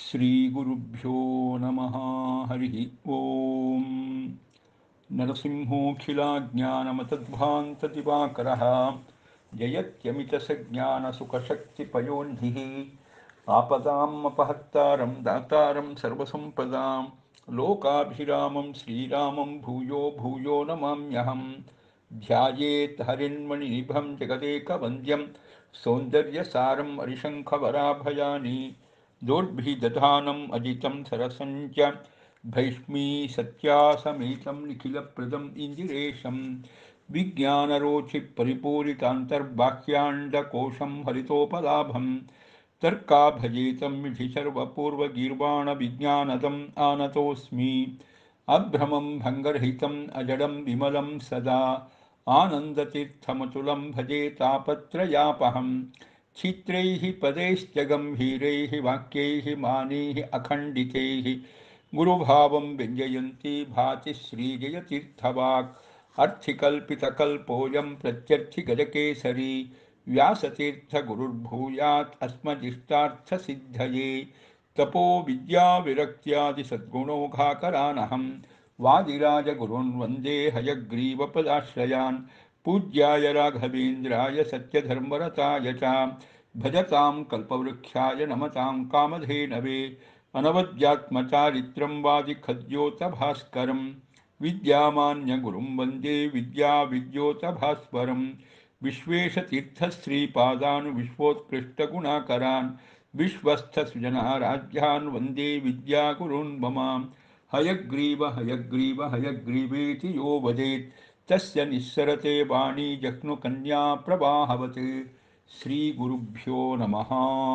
श्रीगुरुभ्यो नमः हरिः ॐ नरसिंहोऽखिलाज्ञानमतद्भान्तदिवाकरः जयत्यमितसज्ञानसुखशक्तिपयोनिधिः आपदाम् अपहत्तारं दातारं सर्वसम्पदां लोकाभिरामं श्रीरामं भूयो भूयो नमाम्यहं ध्यायेत् हरिन्मणिनिभं जगदेकवन्द्यं सौन्दर्यसारम् अरिशङ्खवराभयानि दोर्भिदधानम् अजितं सरसञ्च भैष्मी सत्यासमेतं निखिलप्रदम् इन्दिरेशं विज्ञानरोचिपरिपूरितान्तर्बाह्याण्डकोशं हरितोपलाभं तर्काभजेतं विधि सर्वपूर्वगीर्वाणविज्ञानदम् आनतोऽस्मि अभ्रमं भङ्गरहितम् अजडं विमलं सदा आनन्दतीर्थमतुलं भजे तापत्रयापहम् चित्रैः पदैश्च गम्भीरैः वाक्यैः मानैः अखण्डितैः गुरुभावं व्यञ्जयन्ती भाति श्रीजयतीर्थवाक् अर्थिकल्पितकल्पोऽयं प्रत्यर्थिगजकेसरी व्यासतीर्थगुरुर्भूयात् अस्मदिष्टार्थसिद्धये तपो विद्याविरक्त्यादिसद्गुणोघाकरानहं वादिराजगुरून् वन्दे हयग्रीवपदाश्रयान् पूज्याय राघवेन्द्राय सत्यधर्मरताय च भजतां कल्पवृक्षाय नमतां कामधेनवे अनवद्यात्मचारित्रं वादिखद्योतभास्करं विद्यामान्यगुरुं वन्दे विद्याविद्योतभास्वरं विश्वेशतीर्थश्रीपादान् विश्वस्थसुजनाराध्यान् वन्दे विद्यागुरून् मम हयग्रीव हयग्रीव हयग्रीवेति यो वदेत् तस्य निस्सरते वाणी जह्नुकन्या प्रवाहवत् ಶ್ರೀಗುರುಭ್ಯೋ ನಮಃ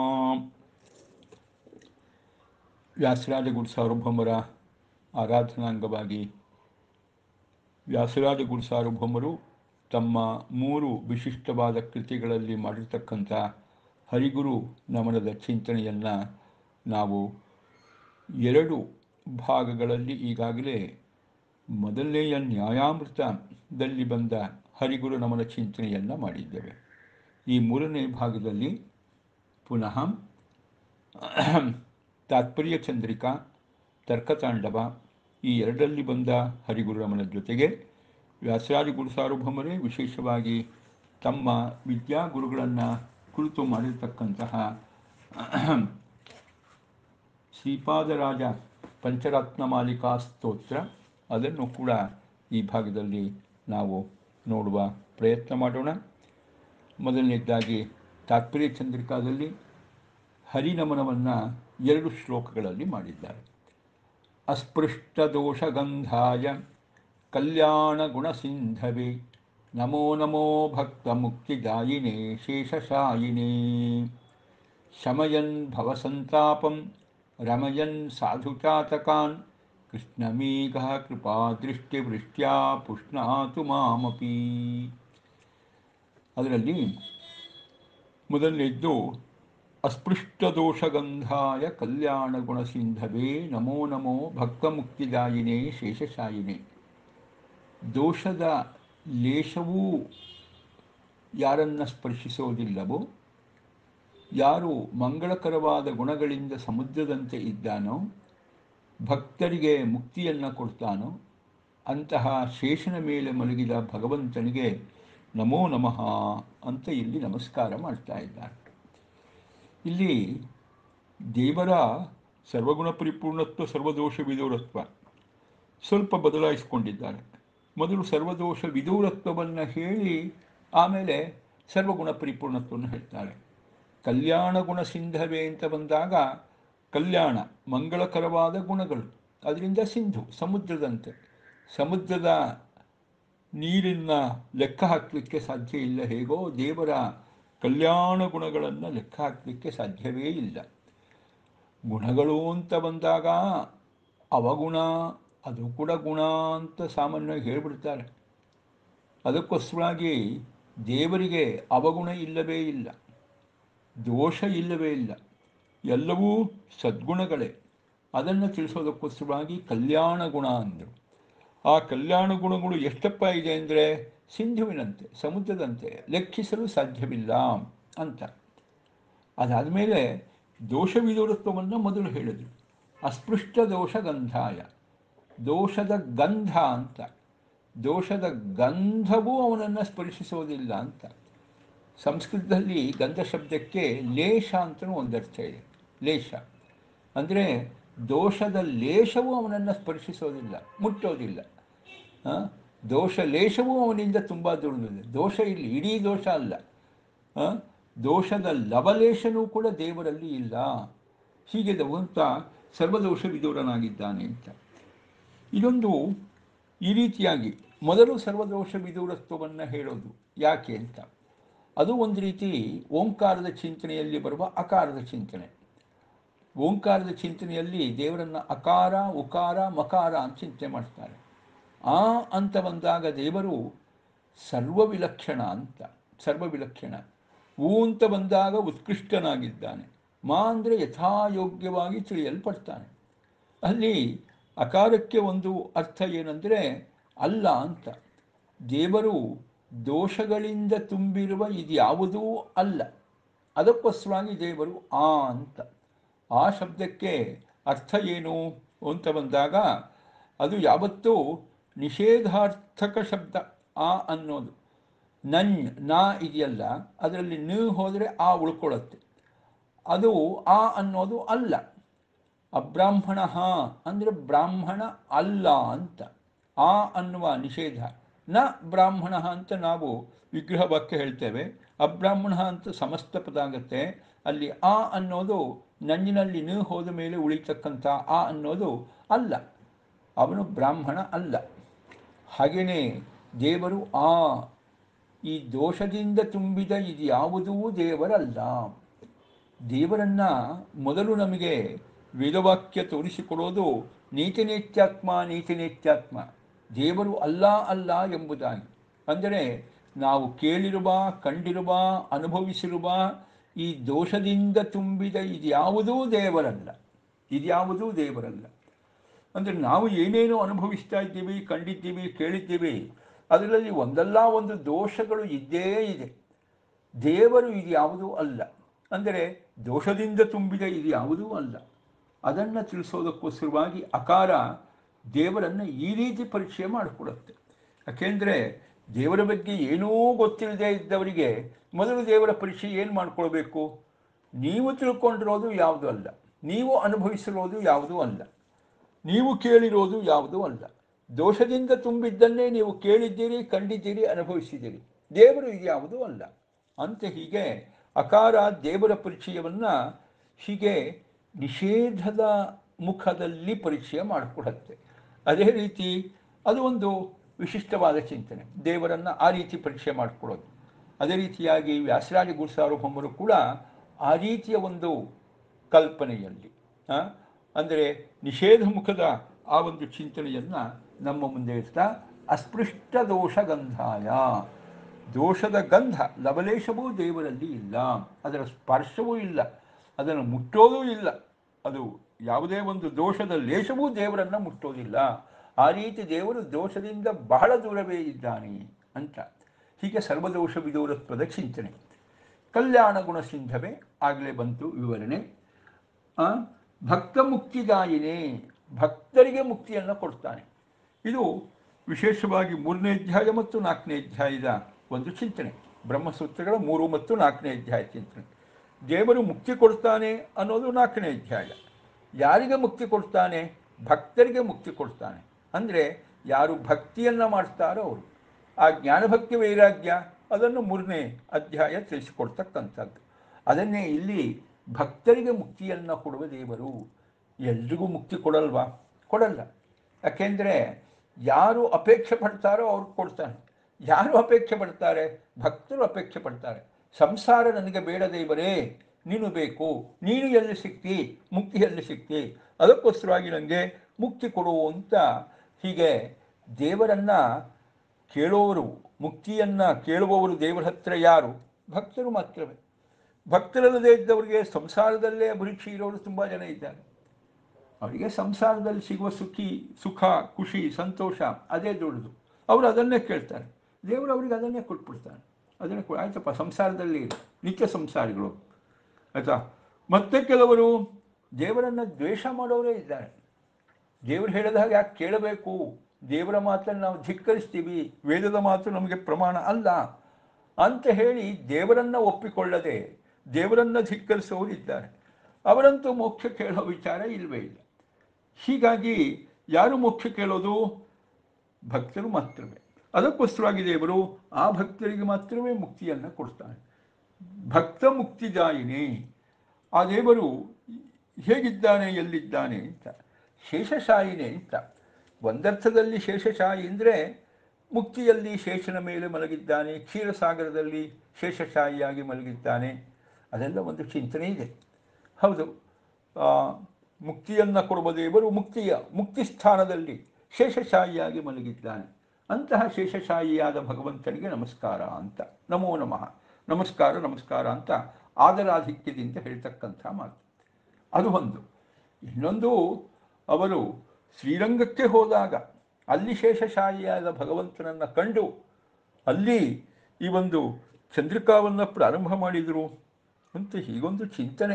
ವ್ಯಾಸರಾಜ ಗುರು ಸಾರ್ವಭೌಮರ ಆರಾಧನಾಂಗವಾಗಿ ವ್ಯಾಸರಾಜ ಗುರು ಸಾರ್ವಭೌಮರು ತಮ್ಮ ಮೂರು ವಿಶಿಷ್ಟವಾದ ಕೃತಿಗಳಲ್ಲಿ ಮಾಡಿರ್ತಕ್ಕಂಥ ಹರಿಗುರು ನಮನದ ಚಿಂತನೆಯನ್ನು ನಾವು ಎರಡು ಭಾಗಗಳಲ್ಲಿ ಈಗಾಗಲೇ ಮೊದಲನೆಯ ನ್ಯಾಯಾಮೃತದಲ್ಲಿ ಬಂದ ಹರಿಗುರು ನಮನ ಚಿಂತನೆಯನ್ನು ಮಾಡಿದ್ದೇವೆ ಈ ಮೂರನೇ ಭಾಗದಲ್ಲಿ ಪುನಃ ತಾತ್ಪರ್ಯ ಚಂದ್ರಿಕಾ ತರ್ಕತಾಂಡವ ಈ ಎರಡರಲ್ಲಿ ಬಂದ ಹರಿಗುರುರಮನ ಜೊತೆಗೆ ವ್ಯಾಸರಾಜ ಗುರು ಸಾರ್ವಭೌಮರೇ ವಿಶೇಷವಾಗಿ ತಮ್ಮ ವಿದ್ಯಾಗುರುಗಳನ್ನು ಕುರಿತು ಮಾಡಿರ್ತಕ್ಕಂತಹ ಶ್ರೀಪಾದರಾಜ ಪಂಚರತ್ನ ಮಾಲಿಕಾ ಸ್ತೋತ್ರ ಅದನ್ನು ಕೂಡ ಈ ಭಾಗದಲ್ಲಿ ನಾವು ನೋಡುವ ಪ್ರಯತ್ನ ಮಾಡೋಣ ಮೊದಲನೇದಾಗಿ ತಾತ್ಪರ್ಯ ಚಂದ್ರಿಕಾದಲ್ಲಿ ಹರಿನಮನವನ್ನು ಎರಡು ಶ್ಲೋಕಗಳಲ್ಲಿ ಮಾಡಿದ್ದಾರೆ ಅಸ್ಪೃಷ್ಟದೋಷಗಂಧಾಯ ಕಲ್ಯಾಣ ಗುಣಸಿಂಧವೇ ನಮೋ ನಮೋ ಭಕ್ತ ಮುಕ್ತಿದಾಯಿನೇ ಶೇಷಶಾಯಿನೇ ಶಮಯನ್ ಭವಸಂತಾಪಂ ರಮಯನ್ ಸಾಧುಚಾತಕಾನ್ ಕೃಷ್ಣಮೇಘ ಕೃಪಾ ದೃಷ್ಟಿವೃಷ್ಟ್ಯಾ ಪುಷ್ಣಾತು ಮಾಮಪಿ ಅದರಲ್ಲಿ ಮೊದಲನೇದ್ದು ಅಸ್ಪೃಷ್ಟದೋಷಗಂಧಾಯ ಕಲ್ಯಾಣ ಗುಣಸಿಂಧವೇ ನಮೋ ನಮೋ ಭಕ್ತಮುಕ್ತಿದಾಯಿನೇ ಶೇಷಶಾಯಿನೇ ದೋಷದ ಲೇಷವೂ ಯಾರನ್ನು ಸ್ಪರ್ಶಿಸೋದಿಲ್ಲವೋ ಯಾರು ಮಂಗಳಕರವಾದ ಗುಣಗಳಿಂದ ಸಮುದ್ರದಂತೆ ಇದ್ದಾನೋ ಭಕ್ತರಿಗೆ ಮುಕ್ತಿಯನ್ನು ಕೊಡ್ತಾನೋ ಅಂತಹ ಶೇಷನ ಮೇಲೆ ಮಲಗಿದ ಭಗವಂತನಿಗೆ ನಮೋ ನಮಃ ಅಂತ ಇಲ್ಲಿ ನಮಸ್ಕಾರ ಮಾಡ್ತಾ ಇದ್ದಾರೆ ಇಲ್ಲಿ ದೇವರ ಸರ್ವಗುಣ ಪರಿಪೂರ್ಣತ್ವ ಸರ್ವದೋಷ ವಿದೂರತ್ವ ಸ್ವಲ್ಪ ಬದಲಾಯಿಸಿಕೊಂಡಿದ್ದಾರೆ ಮೊದಲು ಸರ್ವದೋಷ ವಿದೂರತ್ವವನ್ನು ಹೇಳಿ ಆಮೇಲೆ ಸರ್ವಗುಣ ಪರಿಪೂರ್ಣತ್ವವನ್ನು ಹೇಳ್ತಾರೆ ಕಲ್ಯಾಣ ಗುಣ ಸಿಂಧವೇ ಅಂತ ಬಂದಾಗ ಕಲ್ಯಾಣ ಮಂಗಳಕರವಾದ ಗುಣಗಳು ಅದರಿಂದ ಸಿಂಧು ಸಮುದ್ರದಂತೆ ಸಮುದ್ರದ ನೀರನ್ನು ಲೆಕ್ಕ ಹಾಕಲಿಕ್ಕೆ ಸಾಧ್ಯ ಇಲ್ಲ ಹೇಗೋ ದೇವರ ಕಲ್ಯಾಣ ಗುಣಗಳನ್ನು ಲೆಕ್ಕ ಹಾಕಲಿಕ್ಕೆ ಸಾಧ್ಯವೇ ಇಲ್ಲ ಗುಣಗಳು ಅಂತ ಬಂದಾಗ ಅವಗುಣ ಅದು ಕೂಡ ಗುಣ ಅಂತ ಸಾಮಾನ್ಯವಾಗಿ ಹೇಳಿಬಿಡ್ತಾರೆ ಅದಕ್ಕೋಸ್ಕರವಾಗಿ ದೇವರಿಗೆ ಅವಗುಣ ಇಲ್ಲವೇ ಇಲ್ಲ ದೋಷ ಇಲ್ಲವೇ ಇಲ್ಲ ಎಲ್ಲವೂ ಸದ್ಗುಣಗಳೇ ಅದನ್ನು ತಿಳಿಸೋದಕ್ಕೋಸ್ಕರವಾಗಿ ಕಲ್ಯಾಣ ಗುಣ ಅಂದರು ಆ ಕಲ್ಯಾಣ ಗುಣಗಳು ಎಷ್ಟಪ್ಪ ಇದೆ ಅಂದರೆ ಸಿಂಧುವಿನಂತೆ ಸಮುದ್ರದಂತೆ ಲೆಕ್ಕಿಸಲು ಸಾಧ್ಯವಿಲ್ಲ ಅಂತ ಅದಾದಮೇಲೆ ದೋಷವಿದುರತ್ವವನ್ನು ಮೊದಲು ಹೇಳಿದರು ಅಸ್ಪೃಷ್ಟ ದೋಷ ಗಂಧಾಯ ದೋಷದ ಗಂಧ ಅಂತ ದೋಷದ ಗಂಧವೂ ಅವನನ್ನು ಸ್ಪರ್ಶಿಸೋದಿಲ್ಲ ಅಂತ ಸಂಸ್ಕೃತದಲ್ಲಿ ಗಂಧ ಶಬ್ದಕ್ಕೆ ಲೇಷ ಅಂತಲೂ ಒಂದು ಅರ್ಥ ಇದೆ ಲೇಷ ಅಂದರೆ ದೋಷದ ಲೇಷವೂ ಅವನನ್ನು ಸ್ಪರ್ಶಿಸೋದಿಲ್ಲ ಮುಟ್ಟೋದಿಲ್ಲ ಆ? ದೋಷ ಲೇಷವೂ ಅವನಿಂದ ತುಂಬ ದೂರವಿದೆ ದೋಷ ಇಲ್ಲಿ ಇಡೀ ದೋಷ ಅಲ್ಲ ಆ? ದೋಷದ ಲವಲೇಶನೂ ಕೂಡ ದೇವರಲ್ಲಿ ಇಲ್ಲ ಹೀಗೆ ಭಗವಂತ ಸರ್ವದೋಷ ವಿದೂರನಾಗಿದ್ದಾನೆ ಅಂತ ಇದೊಂದು ಈ ರೀತಿಯಾಗಿ ಮೊದಲು ಸರ್ವದೋಷ ವಿದೂರತ್ವವನ್ನು ಹೇಳೋದು ಯಾಕೆ ಅಂತ ಅದು ಒಂದು ರೀತಿ ಓಂಕಾರದ ಚಿಂತನೆಯಲ್ಲಿ ಬರುವ ಅಕಾರದ ಚಿಂತನೆ ಓಂಕಾರದ ಚಿಂತನೆಯಲ್ಲಿ ದೇವರನ್ನು ಅಕಾರ ಉಕಾರ ಮಕಾರ ಅಂತ ಚಿಂತನೆ ಮಾಡ್ತಾರೆ ಆ ಅಂತ ಬಂದಾಗ ದೇವರು ಸರ್ವವಿಲಕ್ಷಣ ಅಂತ ಸರ್ವವಿಲಕ್ಷಣ ಊ ಅಂತ ಬಂದಾಗ ಉತ್ಕೃಷ್ಟನಾಗಿದ್ದಾನೆ ಮಾ ಅಂದರೆ ಯಥಾಯೋಗ್ಯವಾಗಿ ತಿಳಿಯಲ್ಪಡ್ತಾನೆ ಅಲ್ಲಿ ಅಕಾರಕ್ಕೆ ಒಂದು ಅರ್ಥ ಏನಂದರೆ ಅಲ್ಲ ಅಂತ ದೇವರು ದೋಷಗಳಿಂದ ತುಂಬಿರುವ ಇದ್ಯಾವುದೂ ಅಲ್ಲ ಅದಕ್ಕೋಸ್ಕರವಾಗಿ ದೇವರು ಆ ಅಂತ ಆ ಶಬ್ದಕ್ಕೆ ಅರ್ಥ ಏನು ಅಂತ ಬಂದಾಗ ಅದು ಯಾವತ್ತೂ ನಿಷೇಧಾರ್ಥಕ ಶಬ್ದ ಆ ಅನ್ನೋದು ನನ್ ನಾ ಇದೆಯಲ್ಲ ಅದರಲ್ಲಿ ನ ಹೋದರೆ ಆ ಉಳ್ಕೊಳ್ಳುತ್ತೆ ಅದು ಆ ಅನ್ನೋದು ಅಲ್ಲ ಅಬ್ರಾಹ್ಮಣ ಅಂದರೆ ಬ್ರಾಹ್ಮಣ ಅಲ್ಲ ಅಂತ ಆ ಅನ್ನುವ ನಿಷೇಧ ನ ಬ್ರಾಹ್ಮಣ ಅಂತ ನಾವು ವಿಗ್ರಹ ವಾಕ್ಯ ಹೇಳ್ತೇವೆ ಅಬ್ರಾಹ್ಮಣ ಅಂತ ಸಮಸ್ತ ಪದ ಆಗುತ್ತೆ ಅಲ್ಲಿ ಆ ಅನ್ನೋದು ನಂಜಿನಲ್ಲಿ ನ ಹೋದ ಮೇಲೆ ಉಳಿತಕ್ಕಂಥ ಆ ಅನ್ನೋದು ಅಲ್ಲ ಅವನು ಬ್ರಾಹ್ಮಣ ಅಲ್ಲ ಹಾಗೆಯೇ ದೇವರು ಆ ಈ ದೋಷದಿಂದ ತುಂಬಿದ ಇದು ಯಾವುದೂ ದೇವರಲ್ಲ ದೇವರನ್ನ ಮೊದಲು ನಮಗೆ ವೇದವಾಕ್ಯ ತೋರಿಸಿಕೊಡೋದು ನೀತಿನೇತ್ಯಾತ್ಮ ನೀತಿನೇತ್ಯಾತ್ಮ ದೇವರು ಅಲ್ಲ ಅಲ್ಲ ಎಂಬುದಾಗಿ ಅಂದರೆ ನಾವು ಕೇಳಿರುವ ಕಂಡಿರುವ ಅನುಭವಿಸಿರುವ ಈ ದೋಷದಿಂದ ತುಂಬಿದ ಇದ್ಯಾವುದೂ ದೇವರಲ್ಲ ಇದ್ಯಾವುದೂ ದೇವರಲ್ಲ ಅಂದರೆ ನಾವು ಏನೇನೋ ಅನುಭವಿಸ್ತಾ ಇದ್ದೀವಿ ಕಂಡಿದ್ದೀವಿ ಕೇಳಿದ್ದೀವಿ ಅದರಲ್ಲಿ ಒಂದಲ್ಲ ಒಂದು ದೋಷಗಳು ಇದ್ದೇ ಇದೆ ದೇವರು ಇದು ಯಾವುದೂ ಅಲ್ಲ ಅಂದರೆ ದೋಷದಿಂದ ತುಂಬಿದ ಇದು ಯಾವುದೂ ಅಲ್ಲ ಅದನ್ನು ತಿಳಿಸೋದಕ್ಕೋಸ್ಕರವಾಗಿ ಅಕಾರ ದೇವರನ್ನು ಈ ರೀತಿ ಪರಿಚಯ ಮಾಡಿಕೊಡುತ್ತೆ ಯಾಕೆಂದರೆ ದೇವರ ಬಗ್ಗೆ ಏನೂ ಗೊತ್ತಿಲ್ಲದೆ ಇದ್ದವರಿಗೆ ಮೊದಲು ದೇವರ ಪರಿಚಯ ಏನು ಮಾಡ್ಕೊಳ್ಬೇಕು ನೀವು ತಿಳ್ಕೊಂಡಿರೋದು ಯಾವುದೂ ಅಲ್ಲ ನೀವು ಅನುಭವಿಸಿರೋದು ಯಾವುದೂ ಅಲ್ಲ ನೀವು ಕೇಳಿರೋದು ಯಾವುದೂ ಅಲ್ಲ ದೋಷದಿಂದ ತುಂಬಿದ್ದನ್ನೇ ನೀವು ಕೇಳಿದ್ದೀರಿ ಕಂಡಿದ್ದೀರಿ ಅನುಭವಿಸಿದ್ದೀರಿ ದೇವರು ಇದು ಯಾವುದೂ ಅಲ್ಲ ಅಂತ ಹೀಗೆ ಅಕಾರ ದೇವರ ಪರಿಚಯವನ್ನು ಹೀಗೆ ನಿಷೇಧದ ಮುಖದಲ್ಲಿ ಪರಿಚಯ ಮಾಡಿಕೊಡುತ್ತೆ ಅದೇ ರೀತಿ ಅದು ಒಂದು ವಿಶಿಷ್ಟವಾದ ಚಿಂತನೆ ದೇವರನ್ನು ಆ ರೀತಿ ಪರಿಚಯ ಮಾಡಿಕೊಡೋದು ಅದೇ ರೀತಿಯಾಗಿ ವ್ಯಾಸರಾಜ ಗುರುಸಾರ್ವಭೌಮರು ಕೂಡ ಆ ರೀತಿಯ ಒಂದು ಕಲ್ಪನೆಯಲ್ಲಿ ಆ, ಅಂದರೆ ನಿಷೇಧ ಮುಖದ ಆ ಒಂದು ಚಿಂತನೆಯನ್ನು ನಮ್ಮ ಮುಂದೆ ಇರ್ತಾ ಅಸ್ಪೃಷ್ಟ ದೋಷ ಗಂಧಾಯ ದೋಷದ ಗಂಧ ಲವಲೇಶವೂ ದೇವರಲ್ಲಿ ಇಲ್ಲ ಅದರ ಸ್ಪರ್ಶವೂ ಇಲ್ಲ ಅದನ್ನು ಮುಟ್ಟೋದೂ ಇಲ್ಲ ಅದು ಯಾವುದೇ ಒಂದು ದೋಷದ ಲೇಷವೂ ದೇವರನ್ನು ಮುಟ್ಟೋದಿಲ್ಲ ಆ ರೀತಿ ದೇವರು ದೋಷದಿಂದ ಬಹಳ ದೂರವೇ ಇದ್ದಾನೆ ಅಂತ ಹೀಗೆ ಸರ್ವದೋಷ ವಿದೂರತ್ವದ ಚಿಂತನೆ ಕಲ್ಯಾಣ ಗುಣ ಸಿಂಧವೇ ಆಗಲೇ ಬಂತು ವಿವರಣೆ ಆ, ಭಕ್ತ ಮುಕ್ತಿದಾಯಿನೇ ಭಕ್ತರಿಗೆ ಮುಕ್ತಿಯನ್ನು ಕೊಡ್ತಾನೆ ಇದು ವಿಶೇಷವಾಗಿ ಮೂರನೇ ಅಧ್ಯಾಯ ಮತ್ತು ನಾಲ್ಕನೇ ಅಧ್ಯಾಯದ ಒಂದು ಚಿಂತನೆ ಬ್ರಹ್ಮಸೂತ್ರಗಳ ಮೂರು ಮತ್ತು ನಾಲ್ಕನೇ ಅಧ್ಯಾಯ ಚಿಂತನೆ ದೇವರು ಮುಕ್ತಿ ಕೊಡ್ತಾನೆ ಅನ್ನೋದು ನಾಲ್ಕನೇ ಅಧ್ಯಾಯ ಯಾರಿಗೆ ಮುಕ್ತಿ ಕೊಡ್ತಾನೆ ಭಕ್ತರಿಗೆ ಮುಕ್ತಿ ಕೊಡ್ತಾನೆ ಅಂದರೆ ಯಾರು ಭಕ್ತಿಯನ್ನು ಮಾಡ್ತಾರೋ ಅವರು ಆ ಜ್ಞಾನಭಕ್ತಿ ವೈರಾಗ್ಯ ಅದನ್ನು ಮೂರನೇ ಅಧ್ಯಾಯ ತಿಳಿಸಿಕೊಡ್ತಕ್ಕಂಥದ್ದು ಅದನ್ನೇ ಇಲ್ಲಿ ಭಕ್ತರಿಗೆ ಮುಕ್ತಿಯನ್ನು ಕೊಡುವ ದೇವರು ಎಲ್ರಿಗೂ ಮುಕ್ತಿ ಕೊಡಲ್ವಾ ಕೊಡಲ್ಲ ಯಾಕೆಂದರೆ ಯಾರು ಅಪೇಕ್ಷೆ ಪಡ್ತಾರೋ ಅವ್ರಿಗೆ ಕೊಡ್ತಾನೆ ಯಾರು ಅಪೇಕ್ಷೆ ಪಡ್ತಾರೆ ಭಕ್ತರು ಅಪೇಕ್ಷೆ ಪಡ್ತಾರೆ ಸಂಸಾರ ನನಗೆ ಬೇಡ ದೇವರೇ ನೀನು ಬೇಕು ನೀನು ಎಲ್ಲಿ ಸಿಕ್ತಿ ಮುಕ್ತಿ ಎಲ್ಲಿ ಸಿಕ್ತಿ ಅದಕ್ಕೋಸ್ಕರವಾಗಿ ನನಗೆ ಮುಕ್ತಿ ಕೊಡು ಅಂತ ಹೀಗೆ ದೇವರನ್ನು ಕೇಳೋರು ಮುಕ್ತಿಯನ್ನು ಕೇಳುವವರು ದೇವರ ಹತ್ರ ಯಾರು ಭಕ್ತರು ಮಾತ್ರವೇ ಭಕ್ತರಲ್ಲದೆ ಇದ್ದವರಿಗೆ ಸಂಸಾರದಲ್ಲೇ ಅಭಿರುಚಿ ಇರೋರು ತುಂಬ ಜನ ಇದ್ದಾರೆ ಅವರಿಗೆ ಸಂಸಾರದಲ್ಲಿ ಸಿಗುವ ಸುಖಿ ಸುಖ ಖುಷಿ ಸಂತೋಷ ಅದೇ ದೊಡ್ಡದು ಅವರು ಅದನ್ನೇ ಕೇಳ್ತಾರೆ ದೇವರು ಅವರಿಗೆ ಅದನ್ನೇ ಕೊಟ್ಬಿಡ್ತಾನೆ ಅದನ್ನೇ ಕೊ ಆಯ್ತಪ್ಪ ಸಂಸಾರದಲ್ಲಿ ಇರು. ನಿತ್ಯ ಸಂಸಾರಿಗಳು ಆಯಿತಾ ಮತ್ತೆ ಕೆಲವರು ದೇವರನ್ನು ದ್ವೇಷ ಮಾಡೋರೇ ಇದ್ದಾರೆ ದೇವರು ಹೇಳಿದ ಹಾಗೆ ಯಾಕೆ ಕೇಳಬೇಕು ದೇವರ ಮಾತನ್ನು ನಾವು ಧಿಕ್ಕರಿಸ್ತೀವಿ ವೇದದ ಮಾತು ನಮಗೆ ಪ್ರಮಾಣ ಅಲ್ಲ ಅಂತ ಹೇಳಿ ದೇವರನ್ನು ಒಪ್ಪಿಕೊಳ್ಳದೆ ದೇವರನ್ನು ಧಿಕ್ಕರಿಸುವವರು ಇದ್ದಾರೆ ಅವರಂತೂ ಮೋಕ್ಷ ಕೇಳೋ ವಿಚಾರ ಇಲ್ಲವೇ ಇಲ್ಲ ಹೀಗಾಗಿ ಯಾರು ಮೋಕ್ಷ ಕೇಳೋದು ಭಕ್ತರು ಮಾತ್ರವೇ ಅದಕ್ಕೋಸ್ಕರವಾಗಿ ದೇವರು ಆ ಭಕ್ತರಿಗೆ ಮಾತ್ರವೇ ಮುಕ್ತಿಯನ್ನು ಕೊಡ್ತಾನೆ ಭಕ್ತ ಮುಕ್ತಿದಾಯಿನಿ ಆ ದೇವರು ಹೇಗಿದ್ದಾನೆ ಎಲ್ಲಿದ್ದಾನೆ ಅಂತ ಶೇಷಶಾಯಿನೇ ಅಂತ ಒಂದರ್ಥದಲ್ಲಿ ಶೇಷಶಾಯಿ ಅಂದರೆ ಮುಕ್ತಿಯಲ್ಲಿ ಶೇಷನ ಮೇಲೆ ಮಲಗಿದ್ದಾನೆ ಕ್ಷೀರಸಾಗರದಲ್ಲಿ ಶೇಷಶಾಹಿಯಾಗಿ ಮಲಗಿದ್ದಾನೆ ಅದೆಲ್ಲ ಒಂದು ಚಿಂತನೆ ಇದೆ ಹೌದು ಆ, ಮುಕ್ತಿಯನ್ನು ಕೊಡುವ ದೇವರು ಮುಕ್ತಿಯ ಮುಕ್ತಿ ಸ್ಥಾನದಲ್ಲಿ ಶೇಷಶಾಹಿಯಾಗಿ ಮಲಗಿದ್ದಾನೆ ಅಂತಹ ಶೇಷಶಾಹಿಯಾದ ಭಗವಂತನಿಗೆ ನಮಸ್ಕಾರ ಅಂತ ನಮೋ ನಮಃ ನಮಸ್ಕಾರ ನಮಸ್ಕಾರ ಅಂತ ಆದರಾಧಿಕ್ಯದಿಂದ ಹೇಳ್ತಕ್ಕಂಥ ಮಾತು ಅದು ಒಂದು ಇನ್ನೊಂದು ಅವರು ಶ್ರೀರಂಗಕ್ಕೆ ಹೋದಾಗ ಅಲ್ಲಿ ಶೇಷಶಾಹಿಯಾದ ಭಗವಂತನನ್ನು ಕಂಡು ಅಲ್ಲಿ ಈ ಒಂದು ಚಂದ್ರಿಕಾವನ್ನು ಪ್ರಾರಂಭ ಮಾಡಿದರು ಅಂತ ಹೀಗೊಂದು ಚಿಂತನೆ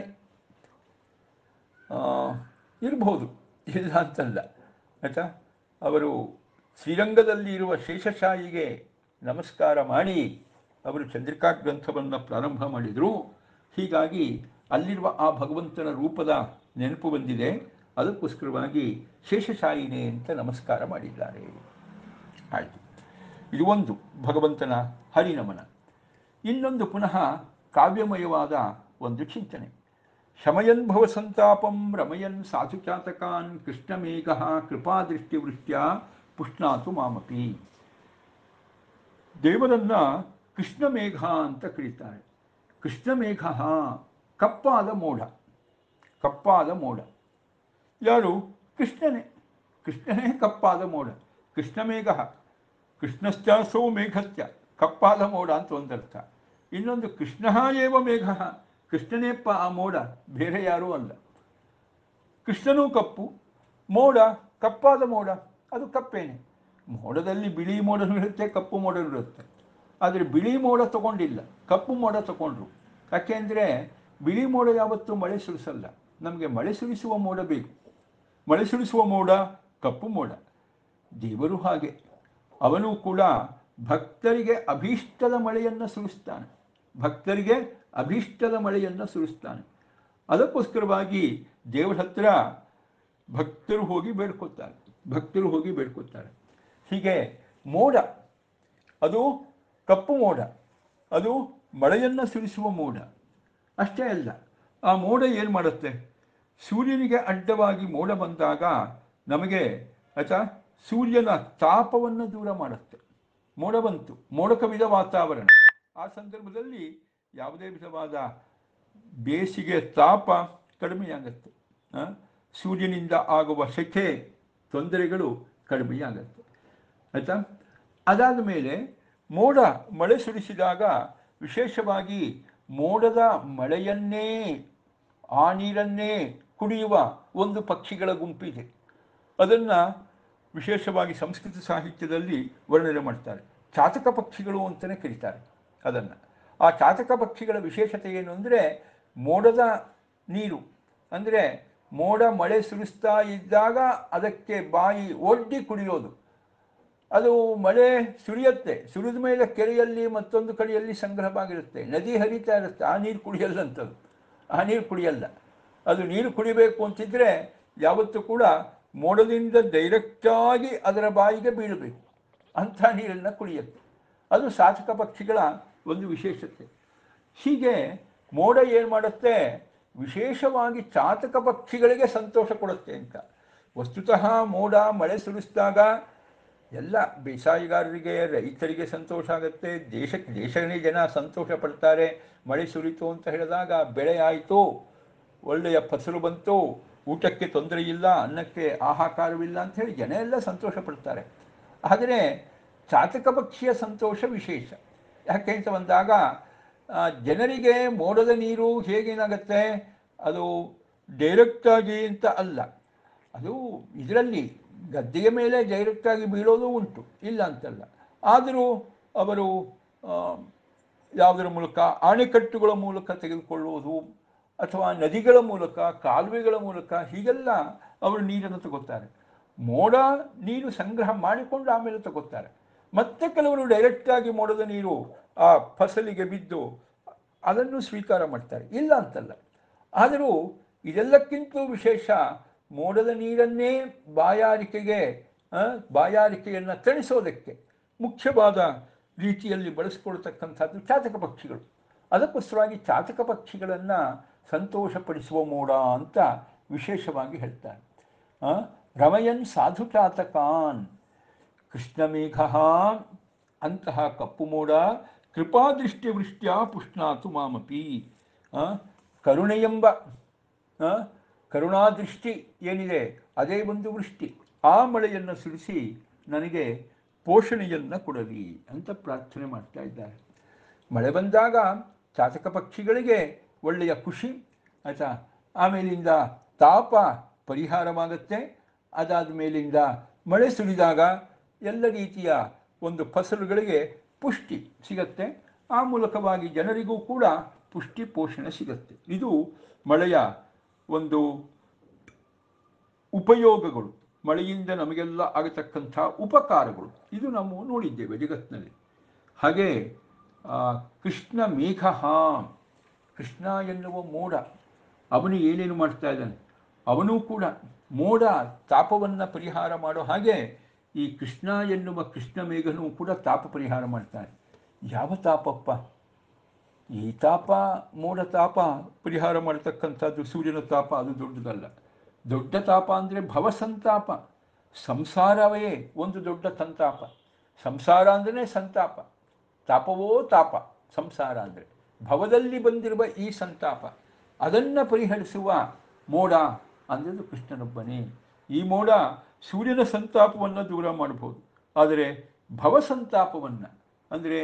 ಆ, ಇರಬಹುದು ಇಲ್ಲ ಅಂತಲ್ಲ ಆಯಿತಾ ಅವರು ಶ್ರೀರಂಗದಲ್ಲಿ ಇರುವ ಶೇಷಶಾಹಿಗೆ ನಮಸ್ಕಾರ ಮಾಡಿ ಅವರು ಚಂದ್ರಿಕಾ ಗ್ರಂಥವನ್ನು ಪ್ರಾರಂಭ ಮಾಡಿದರು ಹೀಗಾಗಿ ಅಲ್ಲಿರುವ ಆ ಭಗವಂತನ ರೂಪದ ನೆನಪು ಬಂದಿದೆ ಅದಕ್ಕೋಸ್ಕರವಾಗಿ ಶೇಷಶಾಹಿನೇ ಅಂತ ನಮಸ್ಕಾರ ಮಾಡಿದ್ದಾರೆ ಆಯಿತು ಇದು ಒಂದು ಭಗವಂತನ ಹರಿನಮನ ಇನ್ನೊಂದು ಪುನಃ ಕಾವ್ಯಮಯವಾದ ಒಂದು ಚಿಂತನೆ ಶಮಯನ್ ಭವ ಸಂತಾಪಂ ರಮಯನ್ ಸಾಧುಚಾತಕಾನ್ ಕೃಷ್ಣಮೇಘ ಕೃಪಾದೃಷ್ಟಿವೃಷ್ಟ್ಯ ಪುಷ್ಣಾತು ಮಾಮಪಿ ದೇವರನ್ನ ಕೃಷ್ಣಮೇಘ ಅಂತ ಕರೀತಾರೆ ಕೃಷ್ಣಮೇಘ ಕಪ್ಪಾದ ಮೋಡ ಕಪ್ಪಾದ ಮೋಡ ಯಾರು ಕೃಷ್ಣನೇ ಕೃಷ್ಣನೇ ಕಪ್ಪಾದ ಮೋಡ ಕೃಷ್ಣಮೇಘ ಕೃಷ್ಣಶ್ಚ ಸೋ ಮೇಘಶ್ಚ ಕಪ್ಪಾದ ಮೋಡ ಅಂತ ಒಂದರ್ಥ ಇನ್ನೊಂದು ಕೃಷ್ಣ ಏವ ಮೇಘ ಕೃಷ್ಣನೇ ಪ ಆ ಮೋಡ ಬೇರೆ ಯಾರೂ ಅಲ್ಲ ಕೃಷ್ಣನೂ ಕಪ್ಪು ಮೋಡ ಕಪ್ಪಾದ ಮೋಡ ಅದು ಕಪ್ಪೇನೆ ಮೋಡದಲ್ಲಿ ಬಿಳಿ ಮೋಡನೂ ಇರುತ್ತೆ ಕಪ್ಪು ಮೋಡನೂ ಇರುತ್ತೆ ಆದರೆ ಬಿಳಿ ಮೋಡ ತಗೊಂಡಿಲ್ಲ ಕಪ್ಪು ಮೋಡ ತಗೊಂಡ್ರು ಯಾಕೆಂದರೆ ಬಿಳಿ ಮೋಡ ಯಾವತ್ತೂ ಮಳೆ ಸುರಿಸಲ್ಲ ನಮಗೆ ಮಳೆ ಸುರಿಸುವ ಮೋಡ ಬೇಕು ಮಳೆ ಸುರಿಸುವ ಮೋಡ ಕಪ್ಪು ಮೋಡ ದೇವರು ಹಾಗೆ ಅವನು ಕೂಡ ಭಕ್ತರಿಗೆ ಅಭೀಷ್ಟದ ಮಳೆಯನ್ನು ಸುರಿಸ್ತಾನೆ ಭಕ್ತರಿಗೆ ಅಭೀಷ್ಟದ ಮಳೆಯನ್ನು ಸುರಿಸ್ತಾನೆ ಅದಕ್ಕೋಸ್ಕರವಾಗಿ ದೇವರ ಹತ್ರ ಭಕ್ತರು ಹೋಗಿ ಬೇಡ್ಕೊತಾರೆ ಭಕ್ತರು ಹೋಗಿ ಬೇಡ್ಕೊತಾರೆ ಹೀಗೆ ಮೋಡ ಅದು ಕಪ್ಪು ಮೋಡ ಅದು ಮಳೆಯನ್ನು ಸುರಿಸುವ ಮೋಡ ಅಷ್ಟೇ ಅಲ್ಲ ಆ ಮೋಡ ಏನು ಮಾಡುತ್ತೆ ಸೂರ್ಯನಿಗೆ ಅಡ್ಡವಾಗಿ ಮೋಡ ಬಂದಾಗ ನಮಗೆ ಆಯ್ತಾ ಸೂರ್ಯನ ತಾಪವನ್ನು ದೂರ ಮಾಡುತ್ತೆ ಮೋಡ ಬಂತು ಮೋಡ ಕವಿದ ವಾತಾವರಣ ಆ ಸಂದರ್ಭದಲ್ಲಿ ಯಾವುದೇ ವಿಧವಾದ ಬೇಸಿಗೆ ತಾಪ ಕಡಿಮೆಯಾಗತ್ತೆ ಆ? ಸೂರ್ಯನಿಂದ ಆಗುವ ಸೆಕೆ ತೊಂದರೆಗಳು ಕಡಿಮೆಯಾಗತ್ತೆ ಆಯಿತಾ ಅದಾದ ಮೇಲೆ ಮೋಡ ಮಳೆ ಸುರಿಸಿದಾಗ ವಿಶೇಷವಾಗಿ ಮೋಡದ ಮಳೆಯನ್ನೇ ಆ ನೀರನ್ನೇ ಕುಡಿಯುವ ಒಂದು ಪಕ್ಷಿಗಳ ಗುಂಪಿದೆ ಅದನ್ನು ವಿಶೇಷವಾಗಿ ಸಂಸ್ಕೃತ ಸಾಹಿತ್ಯದಲ್ಲಿ ವರ್ಣನೆ ಮಾಡ್ತಾರೆ ಚಾತಕ ಪಕ್ಷಿಗಳು ಅಂತಲೇ ಕರೀತಾರೆ ಅದನ್ನು ಆ ಚಾತಕ ಪಕ್ಷಿಗಳ ವಿಶೇಷತೆ ಏನು ಅಂದರೆ ಮೋಡದ ನೀರು ಅಂದರೆ ಮೋಡ ಮಳೆ ಸುರಿಸ್ತಾ ಇದ್ದಾಗ ಅದಕ್ಕೆ ಬಾಯಿ ಒಡ್ಡಿ ಕುಡಿಯೋದು ಅದು ಮಳೆ ಸುರಿಯುತ್ತೆ ಸುರಿದ ಮೇಲೆ ಕೆರೆಯಲ್ಲಿ ಮತ್ತೊಂದು ಕಡೆಯಲ್ಲಿ ಸಂಗ್ರಹವಾಗಿರುತ್ತೆ ನದಿ ಹರಿತಾ ಇರುತ್ತೆ ಆ ನೀರು ಕುಡಿಯಲ್ಲ ಅಂತದು ಆ ನೀರು ಕುಡಿಯಲ್ಲ ಅದು ನೀರು ಕುಡಿಬೇಕು ಅಂತಿದ್ರೆ ಯಾವತ್ತೂ ಕೂಡ ಮೋಡದಿಂದ ಡೈರೆಕ್ಟಾಗಿ ಅದರ ಬಾಯಿಗೆ ಬೀಳಬೇಕು ಅಂಥ ನೀರನ್ನು ಕುಡಿಯುತ್ತೆ ಅದು ಸಾಧಕ ಪಕ್ಷಿಗಳ ಒಂದು ವಿಶೇಷತೆ ಹೀಗೆ ಮೋಡ ಏನು ಮಾಡುತ್ತೆ ವಿಶೇಷವಾಗಿ ಚಾತಕ ಪಕ್ಷಿಗಳಿಗೆ ಸಂತೋಷ ಕೊಡುತ್ತೆ ಅಂತ ವಸ್ತುತಃ ಮೋಡ ಮಳೆ ಸುರಿಸಿದಾಗ ಎಲ್ಲ ಬೇಸಾಯಿಗಾರರಿಗೆ ರೈತರಿಗೆ ಸಂತೋಷ ಆಗುತ್ತೆ ದೇಶಕ್ಕೆ ದೇಶನೇ ಜನ ಸಂತೋಷ ಪಡ್ತಾರೆ ಮಳೆ ಸುರಿತು ಅಂತ ಹೇಳಿದಾಗ ಬೆಳೆ ಆಯಿತು ಒಳ್ಳೆಯ ಫಸಲು ಬಂತು ಊಟಕ್ಕೆ ತೊಂದರೆ ಇಲ್ಲ ಅನ್ನಕ್ಕೆ ಆಹಾಕಾರವಿಲ್ಲ ಅಂತ ಹೇಳಿ ಜನ ಎಲ್ಲ ಸಂತೋಷ ಪಡ್ತಾರೆ ಆದರೆ ಚಾತಕ ಪಕ್ಷಿಯ ಸಂತೋಷ ವಿಶೇಷ ಯಾಕೆ ಅಂತ ಬಂದಾಗ ಆ, ಜನರಿಗೆ ಮೋಡದ ನೀರು ಹೇಗೇನಾಗುತ್ತೆ ಅದು ಡೈರೆಕ್ಟಾಗಿ ಅಂತ ಅಲ್ಲ ಅದು ಇದರಲ್ಲಿ ಗದ್ದೆಯ ಮೇಲೆ ಡೈರೆಕ್ಟಾಗಿ ಬೀಳೋದು ಉಂಟು ಇಲ್ಲ ಅಂತಲ್ಲ ಆದರೂ ಅವರು ಆ, ಯಾವುದರ ಮೂಲಕ ಅಣೆಕಟ್ಟುಗಳ ಮೂಲಕ ತೆಗೆದುಕೊಳ್ಳುವುದು ಅಥವಾ ನದಿಗಳ ಮೂಲಕ ಕಾಲುವೆಗಳ ಮೂಲಕ ಹೀಗೆಲ್ಲ ಅವರು ನೀರನ್ನು ತಗೋತಾರೆ ಮೋಡ ನೀರು ಸಂಗ್ರಹ ಮಾಡಿಕೊಂಡು ಆಮೇಲೆ ತಗೋತಾರೆ ಮತ್ತೆ ಕೆಲವರು ಡೈರೆಕ್ಟಾಗಿ ಮೋಡದ ನೀರು ಆ ಫಸಲಿಗೆ ಬಿದ್ದು ಅದನ್ನು ಸ್ವೀಕಾರ ಮಾಡ್ತಾರೆ ಇಲ್ಲ ಅಂತಲ್ಲ ಆದರೂ ಇದೆಲ್ಲಕ್ಕಿಂತಲೂ ವಿಶೇಷ ಮೋಡದ ನೀರನ್ನೇ ಬಾಯಾರಿಕೆಗೆ ಆ, ಬಾಯಾರಿಕೆಯನ್ನು ತಣಿಸೋದಕ್ಕೆ ಮುಖ್ಯವಾದ ರೀತಿಯಲ್ಲಿ ಬಳಸಿಕೊಳ್ತಕ್ಕಂಥದ್ದು ಚಾತಕ ಪಕ್ಷಿಗಳು ಅದಕ್ಕೋಸ್ಕರವಾಗಿ ಚಾತಕ ಪಕ್ಷಿಗಳನ್ನು ಸಂತೋಷಪಡಿಸುವ ಮೋಡ ಅಂತ ವಿಶೇಷವಾಗಿ ಹೇಳ್ತಾರೆ ಆ, ರಮಯನ್ ಸಾಧು ಚಾತಕಾನ್ ಕೃಷ್ಣಮೇಘ ಅಂತಹ ಕಪ್ಪು ಮೋಡ ಕೃಪಾದೃಷ್ಟಿ ವೃಷ್ಟ್ಯ ಪುಷ್ಣಾತು ಮಾಮಪಿ ಆ, ಕರುಣೆಯೆಂಬ ಆ, ಕರುಣಾದೃಷ್ಟಿ ಏನಿದೆ ಅದೇ ಒಂದು ವೃಷ್ಟಿ ಆ ಮಳೆಯನ್ನು ಸುರಿಸಿ ನನಗೆ ಪೋಷಣೆಯನ್ನು ಕೊಡಲಿ ಅಂತ ಪ್ರಾರ್ಥನೆ ಮಾಡ್ತಾ ಇದ್ದಾರೆ ಮಳೆ ಬಂದಾಗ ಚಾತಕ ಪಕ್ಷಿಗಳಿಗೆ ಒಳ್ಳೆಯ ಖುಷಿ ಆಯಿತಾ ಆಮೇಲಿಂದ ತಾಪ ಪರಿಹಾರವಾಗುತ್ತೆ ಅದಾದ ಮೇಲಿಂದ ಮಳೆ ಸುರಿದಾಗ ಎಲ್ಲ ರೀತಿಯ ಒಂದು ಫಸಲುಗಳಿಗೆ ಪುಷ್ಟಿ ಸಿಗತ್ತೆ ಆ ಮೂಲಕವಾಗಿ ಜನರಿಗೂ ಕೂಡ ಪುಷ್ಟಿ ಪೋಷಣೆ ಸಿಗತ್ತೆ ಇದು ಮಳೆಯ ಒಂದು ಉಪಯೋಗಗಳು ಮಳೆಯಿಂದ ನಮಗೆಲ್ಲ ಆಗತಕ್ಕಂಥ ಉಪಕಾರಗಳು ಇದು ನಾವು ನೋಡಿದ್ದೇವೆ ಜಗತ್ತಿನಲ್ಲಿ ಹಾಗೆ ಆ, ಕೃಷ್ಣ ಮೇಘ ಕೃಷ್ಣ ಎನ್ನುವ ಮೋಡ ಅವನು ಏನೇನು ಮಾಡ್ತಾ ಇದ್ದಾನೆ ಅವನೂ ಕೂಡ ಮೋಡ ತಾಪವನ್ನು ಪರಿಹಾರ ಮಾಡೋ ಹಾಗೆ ಈ ಕೃಷ್ಣ ಎನ್ನುವ ಕೃಷ್ಣ ಮೇಘನೂ ಕೂಡ ತಾಪ ಪರಿಹಾರ ಮಾಡ್ತಾನೆ ಯಾವ ತಾಪಪ್ಪ ಈ ತಾಪ ಮೋಡ ತಾಪ ಪರಿಹಾರ ಮಾಡತಕ್ಕಂಥದ್ದು ಸೂರ್ಯನ ತಾಪ ಅದು ದೊಡ್ಡದಲ್ಲ ದೊಡ್ಡ ತಾಪ ಅಂದರೆ ಭವಸಂತಾಪ ಸಂಸಾರವೇ ಒಂದು ದೊಡ್ಡ ಸಂತಾಪ ಸಂಸಾರ ಅಂದ್ರೆ ಸಂತಾಪ ತಾಪವೋ ತಾಪ ಸಂಸಾರ ಅಂದರೆ ಭವದಲ್ಲಿ ಬಂದಿರುವ ಈ ಸಂತಾಪ ಅದನ್ನು ಪರಿಹರಿಸುವ ಮೋಡ ಅಂದದ್ದು ಕೃಷ್ಣನೊಬ್ಬನೇ ಈ ಮೋಡ ಸೂರ್ಯನ ಸಂತಾಪವನ್ನು ದೂರ ಮಾಡಬಹುದು ಆದರೆ ಭವಸಂತಾಪವನ್ನು ಅಂದರೆ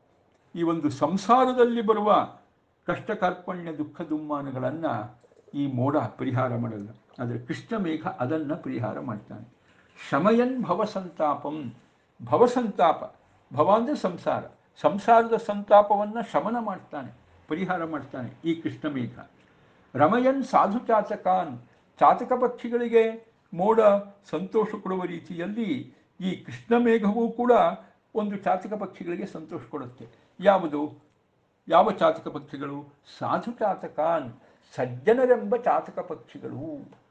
ಈ ಒಂದು ಸಂಸಾರದಲ್ಲಿ ಬರುವ ಕಷ್ಟ ಕಾರ್ಪಣ್ಯ ದುಃಖ ದುಮ್ಮಾನಗಳನ್ನು ಈ ಮೋಡ ಪರಿಹಾರ ಮಾಡಲ್ಲ ಆದರೆ ಕೃಷ್ಣ ಮೇಘ ಅದನ್ನು ಪರಿಹಾರ ಮಾಡ್ತಾನೆ ಶಮಯನ್ ಭವಸಂತಾಪಂ ಭವಸಂತಾಪ ಭವ ಅಂದರೆ ಸಂಸಾರ ಸಂಸಾರದ ಸಂತಾಪವನ್ನು ಶಮನ ಮಾಡ್ತಾನೆ ಪರಿಹಾರ ಮಾಡ್ತಾನೆ ಈ ಕೃಷ್ಣ ಮೇಘ ರಮಯನ್ ಸಾಧು ಚಾತಕಾನ್ ಚಾತಕ ಪಕ್ಷಿಗಳಿಗೆ ಮೋಡ ಸಂತೋಷ ಕೊಡುವ ರೀತಿಯಲ್ಲಿ ಈ ಕೃಷ್ಣ ಮೇಘವೂ ಕೂಡ ಒಂದು ಚಾತಕ ಪಕ್ಷಿಗಳಿಗೆ ಸಂತೋಷ ಕೊಡುತ್ತೆ ಯಾವುದು ಯಾವ ಚಾತಕ ಪಕ್ಷಿಗಳು ಸಾಧು ಚಾತಕಾನ್ ಸಜ್ಜನರೆಂಬ ಚಾತಕ ಪಕ್ಷಿಗಳು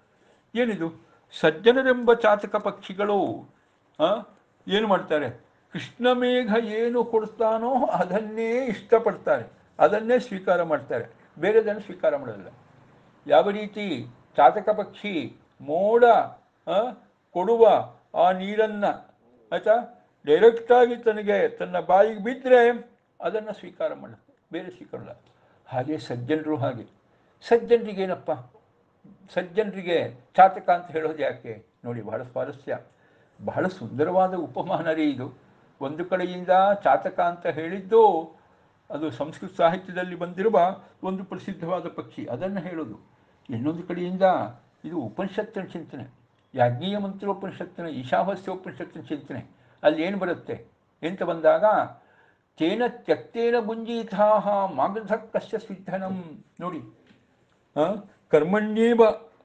ಏನಿದು ಸಜ್ಜನರೆಂಬ ಚಾತಕ ಪಕ್ಷಿಗಳು ಆ, ಏನು ಮಾಡ್ತಾರೆ ಕೃಷ್ಣ ಮೇಘ ಏನು ಕೊಡ್ತಾನೋ ಅದನ್ನೇ ಇಷ್ಟಪಡ್ತಾರೆ ಅದನ್ನೇ ಸ್ವೀಕಾರ ಮಾಡ್ತಾರೆ ಬೇರೆದನ್ನು ಸ್ವೀಕಾರ ಮಾಡಲ್ಲ ಯಾವ ರೀತಿ ಚಾತಕ ಪಕ್ಷಿ ಮೋಡ ಆ, ಕೊಡುವ ಆ ನೀರನ್ನು ಆಯ್ತಾ ಡೈರೆಕ್ಟಾಗಿ ತನಗೆ ತನ್ನ ಬಾಯಿಗೆ ಬಿದ್ದರೆ ಅದನ್ನು ಸ್ವೀಕಾರ ಮಾಡುತ್ತೆ ಬೇರೆ ಸ್ವೀಕಾರ ಮಾಡಲ್ಲ ಹಾಗೆ ಸಜ್ಜನರು ಹಾಗೆ ಸಜ್ಜನರಿಗೇನಪ್ಪ ಸಜ್ಜನರಿಗೆ ಚಾತಕ ಅಂತ ಹೇಳೋದು ಯಾಕೆ ನೋಡಿ ಬಹಳ ಸ್ವಾರಸ್ಯ ಬಹಳ ಸುಂದರವಾದ ಉಪಮಾನ ರೀ ಇದು ಒಂದು ಕಡೆಯಿಂದ ಚಾತಕ ಅಂತ ಹೇಳಿದ್ದು ಅದು ಸಂಸ್ಕೃತ ಸಾಹಿತ್ಯದಲ್ಲಿ ಬಂದಿರುವ ಒಂದು ಪ್ರಸಿದ್ಧವಾದ ಪಕ್ಷಿ ಅದನ್ನು ಹೇಳೋದು ಇನ್ನೊಂದು ಕಡೆಯಿಂದ ಇದು ಉಪನಿಷತ್ತಿನ ಚಿಂತನೆ ಯಾಜ್ಞೀಯ ಮಂತ್ರೋಪನಿಷತ್ತಿನ ಈಶಾವಾಸ್ಯ ಉಪನಿಷತ್ತಿನ ಚಿಂತನೆ ಅಲ್ಲಿ ಏನು ಬರುತ್ತೆ ಎಂತ ಬಂದಾಗ ತೇನ ತ್ಯಕ್ತೇನ ಗುಂಜೀತಾಹ ಮಾಗಧ ಕಶ್ಯ ಸಿದ್ಧನಂ ನೋಡಿ ಆ, ಕರ್ಮಣ್ಯೇವ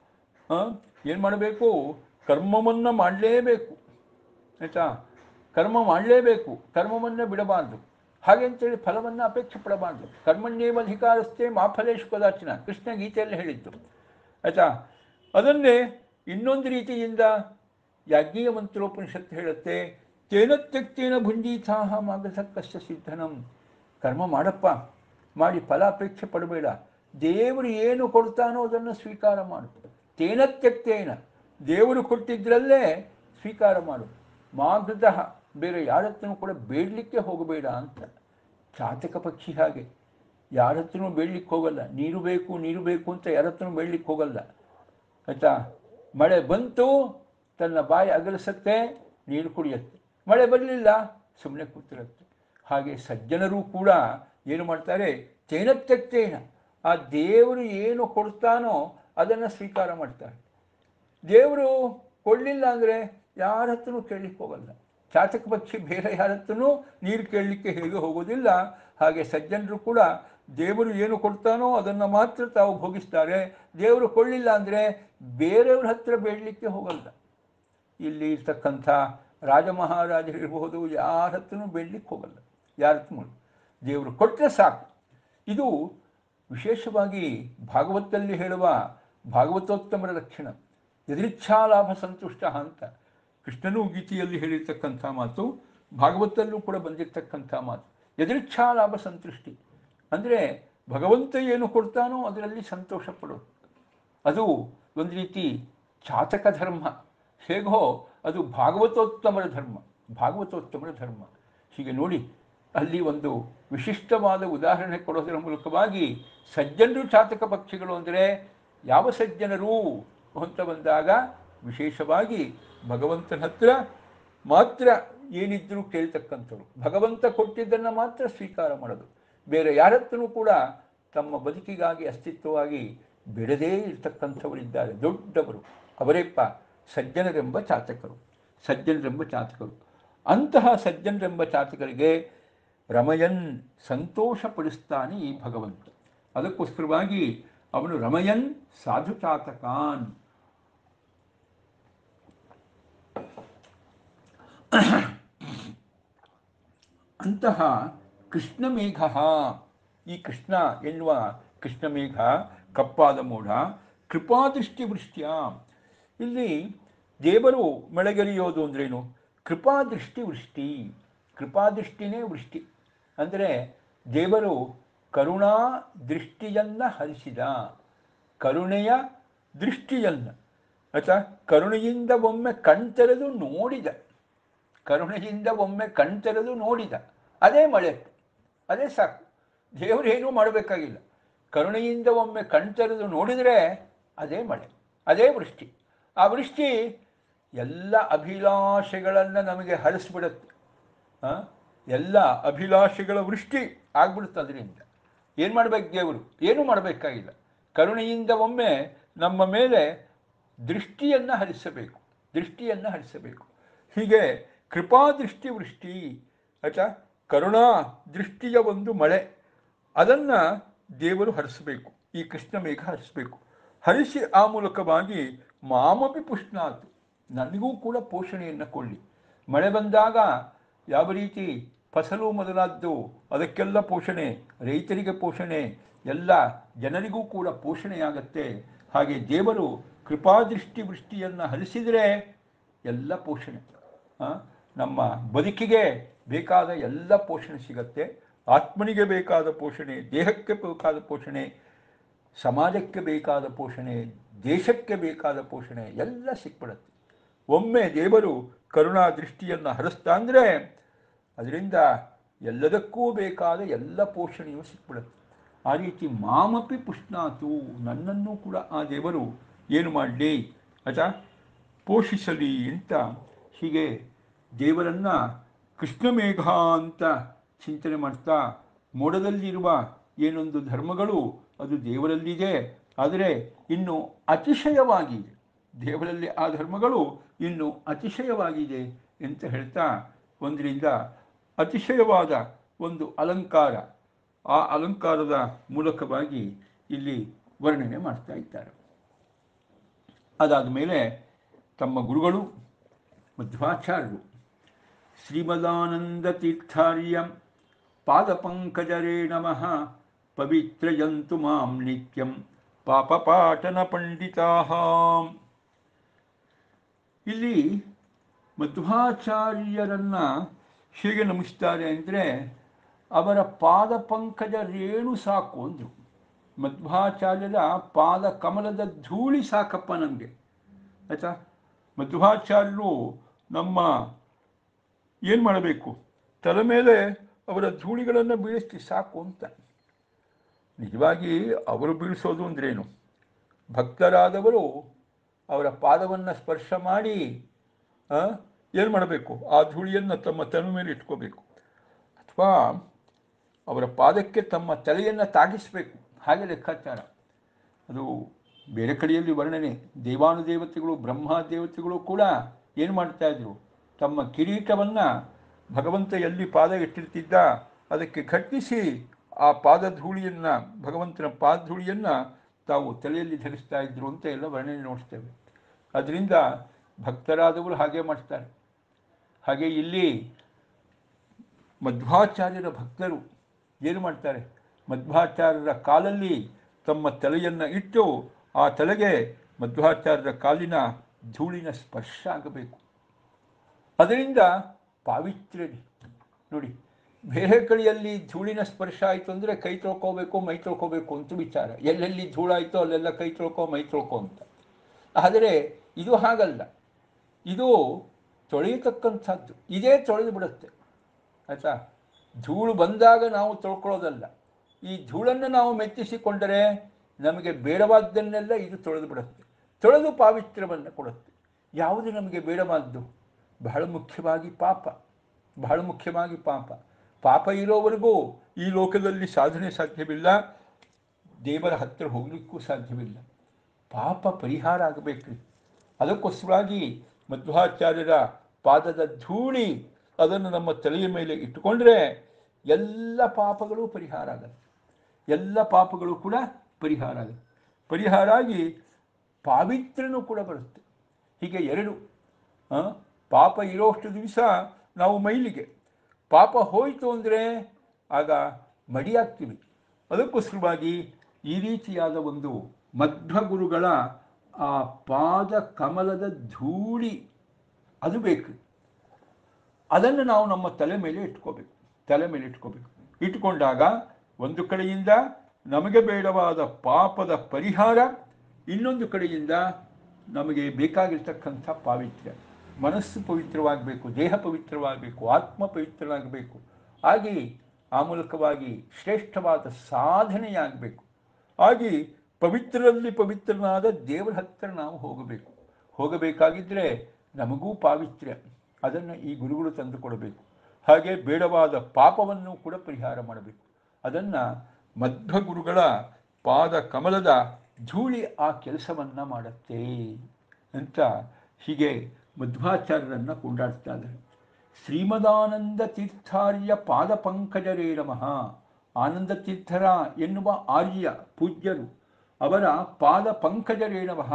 ಏನು ಮಾಡಬೇಕು ಕರ್ಮವನ್ನು ಮಾಡಲೇಬೇಕು ಆಯಿತಾ ಕರ್ಮ ಮಾಡಲೇಬೇಕು ಕರ್ಮವನ್ನು ಬಿಡಬಾರ್ದು ಹಾಗೆ ಅಂತೇಳಿ ಫಲವನ್ನು ಅಪೇಕ್ಷೆ ಪಡಬಾರ್ದು ಕರ್ಮಣ್ಯೇವ ಅಧಿಕಾರಸ್ಥೆ ಮಾಫಲೇಶು ಕದಾಚಿನ ಕೃಷ್ಣ ಗೀತೆಯಲ್ಲಿ ಹೇಳಿದ್ದು ಆಯಿತಾ ಅದನ್ನೇ ಇನ್ನೊಂದು ರೀತಿಯಿಂದ ಯಾಜ್ಞೀಯ ಮಂತ್ರೋಪನಿಷತ್ತು ಹೇಳುತ್ತೆ ತೇನ ತ್ಯಕ್ತೇನ ಭುಂಜೀತಾಹ ಮಾಗಧ ಕಷ್ಟ ಸಿದ್ಧನಂ ಕರ್ಮ ಮಾಡಪ್ಪ ಮಾಡಿ ಫಲ ಅಪೇಕ್ಷೆ ಪಡಬೇಡ ದೇವರು ಏನು ಕೊಡ್ತಾನೋ ಅದನ್ನು ಸ್ವೀಕಾರ ಮಾಡು ತೇನ ತ್ಯಕ್ತೇನ ದೇವರು ಕೊಟ್ಟಿದ್ರಲ್ಲೇ ಸ್ವೀಕಾರ ಮಾಡು ಮಾಗಧ ಬೇರೆ ಯಾರ ಹತ್ರನೂ ಕೂಡ ಬೇಡಲಿಕ್ಕೆ ಹೋಗಬೇಡ ಅಂತ ಚಾತಕ ಪಕ್ಷಿ ಹಾಗೆ ಯಾರ ಹತ್ರನೂ ಬೇಡಲಿಕ್ಕೆ ಹೋಗಲ್ಲ ನೀರು ಬೇಕು ನೀರು ಬೇಕು ಅಂತ ಯಾರ ಹತ್ರನೂ ಬೇಡಲಿಕ್ಕೆ ಹೋಗಲ್ಲ ಆಯಿತಾ ಮಳೆ ಬಂತು ತನ್ನ ಬಾಯಿ ಅಗಲಿಸುತ್ತೆ ನೀರು ಕುಡಿಯುತ್ತೆ ಮಳೆ ಬರಲಿಲ್ಲ ಸುಮ್ಮನೆ ಕೂತಿರುತ್ತೆ ಹಾಗೆ ಸಜ್ಜನರು ಕೂಡ ಏನು ಮಾಡ್ತಾರೆ ತೇನತ್ಯಕ್ತೇನ ಆ ದೇವರು ಏನು ಕೊಡ್ತಾನೋ ಅದನ್ನು ಸ್ವೀಕಾರ ಮಾಡ್ತಾರೆ ದೇವರು ಕೊಡಲಿಲ್ಲ ಅಂದರೆ ಯಾರ ಹತ್ರನೂ ಕೇಳಲಿಕ್ಕೆ ಹೋಗಲ್ಲ ಚಾತಕ ಪಕ್ಷಿ ಬೇರೆ ಯಾರ ಹತ್ರನೂ ನೀರು ಕೇಳಲಿಕ್ಕೆ ಹೇಗೆ ಹೋಗೋದಿಲ್ಲ ಹಾಗೆ ಸಜ್ಜನರು ಕೂಡ ದೇವರು ಏನು ಕೊಡ್ತಾನೋ ಅದನ್ನು ಮಾತ್ರ ತಾವು ಭೋಗಿಸ್ತಾರೆ ದೇವರು ಕೊಳ್ಳಿಲ್ಲ ಅಂದರೆ ಬೇರೆಯವ್ರ ಹತ್ರ ಬೇಡಲಿಕ್ಕೆ ಹೋಗಲ್ಲ ಇಲ್ಲಿ ಇರ್ತಕ್ಕಂಥ ರಾಜ ಮಹಾರಾಜರಿರ್ಬೋದು ಯಾರ ಹತ್ರನೂ ಬೇಡಲಿಕ್ಕೆ ಹೋಗಲ್ಲ ಯಾರ ಹತ್ರ ದೇವರು ಕೊಟ್ಟರೆ ಸಾಕು ಇದು ವಿಶೇಷವಾಗಿ ಭಾಗವತದಲ್ಲಿ ಹೇಳುವ ಭಾಗವತೋತ್ತಮರ ಲಕ್ಷಣ ಎದುರಿಚ್ಛಾಲಾಭ ಸಂತುಷ್ಟ ಅಂತ ಕೃಷ್ಣನೂ ಗೀತೆಯಲ್ಲಿ ಹೇಳಿರ್ತಕ್ಕಂಥ ಮಾತು ಭಾಗವತಲ್ಲೂ ಕೂಡ ಬಂದಿರತಕ್ಕಂಥ ಮಾತು ಎದುರಿಚ್ಛಾಲಾಭ ಸಂತುಷ್ಟಿ ಅಂದರೆ ಭಗವಂತ ಏನು ಕೊಡ್ತಾನೋ ಅದರಲ್ಲಿ ಸಂತೋಷ ಪಡೋದು ಅದು ಒಂದು ರೀತಿ ಚಾತಕ ಧರ್ಮ ಹೇಗೋ ಅದು ಭಾಗವತೋತ್ತಮರ ಧರ್ಮ ಭಾಗವತೋತ್ತಮರ ಧರ್ಮ ಹೀಗೆ ನೋಡಿ ಅಲ್ಲಿ ಒಂದು ವಿಶಿಷ್ಟವಾದ ಉದಾಹರಣೆ ಕೊಡೋದರ ಮೂಲಕವಾಗಿ ಸಜ್ಜನರು ಚಾತಕ ಪಕ್ಷಿಗಳು ಅಂದರೆ ಯಾವ ಸಜ್ಜನರು ಅಂತ ಬಂದಾಗ ವಿಶೇಷವಾಗಿ ಭಗವಂತನ ಹತ್ರ ಮಾತ್ರ ಏನಿದ್ರೂ ಕೇಳ್ತಕ್ಕಂಥವ್ರು ಭಗವಂತ ಕೊಟ್ಟಿದ್ದನ್ನು ಮಾತ್ರ ಸ್ವೀಕಾರ ಮಾಡೋದು ಬೇರೆ ಯಾರ ಹತ್ರನೂ ಕೂಡ ತಮ್ಮ ಬದುಕಿಗಾಗಿ ಅಸ್ತಿತ್ವವಾಗಿ ಬಿಡದೇ ಇರ್ತಕ್ಕಂಥವರಿದ್ದಾರೆ ದೊಡ್ಡವರು ಅವರೇಪ್ಪ ಸಜ್ಜನರೆಂಬ ಚಾತಕರು ಸಜ್ಜನರೆಂಬ ಚಾತಕರು ಅಂತಹ ಸಜ್ಜನರೆಂಬ ಚಾತಕರಿಗೆ ರಮಯನ್ ಸಂತೋಷಪಡಿಸ್ತಾನೆ ಈ ಭಗವಂತ ಅದಕ್ಕೋಸ್ಕರವಾಗಿ ಅವನು ರಮಯನ್ ಸಾಧು ಚಾತಕಾನ್ ಅಂತಹ ಕೃಷ್ಣಮೇಘ ಈ ಕೃಷ್ಣ ಎನ್ನುವ ಕೃಷ್ಣಮೇಘ ಕಪ್ಪಾದ ಮೋಡ ಕೃಪಾದೃಷ್ಟಿ ವೃಷ್ಟ್ಯ ಇಲ್ಲಿ ದೇವರು ಮಳೆಗರಿಯೋದು ಅಂದ್ರೇನು ಕೃಪಾದೃಷ್ಟಿ ವೃಷ್ಟಿ ಕೃಪಾದೃಷ್ಟಿನೇ ವೃಷ್ಟಿ ಅಂದರೆ ದೇವರು ಕರುಣಾ ದೃಷ್ಟಿಯನ್ನು ಹರಿಸಿದ ಕರುಣೆಯ ದೃಷ್ಟಿಯನ್ನು ಆಯ್ತಾ ಕರುಣೆಯಿಂದ ಒಮ್ಮೆ ಕಣ್ತೆರೆದು ನೋಡಿದ ಕರುಣೆಯಿಂದ ಒಮ್ಮೆ ಕಣ್ತೆರೆದು ನೋಡಿದ ಅದೇ ಮಳೆ ಅದೇ ಸಾಕು ದೇವರೇನೂ ಮಾಡಬೇಕಾಗಿಲ್ಲ ಕರುಣೆಯಿಂದ ಒಮ್ಮೆ ಕಣ್ತೆರೆದು ನೋಡಿದರೆ ಅದೇ ಮಳೆ ಅದೇ ವೃಷ್ಟಿ ಆ ವೃಷ್ಟಿ ಎಲ್ಲ ಅಭಿಲಾಷೆಗಳನ್ನು ನಮಗೆ ಹರಿಸ್ಬಿಡುತ್ತೆ ಆ? ಎಲ್ಲ ಅಭಿಲಾಷೆಗಳ ವೃಷ್ಟಿ ಆಗ್ಬಿಡುತ್ತೆ ಅದರಿಂದ ಏನು ಮಾಡಬೇಕು ದೇವರು ಏನೂ ಮಾಡಬೇಕಾಗಿಲ್ಲ ಕರುಣೆಯಿಂದ ಒಮ್ಮೆ ನಮ್ಮ ಮೇಲೆ ದೃಷ್ಟಿಯನ್ನು ಹರಿಸಬೇಕು ದೃಷ್ಟಿಯನ್ನು ಹರಿಸಬೇಕು ಹೀಗೆ ಕೃಪಾದೃಷ್ಟಿ ವೃಷ್ಟಿ ಆಯ್ತಾ ಕರುಣಾ ದೃಷ್ಟಿಯ ಒಂದು ಮಳೆ ಅದನ್ನು ದೇವರು ಹರಿಸಬೇಕು ಈ ಕೃಷ್ಣ ಮೇಘ ಹರಿಸಬೇಕು ಹರಿಸಿ ಆ ಮೂಲಕವಾಗಿ ಮಾಮಪಿ ಪುಷ್ಣಾತು ನನಗೂ ಕೂಡ ಪೋಷಣೆಯನ್ನು ಕೊಳ್ಳಿ ಮಳೆ ಬಂದಾಗ ಯಾವ ರೀತಿ ಫಸಲು ಮೊದಲಾದ್ದು ಅದಕ್ಕೆಲ್ಲ ಪೋಷಣೆ ರೈತರಿಗೆ ಪೋಷಣೆ ಎಲ್ಲ ಜನರಿಗೂ ಕೂಡ ಪೋಷಣೆಯಾಗತ್ತೆ ಹಾಗೆ ದೇವರು ಕೃಪಾದೃಷ್ಟಿ ವೃಷ್ಟಿಯನ್ನು ಹರಿಸಿದರೆ ಎಲ್ಲ ಪೋಷಣೆ ಆ, ನಮ್ಮ ಬದುಕಿಗೆ ಬೇಕಾದ ಎಲ್ಲ ಪೋಷಣೆ ಸಿಗತ್ತೆ ಆತ್ಮನಿಗೆ ಬೇಕಾದ ಪೋಷಣೆ ದೇಹಕ್ಕೆ ಬೇಕಾದ ಪೋಷಣೆ ಸಮಾಜಕ್ಕೆ ಬೇಕಾದ ಪೋಷಣೆ ದೇಶಕ್ಕೆ ಬೇಕಾದ ಪೋಷಣೆ ಎಲ್ಲ ಸಿಕ್ಬಿಡುತ್ತೆ ಒಮ್ಮೆ ದೇವರು ಕರುಣಾ ದೃಷ್ಟಿಯನ್ನು ಹರಿಸ್ತಾ ಅಂದರೆ ಅದರಿಂದ ಎಲ್ಲದಕ್ಕೂ ಬೇಕಾದ ಎಲ್ಲ ಪೋಷಣೆಯೂ ಸಿಕ್ಬಿಡುತ್ತೆ ಆ ರೀತಿ ಮಾಮಪಿ ಪುಷ್ಣಾತು ನನ್ನನ್ನು ಕೂಡ ಆ ದೇವರು ಏನು ಮಾಡಲಿ ಆಯ್ತಾ ಪೋಷಿಸಲಿ ಅಂತ ಹೀಗೆ ದೇವರನ್ನು ಕೃಷ್ಣಮೇಘ ಅಂತ ಚಿಂತನೆ ಮಾಡ್ತಾ ಮೋಡದಲ್ಲಿರುವ ಏನೊಂದು ಧರ್ಮಗಳು ಅದು ದೇವರಲ್ಲಿದೆ ಆದರೆ ಇನ್ನು ಅತಿಶಯವಾಗಿದೆ ದೇವರಲ್ಲಿ ಆ ಧರ್ಮಗಳು ಇನ್ನು ಅತಿಶಯವಾಗಿದೆ ಅಂತ ಹೇಳ್ತಾ ಒಂದರಿಂದ ಅತಿಶಯವಾದ ಒಂದು ಅಲಂಕಾರ ಆ ಅಲಂಕಾರದ ಮೂಲಕವಾಗಿ ಇಲ್ಲಿ ವರ್ಣನೆ ಮಾಡ್ತಾ ಇದ್ದಾರೆ ಅದಾದ ಮೇಲೆ ತಮ್ಮ ಗುರುಗಳು ಮಧ್ವಾಚಾರ್ಯರು ಶ್ರೀಮದಾನಂದ ತೀರ್ಥಾರ್ಯ ಪಾದಪಂಕಜರೇ ನಮಃ ಪವಿತ್ರಯಂತು ಮಾಂ ನಿತ್ಯಂ ಪಾಪಪಾಟನ ಪಂಡಿತಾ ಇಲ್ಲಿ ಮಧ್ವಾಚಾರ್ಯರನ್ನ ಹೇಗೆ ನಮಿಸ್ತಾರೆ ಅಂದರೆ ಅವರ ಪಾದ ಪಂಕಜ ರೇಣು ಸಾಕು ಅಂದರು ಮಧ್ವಾಚಾರ್ಯರ ಪಾದ ಕಮಲದ ಧೂಳಿ ಸಾಕಪ್ಪ ನಮಗೆ ಆಯ್ತಾ ಮಧ್ವಾಚಾರ್ಯರು ನಮ್ಮ ಏನು ಮಾಡಬೇಕು ತಲೆ ಮೇಲೆ ಅವರ ಧೂಳಿಗಳನ್ನು ಬೀಳಿಸಿ ಸಾಕು ಅಂತ ನಿಜವಾಗಿ ಅವರು ಬೀಳಿಸೋದು ಅಂದ್ರೇನು ಭಕ್ತರಾದವರು ಅವರ ಪಾದವನ್ನು ಸ್ಪರ್ಶ ಮಾಡಿ ಏನು ಮಾಡಬೇಕು ಆ ಧೂಳಿಯನ್ನು ತಮ್ಮ ತಲೆ ಮೇಲೆ ಇಟ್ಕೋಬೇಕು ಅಥವಾ ಅವರ ಪಾದಕ್ಕೆ ತಮ್ಮ ತಲೆಯನ್ನು ತಾಗಿಸಬೇಕು ಹಾಗೆ ಲೆಕ್ಕಾಚಾರ ಅದು ಬೇರೆ ಕಡೆಯಲ್ಲಿ ವರ್ಣನೆ ದೇವಾನುದೇವತೆಗಳು ಬ್ರಹ್ಮ ದೇವತೆಗಳು ಕೂಡ ಏನು ಮಾಡ್ತಾ ಇದ್ರು ತಮ್ಮ ಕಿರೀಟವನ್ನು ಭಗವಂತ ಎಲ್ಲಿ ಪಾದ ಇಟ್ಟಿರ್ತಿದ್ದ ಅದಕ್ಕೆ ಕಟ್ಟಿಸಿ ಆ ಪಾದಧೂಳಿಯನ್ನು ಭಗವಂತನ ಪಾದಧೂಳಿಯನ್ನು ತಾವು ತಲೆಯಲ್ಲಿ ಧರಿಸ್ತಾ ಇದ್ರು ಅಂತ ಎಲ್ಲ ವರ್ಣನೆ ನೋಡ್ತೇವೆ ಅದರಿಂದ ಭಕ್ತರಾದವರು ಹಾಗೆ ಮಾಡ್ತಾರೆ ಹಾಗೆ ಇಲ್ಲಿ ಮಧ್ವಾಚಾರ್ಯರ ಭಕ್ತರು ಏನು ಮಾಡ್ತಾರೆ ಮಧ್ವಾಚಾರ್ಯರ ಕಾಲಲ್ಲಿ ತಮ್ಮ ತಲೆಯನ್ನು ಇಟ್ಟು ಆ ತಲೆಗೆ ಮಧ್ವಾಚಾರ್ಯರ ಕಾಲಿನ ಧೂಳಿನ ಸ್ಪರ್ಶ ಆಗಬೇಕು ಅದರಿಂದ ಪಾವಿತ್ರ್ಯ ನೋಡಿ ಬೇರೆ ಕಡೆಯಲ್ಲಿ ಧೂಳಿನ ಸ್ಪರ್ಶ ಆಯಿತು ಅಂದರೆ ಕೈ ತೊಳ್ಕೋಬೇಕು ಮೈ ತೊಳ್ಕೋಬೇಕು ಅಂತ ವಿಚಾರ ಎಲ್ಲೆಲ್ಲಿ ಧೂಳಾಯಿತೋ ಅಲ್ಲೆಲ್ಲ ಕೈ ತೊಳ್ಕೊ ಮೈ ತೊಳ್ಕೊ ಅಂತ ಆದರೆ ಇದು ಹಾಗಲ್ಲ ಇದು ತೊಳೆಯತಕ್ಕಂಥದ್ದು ಇದೇ ತೊಳೆದು ಬಿಡುತ್ತೆ ಆಯಿತಾ ಧೂಳು ಬಂದಾಗ ನಾವು ತೊಳ್ಕೊಳ್ಳೋದಲ್ಲ ಈ ಧೂಳನ್ನು ನಾವು ಮೆಚ್ಚಿಸಿಕೊಂಡರೆ ನಮಗೆ ಬೇಡವಾದ್ದನ್ನೆಲ್ಲ ಇದು ತೊಳೆದು ಬಿಡುತ್ತೆ ತೊಳೆದು ಪಾವಿತ್ರ್ಯವನ್ನು ಕೊಡುತ್ತೆ ಯಾವುದು ನಮಗೆ ಬೇಡವಾದ್ದು ಬಹಳ ಮುಖ್ಯವಾಗಿ ಪಾಪ ಬಹಳ ಮುಖ್ಯವಾಗಿ ಪಾಪ ಪಾಪ ಇರೋವರೆಗೂ ಈ ಲೋಕದಲ್ಲಿ ಸಾಧನೆ ಸಾಧ್ಯವಿಲ್ಲ ದೇವರ ಹತ್ತಿರ ಹೋಗಲಿಕ್ಕೂ ಸಾಧ್ಯವಿಲ್ಲ ಪಾಪ ಪರಿಹಾರ ಆಗಬೇಕ್ರಿ ಅದಕ್ಕೋಸ್ಕರವಾಗಿ ಮಧ್ವಾಚಾರ್ಯರ ಪಾದದ ಧೂಳಿ ಅದನ್ನು ನಮ್ಮ ತಲೆಯ ಮೇಲೆ ಇಟ್ಟುಕೊಂಡ್ರೆ ಎಲ್ಲ ಪಾಪಗಳು ಪರಿಹಾರ ಆಗತ್ತೆ ಎಲ್ಲ ಪಾಪಗಳು ಕೂಡ ಪರಿಹಾರ ಆಗುತ್ತೆ ಪರಿಹಾರ ಆಗಿ ಪಾವಿತ್ರ್ಯನೂ ಕೂಡ ಬರುತ್ತೆ ಹೀಗೆ ಎರಡು ಆ, ಪಾಪ ಇರೋಷ್ಟು ದಿವಸ ನಾವು ಮೈಲಿಗೆ ಪಾಪ ಹೋಯಿತು ಅಂದರೆ ಆಗ ಮಡಿಯಾಗ್ತೀವಿ ಅದಕ್ಕೋಸ್ಕರವಾಗಿ ಈ ರೀತಿಯಾದ ಒಂದು ಮಧ್ವಗುರುಗಳ ಆ ಪಾದ ಕಮಲದ ಧೂಳಿ ಅದು ಬೇಕು ಅದನ್ನು ನಾವು ನಮ್ಮ ತಲೆ ಮೇಲೆ ಇಟ್ಕೋಬೇಕು ತಲೆ ಮೇಲೆ ಇಟ್ಕೋಬೇಕು ಇಟ್ಕೊಂಡಾಗ ಒಂದು ಕಡೆಯಿಂದ ನಮಗೆ ಬೇಡವಾದ ಪಾಪದ ಪರಿಹಾರ ಇನ್ನೊಂದು ಕಡೆಯಿಂದ ನಮಗೆ ಬೇಕಾಗಿರ್ತಕ್ಕಂಥ ಪಾವಿತ್ರ್ಯ ಮನಸ್ಸು ಪವಿತ್ರವಾಗಬೇಕು ದೇಹ ಪವಿತ್ರವಾಗಬೇಕು ಆತ್ಮ ಪವಿತ್ರವಾಗಬೇಕು ಹಾಗೆ ಆ ಮೂಲಕವಾಗಿ ಶ್ರೇಷ್ಠವಾದ ಸಾಧನೆಯಾಗಬೇಕು ಹಾಗೆ ಪವಿತ್ರರಲ್ಲಿ ಪವಿತ್ರನಾದ ದೇವರ ಹತ್ತಿರ ನಾವು ಹೋಗಬೇಕು ಹೋಗಬೇಕಾಗಿದ್ದರೆ ನಮಗೂ ಪಾವಿತ್ರ್ಯ ಅದನ್ನು ಈ ಗುರುಗಳು ತಂದುಕೊಡಬೇಕು ಹಾಗೆ ಬೇಡವಾದ ಪಾಪವನ್ನು ಕೂಡ ಪರಿಹಾರ ಮಾಡಬೇಕು ಅದನ್ನು ಮಧ್ವ ಗುರುಗಳ ಪಾದ ಕಮಲದ ಧೂಳಿ ಆ ಕೆಲಸವನ್ನು ಮಾಡುತ್ತೆ ಅಂತ ಹೀಗೆ ಮಧ್ವಾಚಾರ್ಯರನ್ನು ಕೊಂಡಾಡ್ತಾ ಇದ್ದಾರೆ ಶ್ರೀಮದಾನಂದ ತೀರ್ಥಾರ್ಯ ಪಾದ ಪಂಕಜರೇ ನಮಃ ಆನಂದ ತೀರ್ಥರ ಎನ್ನುವ ಆರ್ಯ ಪೂಜ್ಯರು ಅವರ ಪಾದ ಪಂಕಜರೇ ನಮಃ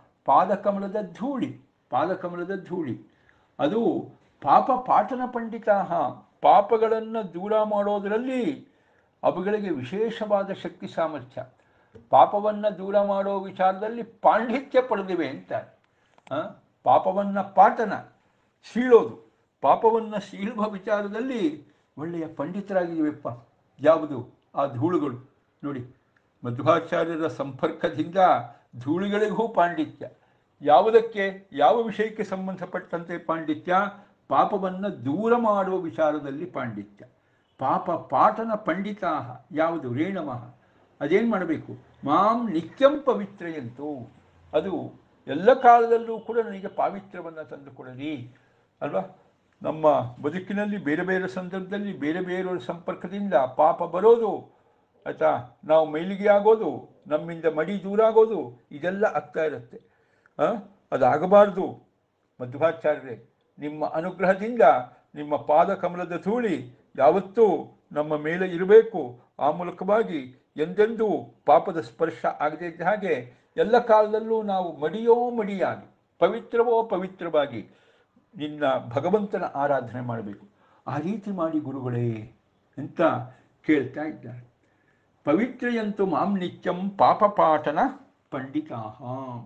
ಪಾದಕಮಲದ ಧೂಳಿ ಪಾದಕಮಲದ ಧೂಳಿ ಅದು ಪಾಪ ಪಾಠನ ಪಂಡಿತ ಪಾಪಗಳನ್ನು ದೂರ ಮಾಡೋದರಲ್ಲಿ ಅವುಗಳಿಗೆ ವಿಶೇಷವಾದ ಶಕ್ತಿ ಸಾಮರ್ಥ್ಯ ಪಾಪವನ್ನು ದೂರ ಮಾಡೋ ವಿಚಾರದಲ್ಲಿ ಪಾಂಡಿತ್ಯ ಪಡೆದಿವೆ ಅಂತಾರೆ ಆ? ಪಾಪವನ್ನು ಪಾಠನ ಸೀಳೋದು ಪಾಪವನ್ನು ಸೀಳುವ ವಿಚಾರದಲ್ಲಿ ಒಳ್ಳೆಯ ಪಂಡಿತರಾಗಿದ್ದೀವಪ್ಪ ಯಾವುದು ಆ ಧೂಳುಗಳು ನೋಡಿ ಮಧ್ವಾಚಾರ್ಯರ ಸಂಪರ್ಕದಿಂದ ಧೂಳುಗಳಿಗೂ ಪಾಂಡಿತ್ಯ ಯಾವುದಕ್ಕೆ ಯಾವ ವಿಷಯಕ್ಕೆ ಸಂಬಂಧಪಟ್ಟಂತೆ ಪಾಂಡಿತ್ಯ ಪಾಪವನ್ನು ದೂರ ಮಾಡುವ ವಿಚಾರದಲ್ಲಿ ಪಾಂಡಿತ್ಯ ಪಾಪ ಪಾಠನ ಪಂಡಿತಾ ಯಾವುದು ರೇಣಮಃ ಅದೇನು ಮಾಡಬೇಕು ಮಾಂ ನಿತ್ಯಂ ಪವಿತ್ರಯಂತು ಅದು ಎಲ್ಲ ಕಾಲದಲ್ಲೂ ಕೂಡ ನನಗೆ ಪಾವಿತ್ರ್ಯವನ್ನು ತಂದುಕೊಡಲಿ ಅಲ್ವಾ ನಮ್ಮ ಬದುಕಿನಲ್ಲಿ ಬೇರೆ ಬೇರೆ ಸಂದರ್ಭದಲ್ಲಿ ಬೇರೆ ಬೇರೆಯವರ ಸಂಪರ್ಕದಿಂದ ಪಾಪ ಬರೋದು ಆಯಿತಾ ನಾವು ಮೈಲಿಗೆ ಆಗೋದು ನಮ್ಮಿಂದ ಮಡಿ ದೂರ ಆಗೋದು ಇದೆಲ್ಲ ಆಗ್ತಾ ಇರುತ್ತೆ ಆ? ಅದಾಗಬಾರ್ದು ಮಧ್ವಾಚಾರ್ಯರೇ ನಿಮ್ಮ ಅನುಗ್ರಹದಿಂದ ನಿಮ್ಮ ಪಾದ ಕಮಲದ ಧೂಳಿ ಯಾವತ್ತೂ ನಮ್ಮ ಮೇಲೆ ಇರಬೇಕು ಆ ಮೂಲಕವಾಗಿ ಎಂದೆಂದೂ ಪಾಪದ ಸ್ಪರ್ಶ ಆಗದೇ ಇದ್ದ ಹಾಗೆ ಎಲ್ಲ ಕಾಲದಲ್ಲೂ ನಾವು ಮಡಿಯೋ ಮಡಿಯಾಗಿ ಪವಿತ್ರವೋ ಪವಿತ್ರವಾಗಿ ನಿನ್ನ ಭಗವಂತನ ಆರಾಧನೆ ಮಾಡಬೇಕು ಆ ರೀತಿ ಮಾಡಿ ಗುರುಗಳೇ ಅಂತ ಕೇಳ್ತಾ ಇದ್ದಾರೆ ಪವಿತ್ರಯಂತು ಮಾಂ ನಿತ್ಯಂ ಪಾಪಪಾಠನ ಪಂಡಿತಾಹ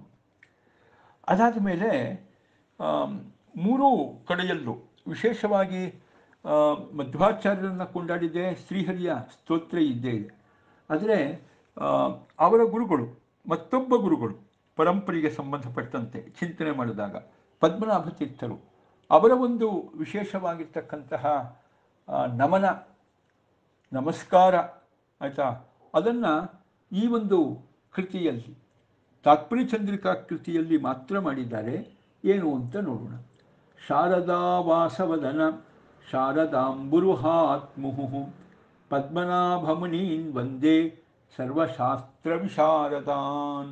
ಅದಾದ ಮೇಲೆ ಮೂರೂ ಕಡೆಯಲ್ಲೂ ವಿಶೇಷವಾಗಿ ಆ, ಮಧ್ವಾಚಾರ್ಯರನ್ನು ಕೊಂಡಾಡಿದೆ ಶ್ರೀಹರಿಯ ಸ್ತೋತ್ರ ಇದ್ದೇ ಇದೆ ಆದರೆ ಆ, ಅವರ ಗುರುಗಳು ಮತ್ತೊಬ್ಬ ಗುರುಗಳು ಪರಂಪರೆಗೆ ಸಂಬಂಧಪಟ್ಟಂತೆ ಚಿಂತನೆ ಮಾಡಿದಾಗ ಪದ್ಮನಾಭ ತೀರ್ಥರು ಅವರ ಒಂದು ವಿಶೇಷವಾಗಿರ್ತಕ್ಕಂತಹ ಆ, ನಮನ ನಮಸ್ಕಾರ ಆಯಿತಾ ಅದನ್ನು ಈ ಒಂದು ಕೃತಿಯಲ್ಲಿ ತಾತ್ಪರ್ಯ ಚಂದ್ರಿಕಾ ಕೃತಿಯಲ್ಲಿ ಮಾತ್ರ ಮಾಡಿದ್ದಾರೆ ಏನು ಅಂತ ನೋಡೋಣ ಶಾರದಾ ವಾಸವದನ ಶಾರದಾಂಬುರುಹಾತ್ಮುಹು ಪದ್ಮನಾಭಮುನೀನ್ ವಂದೇ ಸರ್ವಶಾಸ್ತ್ರ ವಿಶಾರದಾನ್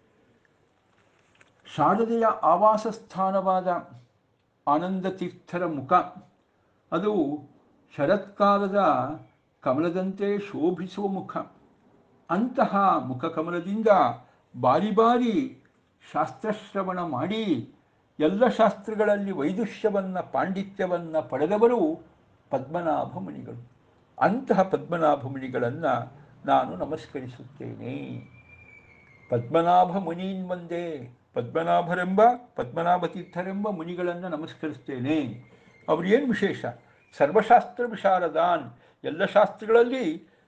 ಶಾರದೆಯ ಆವಾಸ ಸ್ಥಾನವಾದ ಆನಂದ ತೀರ್ಥರ ಮುಖ ಅದು ಶರತ್ಕಾಲದ ಕಮಲದಂತೆ ಶೋಭಿಸುವ ಮುಖ ಅಂತಹ ಮುಖಕಮಲದಿಂದ ಬಾರಿ ಬಾರಿ ಶಾಸ್ತ್ರಶ್ರವಣ ಮಾಡಿ ಎಲ್ಲ ಶಾಸ್ತ್ರಗಳಲ್ಲಿ ವೈದುಷ್ಯವನ್ನು ಪಾಂಡಿತ್ಯವನ್ನು ಪಡೆದವರು ಪದ್ಮನಾಭ ಮುನಿಗಳು ಅಂತಹ ಪದ್ಮನಾಭ ಮುನಿಗಳನ್ನು ನಾನು ನಮಸ್ಕರಿಸುತ್ತೇನೆ ಪದ್ಮನಾಭ ಮುನೀನ್ ಮುಂದೆ ಪದ್ಮನಾಭರೆಂಬ ಪದ್ಮನಾಭ ತೀರ್ಥರೆಂಬ ಮುನಿಗಳನ್ನು ನಮಸ್ಕರಿಸ್ತೇನೆ ಅವರು ಏನು ವಿಶೇಷ ಸರ್ವಶಾಸ್ತ್ರ ವಿಶಾರದಾನ್ ಎಲ್ಲ ಶಾಸ್ತ್ರಗಳಲ್ಲಿ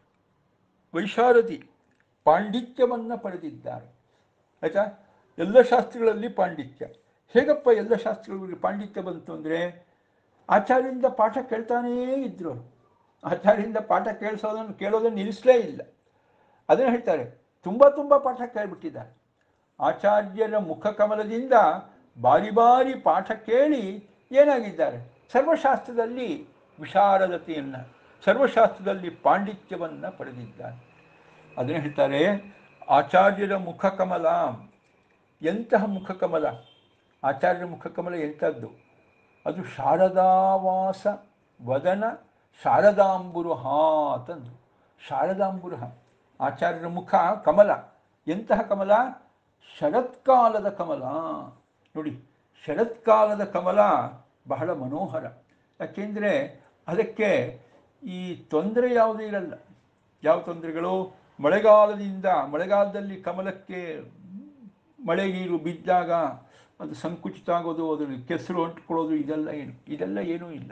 ವೈಶಾರದಿ ಪಾಂಡಿತ್ಯವನ್ನು ಪಡೆದಿದ್ದಾರೆ ಆಯ್ತಾ ಎಲ್ಲ ಶಾಸ್ತ್ರಗಳಲ್ಲಿ ಪಾಂಡಿತ್ಯ ಹೇಗಪ್ಪ ಎಲ್ಲ ಶಾಸ್ತ್ರಗಳಿಗೆ ಪಾಂಡಿತ್ಯ ಬಂತು ಅಂದರೆ ಆಚಾರ್ಯರಿಂದ ಪಾಠ ಕೇಳ್ತಾನೇ ಇದ್ರು ಅವರು ಆಚಾರ್ಯರಿಂದ ಪಾಠ ಕೇಳಿಸೋದನ್ನು ಕೇಳೋದನ್ನು ನಿಲ್ಲಿಸಲೇ ಇಲ್ಲ ಅದನ್ನು ಹೇಳ್ತಾರೆ ತುಂಬ ತುಂಬ ಪಾಠ ಕೇಳಿಬಿಟ್ಟಿದ್ದಾರೆ ಆಚಾರ್ಯರ ಮುಖಕಮಲದಿಂದ ಬಾರಿ ಬಾರಿ ಪಾಠ ಕೇಳಿ ಏನಾಗಿದ್ದಾರೆ ಸರ್ವಶಾಸ್ತ್ರದಲ್ಲಿ ವಿಶಾರದತೆಯನ್ನು ಸರ್ವಶಾಸ್ತ್ರದಲ್ಲಿ ಪಾಂಡಿತ್ಯವನ್ನು ಪಡೆದಿದ್ದಾರೆ ಅದನ್ನು ಹೇಳ್ತಾರೆ ಆಚಾರ್ಯರ ಮುಖಕಮಲ ಎಂತಹ ಮುಖಕಮಲ ಆಚಾರ್ಯರ ಮುಖಕಮಲ ಎಂಥದ್ದು ಅದು ಶಾರದಾವಾಸ ವದನ ಶಾರದಾಂಬುರುಹ ತಂದು ಶಾರದಾಂಬುರುಹ ಆಚಾರ್ಯರ ಮುಖ ಕಮಲ ಎಂತಹ ಕಮಲ ಶರತ್ಕಾಲದ ಕಮಲ ನೋಡಿ ಶರತ್ಕಾಲದ ಕಮಲ ಬಹಳ ಮನೋಹರ ಯಾಕೆಂದರೆ ಅದಕ್ಕೆ ಈ ತೊಂದರೆ ಯಾವುದೂ ಇರಲ್ಲ ಯಾವ ತೊಂದರೆಗಳು ಮಳೆಗಾಲದಿಂದ ಮಳೆಗಾಲದಲ್ಲಿ ಕಮಲಕ್ಕೆ ಮಳೆ ನೀರು ಬಿದ್ದಾಗ ಅದು ಸಂಕುಚಿತ ಆಗೋದು ಅದರಲ್ಲಿ ಕೆಸರು ಅಂಟ್ಕೊಳ್ಳೋದು ಇದೆಲ್ಲ ಏನು ಇದೆಲ್ಲ ಏನೂ ಇಲ್ಲ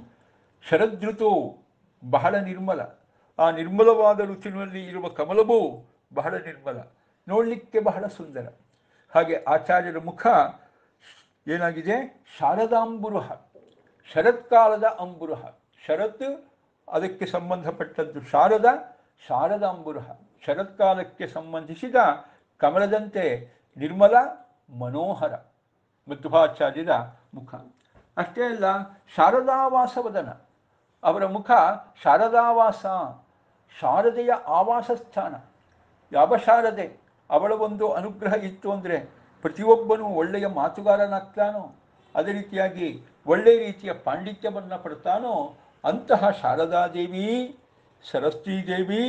ಶರದೃತು ಬಹಳ ನಿರ್ಮಲ ಆ ನಿರ್ಮಲವಾದ ಋತುವಿನಲ್ಲಿ ಇರುವ ಕಮಲವು ಬಹಳ ನಿರ್ಮಲ ನೋಡಲಿಕ್ಕೆ ಬಹಳ ಸುಂದರ ಹಾಗೆ ಆಚಾರ್ಯರ ಮುಖ ಏನಾಗಿದೆ ಶಾರದಾಂಬುರುಹ ಶರತ್ಕಾಲದ ಅಂಬುರುಹ ಶರತ್ ಅದಕ್ಕೆ ಸಂಬಂಧಪಟ್ಟದ್ದು ಶಾರದ ಶಾರದಾಂಬುರುಹ ಶರತ್ಕಾಲಕ್ಕೆ ಸಂಬಂಧಿಸಿದ ಕಮಲದಂತೆ ನಿರ್ಮಲ ಮನೋಹರ ಮಧ್ವಾಚಾರ್ಯರ ಮುಖ ಅಷ್ಟೇ ಅಲ್ಲ ಶಾರದಾವಾಸವದನ ಅವರ ಮುಖ ಶಾರದಾವಾಸ ಶಾರದೆಯ ಆವಾಸ ಸ್ಥಾನ ಯಾವ ಶಾರದೆ ಅವಳ ಒಂದು ಅನುಗ್ರಹ ಇತ್ತು ಅಂದರೆ ಪ್ರತಿಯೊಬ್ಬನೂ ಒಳ್ಳೆಯ ಮಾತುಗಾರನಾಗ್ತಾನೋ ಅದೇ ರೀತಿಯಾಗಿ ಒಳ್ಳೆಯ ರೀತಿಯ ಪಾಂಡಿತ್ಯವನ್ನು ಪಡ್ತಾನೋ ಅಂತಹ ಶಾರದಾದೇವಿ ಸರಸ್ವತೀ ದೇವಿ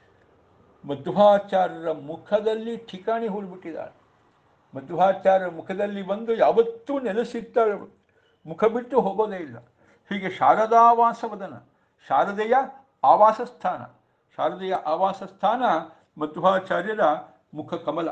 ಮಧ್ವಾಚಾರ್ಯರ ಮುಖದಲ್ಲಿ ಠಿಕಾಣಿ ಹೂಳ್ಬಿಟ್ಟಿದ್ದಾಳೆ ಮಧ್ವಾಚಾರ್ಯರ ಮುಖದಲ್ಲಿ ಬಂದು ಯಾವತ್ತೂ ನೆಲೆಸಿರ್ತಾಳೆ ಅವಳು. ಮುಖ ಬಿಟ್ಟು ಹೋಗೋದೇ ಇಲ್ಲ ಹೀಗೆ ಶಾರದಾವಾಸವದನ ಶಾರದೆಯ ಆವಾಸ ಸ್ಥಾನ ಶಾರದೆಯ ಆವಾಸ ಸ್ಥಾನ ಮಧ್ವಾಚಾರ್ಯರ ಮುಖ ಕಮಲ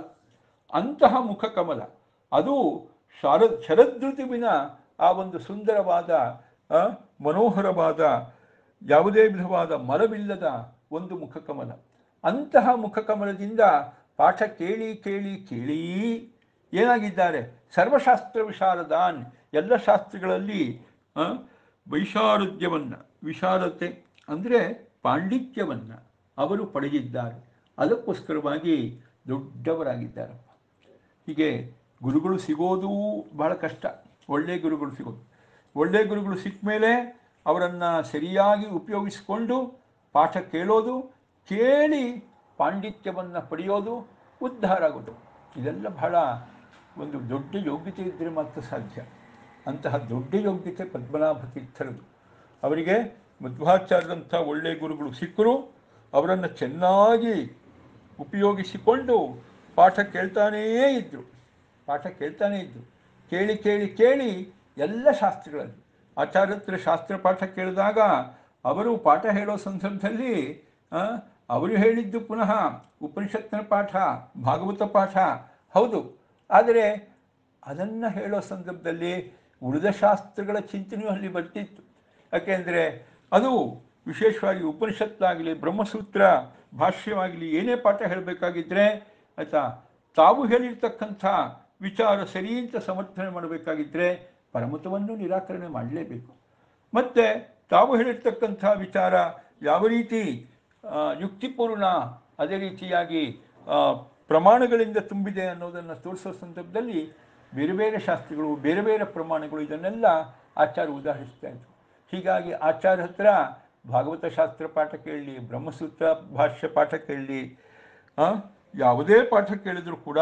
ಅಂತಹ ಮುಖ ಕಮಲ ಅದು ಶಾರ ಶರದೃತುವಿನ ಆ ಒಂದು ಸುಂದರವಾದ ಆ, ಮನೋಹರವಾದ ಯಾವುದೇ ವಿಧವಾದ ಮರವಿಲ್ಲದ ಒಂದು ಮುಖಕಮಲ ಅಂತಹ ಮುಖಕಮಲದಿಂದ ಪಾಠ ಕೇಳಿ ಕೇಳಿ ಕೇಳಿ ಏನಾಗಿದ್ದಾರೆ ಸರ್ವಶಾಸ್ತ್ರ ವಿಶಾರದಾನ್ ಎಲ್ಲ ಶಾಸ್ತ್ರಗಳಲ್ಲಿ ಆ, ವೈಶಾರದ್ಯವನ್ನು ವಿಶಾರತೆ ಅಂದರೆ ಪಾಂಡಿತ್ಯವನ್ನು ಅವರು ಪಡೆದಿದ್ದಾರೆ ಅದಕ್ಕೋಸ್ಕರವಾಗಿ ದೊಡ್ಡವರಾಗಿದ್ದಾರಪ್ಪ ಹೀಗೆ ಗುರುಗಳು ಸಿಗೋದು ಬಹಳ ಕಷ್ಟ ಒಳ್ಳೆಯ ಗುರುಗಳು ಸಿಗೋದು ಒಳ್ಳೆಯ ಗುರುಗಳು ಸಿಕ್ಕ ಮೇಲೆ ಅವರನ್ನು ಸರಿಯಾಗಿ ಉಪಯೋಗಿಸಿಕೊಂಡು ಪಾಠ ಕೇಳೋದು ಕೇಳಿ ಪಾಂಡಿತ್ಯವನ್ನು ಪಡೆಯೋದು ಉದ್ಧಾರ ಆಗೋದು ಇದೆಲ್ಲ ಬಹಳ ಒಂದು ದೊಡ್ಡ ಯೋಗ್ಯತೆ ಇದ್ದರೆ ಮಾತ್ರ ಸಾಧ್ಯ ಅಂತಹ ದೊಡ್ಡ ಯೋಗ್ಯತೆ ಪದ್ಮನಾಭ ತೀರ್ಥರದು ಅವರಿಗೆ ಮಧ್ವಾಚಾರ್ಯರಂಥ ಒಳ್ಳೆಯ ಗುರುಗಳು ಸಿಕ್ಕರು ಅವರನ್ನು ಚೆನ್ನಾಗಿ ಉಪಯೋಗಿಸಿಕೊಂಡು ಪಾಠ ಕೇಳ್ತಾನೇ ಇದ್ದರು ಪಾಠ ಕೇಳ್ತಾನೇ ಇದ್ದರು ಕೇಳಿ ಕೇಳಿ ಕೇಳಿ ಎಲ್ಲ ಶಾಸ್ತ್ರಗಳಲ್ಲಿ ಆಚಾರ್ಯ ಹತ್ರ ಶಾಸ್ತ್ರ ಪಾಠ ಕೇಳಿದಾಗ ಅವರು ಪಾಠ ಹೇಳೋ ಸಂದರ್ಭದಲ್ಲಿ ಆ, ಅವರು ಹೇಳಿದ್ದು ಪುನಃ ಉಪನಿಷತ್ತಿನ ಪಾಠ ಭಾಗವತ ಪಾಠ ಹೌದು ಆದರೆ ಅದನ್ನು ಹೇಳೋ ಸಂದರ್ಭದಲ್ಲಿ ಉಳಿದ ಶಾಸ್ತ್ರಗಳ ಚಿಂತನೆಯೂ ಅಲ್ಲಿ ಬರ್ತಿತ್ತು ಯಾಕೆಂದರೆ ಅದು ವಿಶೇಷವಾಗಿ ಉಪನಿಷತ್ತಾಗಲಿ ಬ್ರಹ್ಮಸೂತ್ರ ಭಾಷ್ಯವಾಗಲಿ ಏನೇ ಪಾಠ ಹೇಳಬೇಕಾಗಿದ್ದರೆ ಆಯಿತಾ ತಾವು ಹೇಳಿರ್ತಕ್ಕಂಥ ವಿಚಾರ ಸರಿ ಅಂತ ಸಮರ್ಥನೆ ಮಾಡಬೇಕಾಗಿದ್ದರೆ ಪರಮತವನ್ನು ನಿರಾಕರಣೆ ಮಾಡಲೇಬೇಕು ಮತ್ತು ತಾವು ಹೇಳಿರ್ತಕ್ಕಂಥ ವಿಚಾರ ಯಾವ ರೀತಿ ಆ, ಯುಕ್ತಿಪೂರ್ಣ ಅದೇ ರೀತಿಯಾಗಿ ಆ, ಪ್ರಮಾಣಗಳಿಂದ ತುಂಬಿದೆ ಅನ್ನೋದನ್ನು ತೋರಿಸೋ ಸಂದರ್ಭದಲ್ಲಿ ಬೇರೆ ಬೇರೆ ಶಾಸ್ತ್ರಗಳು ಬೇರೆ ಬೇರೆ ಪ್ರಮಾಣಗಳು ಇದನ್ನೆಲ್ಲ ಆಚಾರ್ಯ ಉದಾಹರಿಸ್ತಾ ಇದ್ರು ಹೀಗಾಗಿ ಆಚಾರ್ಯ ಹತ್ರ ಭಾಗವತ ಶಾಸ್ತ್ರ ಪಾಠ ಕೇಳಲಿ ಬ್ರಹ್ಮಸೂತ್ರ ಭಾಷ್ಯ ಪಾಠ ಕೇಳಲಿ ಆ, ಯಾವುದೇ ಪಾಠ ಕೇಳಿದರೂ ಕೂಡ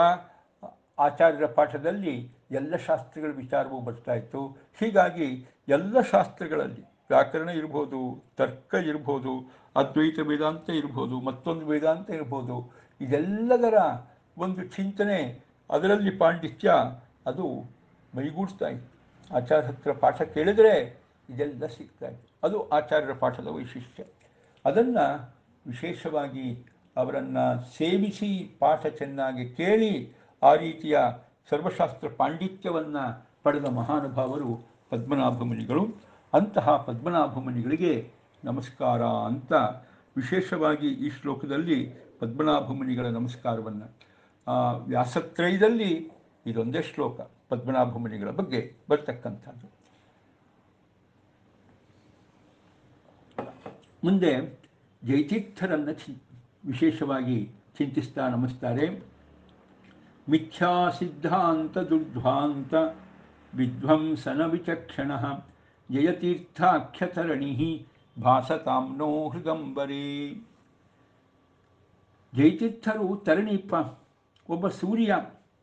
ಆಚಾರ್ಯರ ಪಾಠದಲ್ಲಿ ಎಲ್ಲ ಶಾಸ್ತ್ರಗಳ ವಿಚಾರವೂ ಬರ್ತಾ ಇತ್ತು ಹೀಗಾಗಿ ಎಲ್ಲ ಶಾಸ್ತ್ರಗಳಲ್ಲಿ ವ್ಯಾಕರಣ ಇರ್ಬೋದು ತರ್ಕ ಇರ್ಬೋದು ಅದ್ವೈತ ವೇದಾಂತ ಇರ್ಬೋದು ಮತ್ತೊಂದು ವೇದಾಂತ ಇರ್ಬೋದು ಇದೆಲ್ಲದರ ಒಂದು ಚಿಂತನೆ ಅದರಲ್ಲಿ ಪಾಂಡಿತ್ಯ ಅದು ಮೈಗೂಡಿಸ್ತಾ ಇತ್ತು ಆಚಾರ್ಯ ಹತ್ರ ಪಾಠ ಕೇಳಿದರೆ ಇದೆಲ್ಲ ಸಿಗ್ತಾ ಇತ್ತು ಅದು ಆಚಾರ್ಯರ ಪಾಠದ ವೈಶಿಷ್ಟ್ಯ ಅದನ್ನು ವಿಶೇಷವಾಗಿ ಅವರನ್ನು ಸೇವಿಸಿ ಪಾಠ ಚೆನ್ನಾಗಿ ಕೇಳಿ ಆ ರೀತಿಯ ಸರ್ವಶಾಸ್ತ್ರ ಪಾಂಡಿತ್ಯವನ್ನು ಪಡೆದ ಮಹಾನುಭಾವರು ಪದ್ಮನಾಭ ಮುನಿಗಳು ಅಂತಹ ಪದ್ಮನಾಭ ಮುನಿಗಳಿಗೆ ನಮಸ್ಕಾರ ಅಂತ ವಿಶೇಷವಾಗಿ ಈ ಶ್ಲೋಕದಲ್ಲಿ ಪದ್ಮನಾಭ ಮುನಿಗಳ ನಮಸ್ಕಾರವನ್ನು ವ್ಯಾಸತ್ರಯದಲ್ಲಿ ಇದೊಂದೇ ಶ್ಲೋಕ ಪದ್ಮನಾಭ ಮುನಿಗಳ ಬಗ್ಗೆ ಬರ್ತಕ್ಕಂಥದ್ದು ಮುಂದೆ ಜೈತೀರ್ಥರನ್ನು ಚಿ ವಿಶೇಷವಾಗಿ ಚಿಂತಿಸ್ತಾ ನಮಿಸ್ತಾರೆ ಮಿಥ್ಯಾ ಸಿದ್ಧಾಂತ ದುರ್ಧ್ವಾಂತ ವಿಧ್ವಂಸನ ವಿಚಕ್ಷಣ ಜಯತೀರ್ಥಾಖ್ಯತರಣಿ ಭಾಸತಾಂನೋ ಹೃಗಂಬರೇ ಜಯತೀರ್ಥರು ತರಣಿಪ್ಪ ಒಬ್ಬ ಸೂರ್ಯ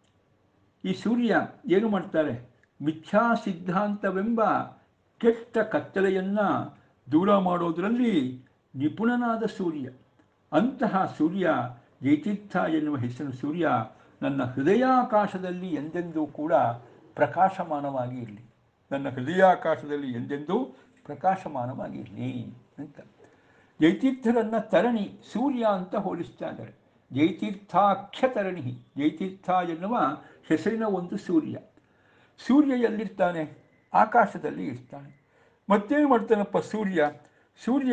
ಈ ಸೂರ್ಯ ಏನು ಮಾಡ್ತಾರೆ ಮಿಥ್ಯಾ ಸಿದ್ಧಾಂತವೆಂಬ ಕೆಟ್ಟ ಕತ್ತಲೆಯನ್ನು ದೂರ ಮಾಡೋದರಲ್ಲಿ ನಿಪುಣನಾದ ಸೂರ್ಯ ಅಂತಹ ಸೂರ್ಯ ಜಯತೀರ್ಥ ಎನ್ನುವ ಹೆಸರು ಸೂರ್ಯ ನನ್ನ ಹೃದಯಾಕಾಶದಲ್ಲಿ ಎಂದೆಂದೂ ಕೂಡ ಪ್ರಕಾಶಮಾನವಾಗಿ ಇರಲಿ ನನ್ನ ಹೃದಯಾಕಾಶದಲ್ಲಿ ಎಂದೆಂದೂ ಪ್ರಕಾಶಮಾನವಾಗಿ ಇರಲಿ ಅಂತ ಜಯತೀರ್ಥರನ್ನು ತರಣಿ ಸೂರ್ಯ ಅಂತ ಹೋಲಿಸ್ತಾ ಇದ್ದಾರೆ ಜಯತೀರ್ಥಾಖ್ಯ ತರಣಿ ಜಯತೀರ್ಥ ಎನ್ನುವ ಹೆಸರಿನ ಒಂದು ಸೂರ್ಯ ಸೂರ್ಯ ಎಲ್ಲಿರ್ತಾನೆ ಆಕಾಶದಲ್ಲಿ ಇರ್ತಾನೆ ಮತ್ತೇನು ಮಾಡ್ತಾನಪ್ಪ ಸೂರ್ಯ ಸೂರ್ಯ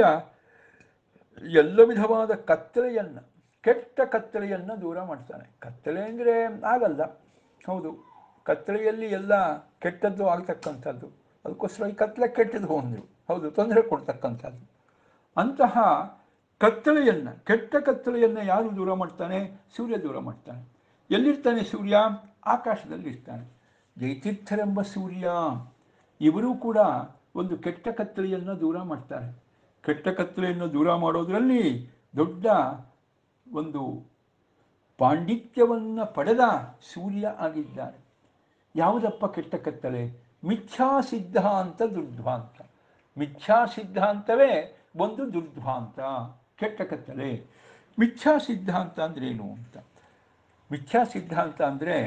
ಎಲ್ಲ ವಿಧವಾದ ಕತ್ತಲೆಯನ್ನು ಕೆಟ್ಟ ಕತ್ತಲೆಯನ್ನು ದೂರ ಮಾಡ್ತಾನೆ ಕತ್ತಲೆ ಅಂದರೆ ಆಗಲ್ಲ ಹೌದು ಕತ್ತಲೆಯಲ್ಲಿ ಎಲ್ಲ ಕೆಟ್ಟದ್ದು ಆಗ್ತಕ್ಕಂಥದ್ದು ಅದಕ್ಕೋಸ್ಕರ ಈ ಕತ್ತಲೆ ಕೆಟ್ಟದ್ದು ಅಂದರು ಹೌದು ತೊಂದರೆ ಕೊಡ್ತಕ್ಕಂಥದ್ದು ಅಂತಹ ಕತ್ತಲೆಯನ್ನು ಕೆಟ್ಟ ಕತ್ತಲೆಯನ್ನು ಯಾರು ದೂರ ಮಾಡ್ತಾನೆ ಸೂರ್ಯ ದೂರ ಮಾಡ್ತಾನೆ ಎಲ್ಲಿರ್ತಾನೆ ಸೂರ್ಯ ಆಕಾಶದಲ್ಲಿ ಇರ್ತಾನೆ ಜಯತೀರ್ಥರೆಂಬ ಸೂರ್ಯ ಇವರು ಕೂಡ ಒಂದು ಕೆಟ್ಟ ಕತ್ತಲೆಯನ್ನು ದೂರ ಮಾಡ್ತಾರೆ ಕೆಟ್ಟ ಕತ್ತಲೆಯನ್ನು ದೂರ ಮಾಡೋದರಲ್ಲಿ ದೊಡ್ಡ ಒಂದು ಪಾಂಡಿತ್ಯವನ್ನು ಪಡೆದ ಸೂರ್ಯ ಆಗಿದ್ದಾರೆ ಯಾವುದಪ್ಪ ಕೆಟ್ಟ ಕತ್ತಲೆ ಮಿಥ್ಯಾ ಸಿದ್ಧಾಂತ ದುರ್ಧ್ವಾಂತ ಮಿಥ್ಯಾ ಸಿದ್ಧಾಂತವೇ ಒಂದು ದುರ್ಧ್ವಾಂತ ಕೆಟ್ಟ ಕತ್ತಲೆ ಮಿಥ್ಯಾ ಸಿದ್ಧಾಂತ ಅಂದ್ರೇನು ಅಂತ ಮಿಥ್ಯಾ ಸಿದ್ಧಾಂತ ಅಂದರೆ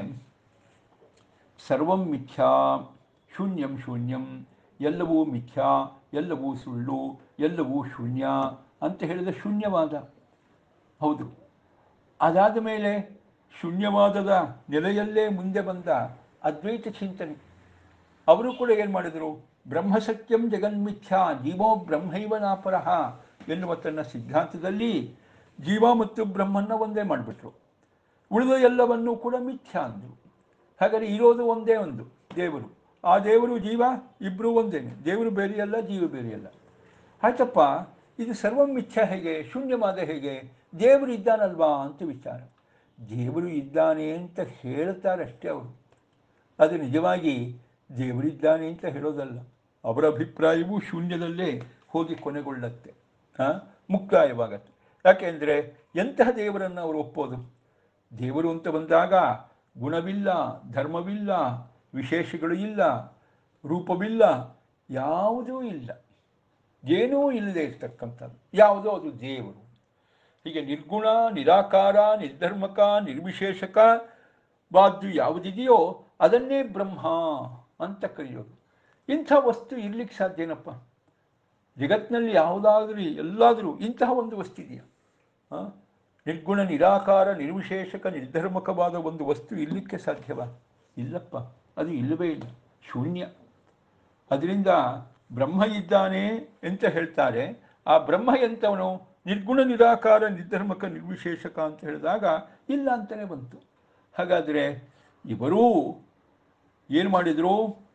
ಸರ್ವಂ ಮಿಥ್ಯಾ ಶೂನ್ಯಂ ಶೂನ್ಯಂ ಎಲ್ಲವೂ ಮಿಥ್ಯಾ ಎಲ್ಲವೂ ಸುಳ್ಳು ಎಲ್ಲವೂ ಶೂನ್ಯ ಅಂತ ಹೇಳಿದ ಶೂನ್ಯವಾದ ಹೌದು ಅದಾದ ಮೇಲೆ ಶೂನ್ಯವಾದದ ನೆಲೆಯಲ್ಲೇ ಮುಂದೆ ಬಂದ ಅದ್ವೈತ ಚಿಂತನೆ ಅವರು ಕೂಡ ಏನು ಮಾಡಿದರು ಬ್ರಹ್ಮಸತ್ಯಂ ಜಗನ್ಮಿಥ್ಯಾ ಜೀವೋ ಬ್ರಹ್ಮೈವ ನಾಪರಹ ಎನ್ನುವ ತನ್ನ ಸಿದ್ಧಾಂತದಲ್ಲಿ ಜೀವ ಮತ್ತು ಬ್ರಹ್ಮನ್ನ ಒಂದೇ ಮಾಡಿಬಿಟ್ರು ಉಳಿದ ಎಲ್ಲವನ್ನೂ ಕೂಡ ಮಿಥ್ಯಾ ಅಂದರು ಹಾಗಾದರೆ ಇರೋದು ಒಂದೇ ಒಂದು ದೇವರು ಆ ದೇವರು ಜೀವ ಇಬ್ಬರು ಒಂದೇನೆ ದೇವರು ಬೇರೆಯಲ್ಲ ಜೀವ ಬೇರೆಯಲ್ಲ ಆಯ್ತಪ್ಪ ಇದು ಸರ್ವ ಮಿಥ್ಯ ಹೇಗೆ ಶೂನ್ಯವಾದ ಹೇಗೆ ದೇವರು ಇದ್ದಾನಲ್ವಾ ಅಂತ ವಿಚಾರ ದೇವರು ಇದ್ದಾನೆ ಅಂತ ಹೇಳ್ತಾರೆ ಅಷ್ಟೇ ಅವರು ಅದು ನಿಜವಾಗಿ ದೇವರಿದ್ದಾನೆ ಅಂತ ಹೇಳೋದಲ್ಲ ಅವರ ಅಭಿಪ್ರಾಯವೂ ಶೂನ್ಯದಲ್ಲೇ ಹೋಗಿ ಕೊನೆಗೊಳ್ಳುತ್ತೆ ಹಾಂ ಮುಕ್ತಾಯವಾಗತ್ತೆ ಯಾಕೆಂದರೆ ಎಂತಹ ದೇವರನ್ನು ಅವರು ಒಪ್ಪೋದು ದೇವರು ಅಂತ ಬಂದಾಗ ಗುಣವಿಲ್ಲ ಧರ್ಮವಿಲ್ಲ ವಿಶೇಷಗಳು ಇಲ್ಲ ರೂಪವಿಲ್ಲ ಯಾವುದೂ ಇಲ್ಲ ಏನೂ ಇಲ್ಲದೆ ಇರ್ತಕ್ಕಂಥದ್ದು ಯಾವುದೋ ಅದು ದೇವರು ಹೀಗೆ ನಿರ್ಗುಣ ನಿರಾಕಾರ ನಿರ್ಧರ್ಮಕ ನಿರ್ವಿಶೇಷಕ ವಾದ್ಯು ಯಾವುದಿದೆಯೋ ಅದನ್ನೇ ಬ್ರಹ್ಮ ಅಂತ ಕರೆಯೋದು ಇಂಥ ವಸ್ತು ಇರ್ಲಿಕ್ಕೆ ಸಾಧ್ಯನಪ್ಪ ಜಗತ್ತಿನಲ್ಲಿ ಯಾವುದಾದ್ರೂ ಎಲ್ಲಾದರೂ ಇಂತಹ ಒಂದು ವಸ್ತು ಇದೆಯಾ ಆ? ನಿರ್ಗುಣ ನಿರಾಕಾರ ನಿರ್ವಿಶೇಷಕ ನಿರ್ಧರ್ಮಕವಾದ ಒಂದು ವಸ್ತು ಇರಲಿಕ್ಕೆ ಸಾಧ್ಯವಾ ಇಲ್ಲಪ್ಪ ಅದು ಇಲ್ಲವೇ ಇಲ್ಲ ಶೂನ್ಯ ಅದರಿಂದ ಬ್ರಹ್ಮ ಇದ್ದಾನೆ ಅಂತ ಹೇಳ್ತಾರೆ ಆ ಬ್ರಹ್ಮ ಎಂಥವನು ನಿರ್ಗುಣ ನಿರಾಕಾರ ನಿರ್ಧರ್ಮಕ ನಿರ್ವಿಶೇಷಕ ಅಂತ ಹೇಳಿದಾಗ ಇಲ್ಲ ಅಂತಲೇ ಬಂತು ಹಾಗಾದರೆ ಇವರೂ ಏನು ಮಾಡಿದರು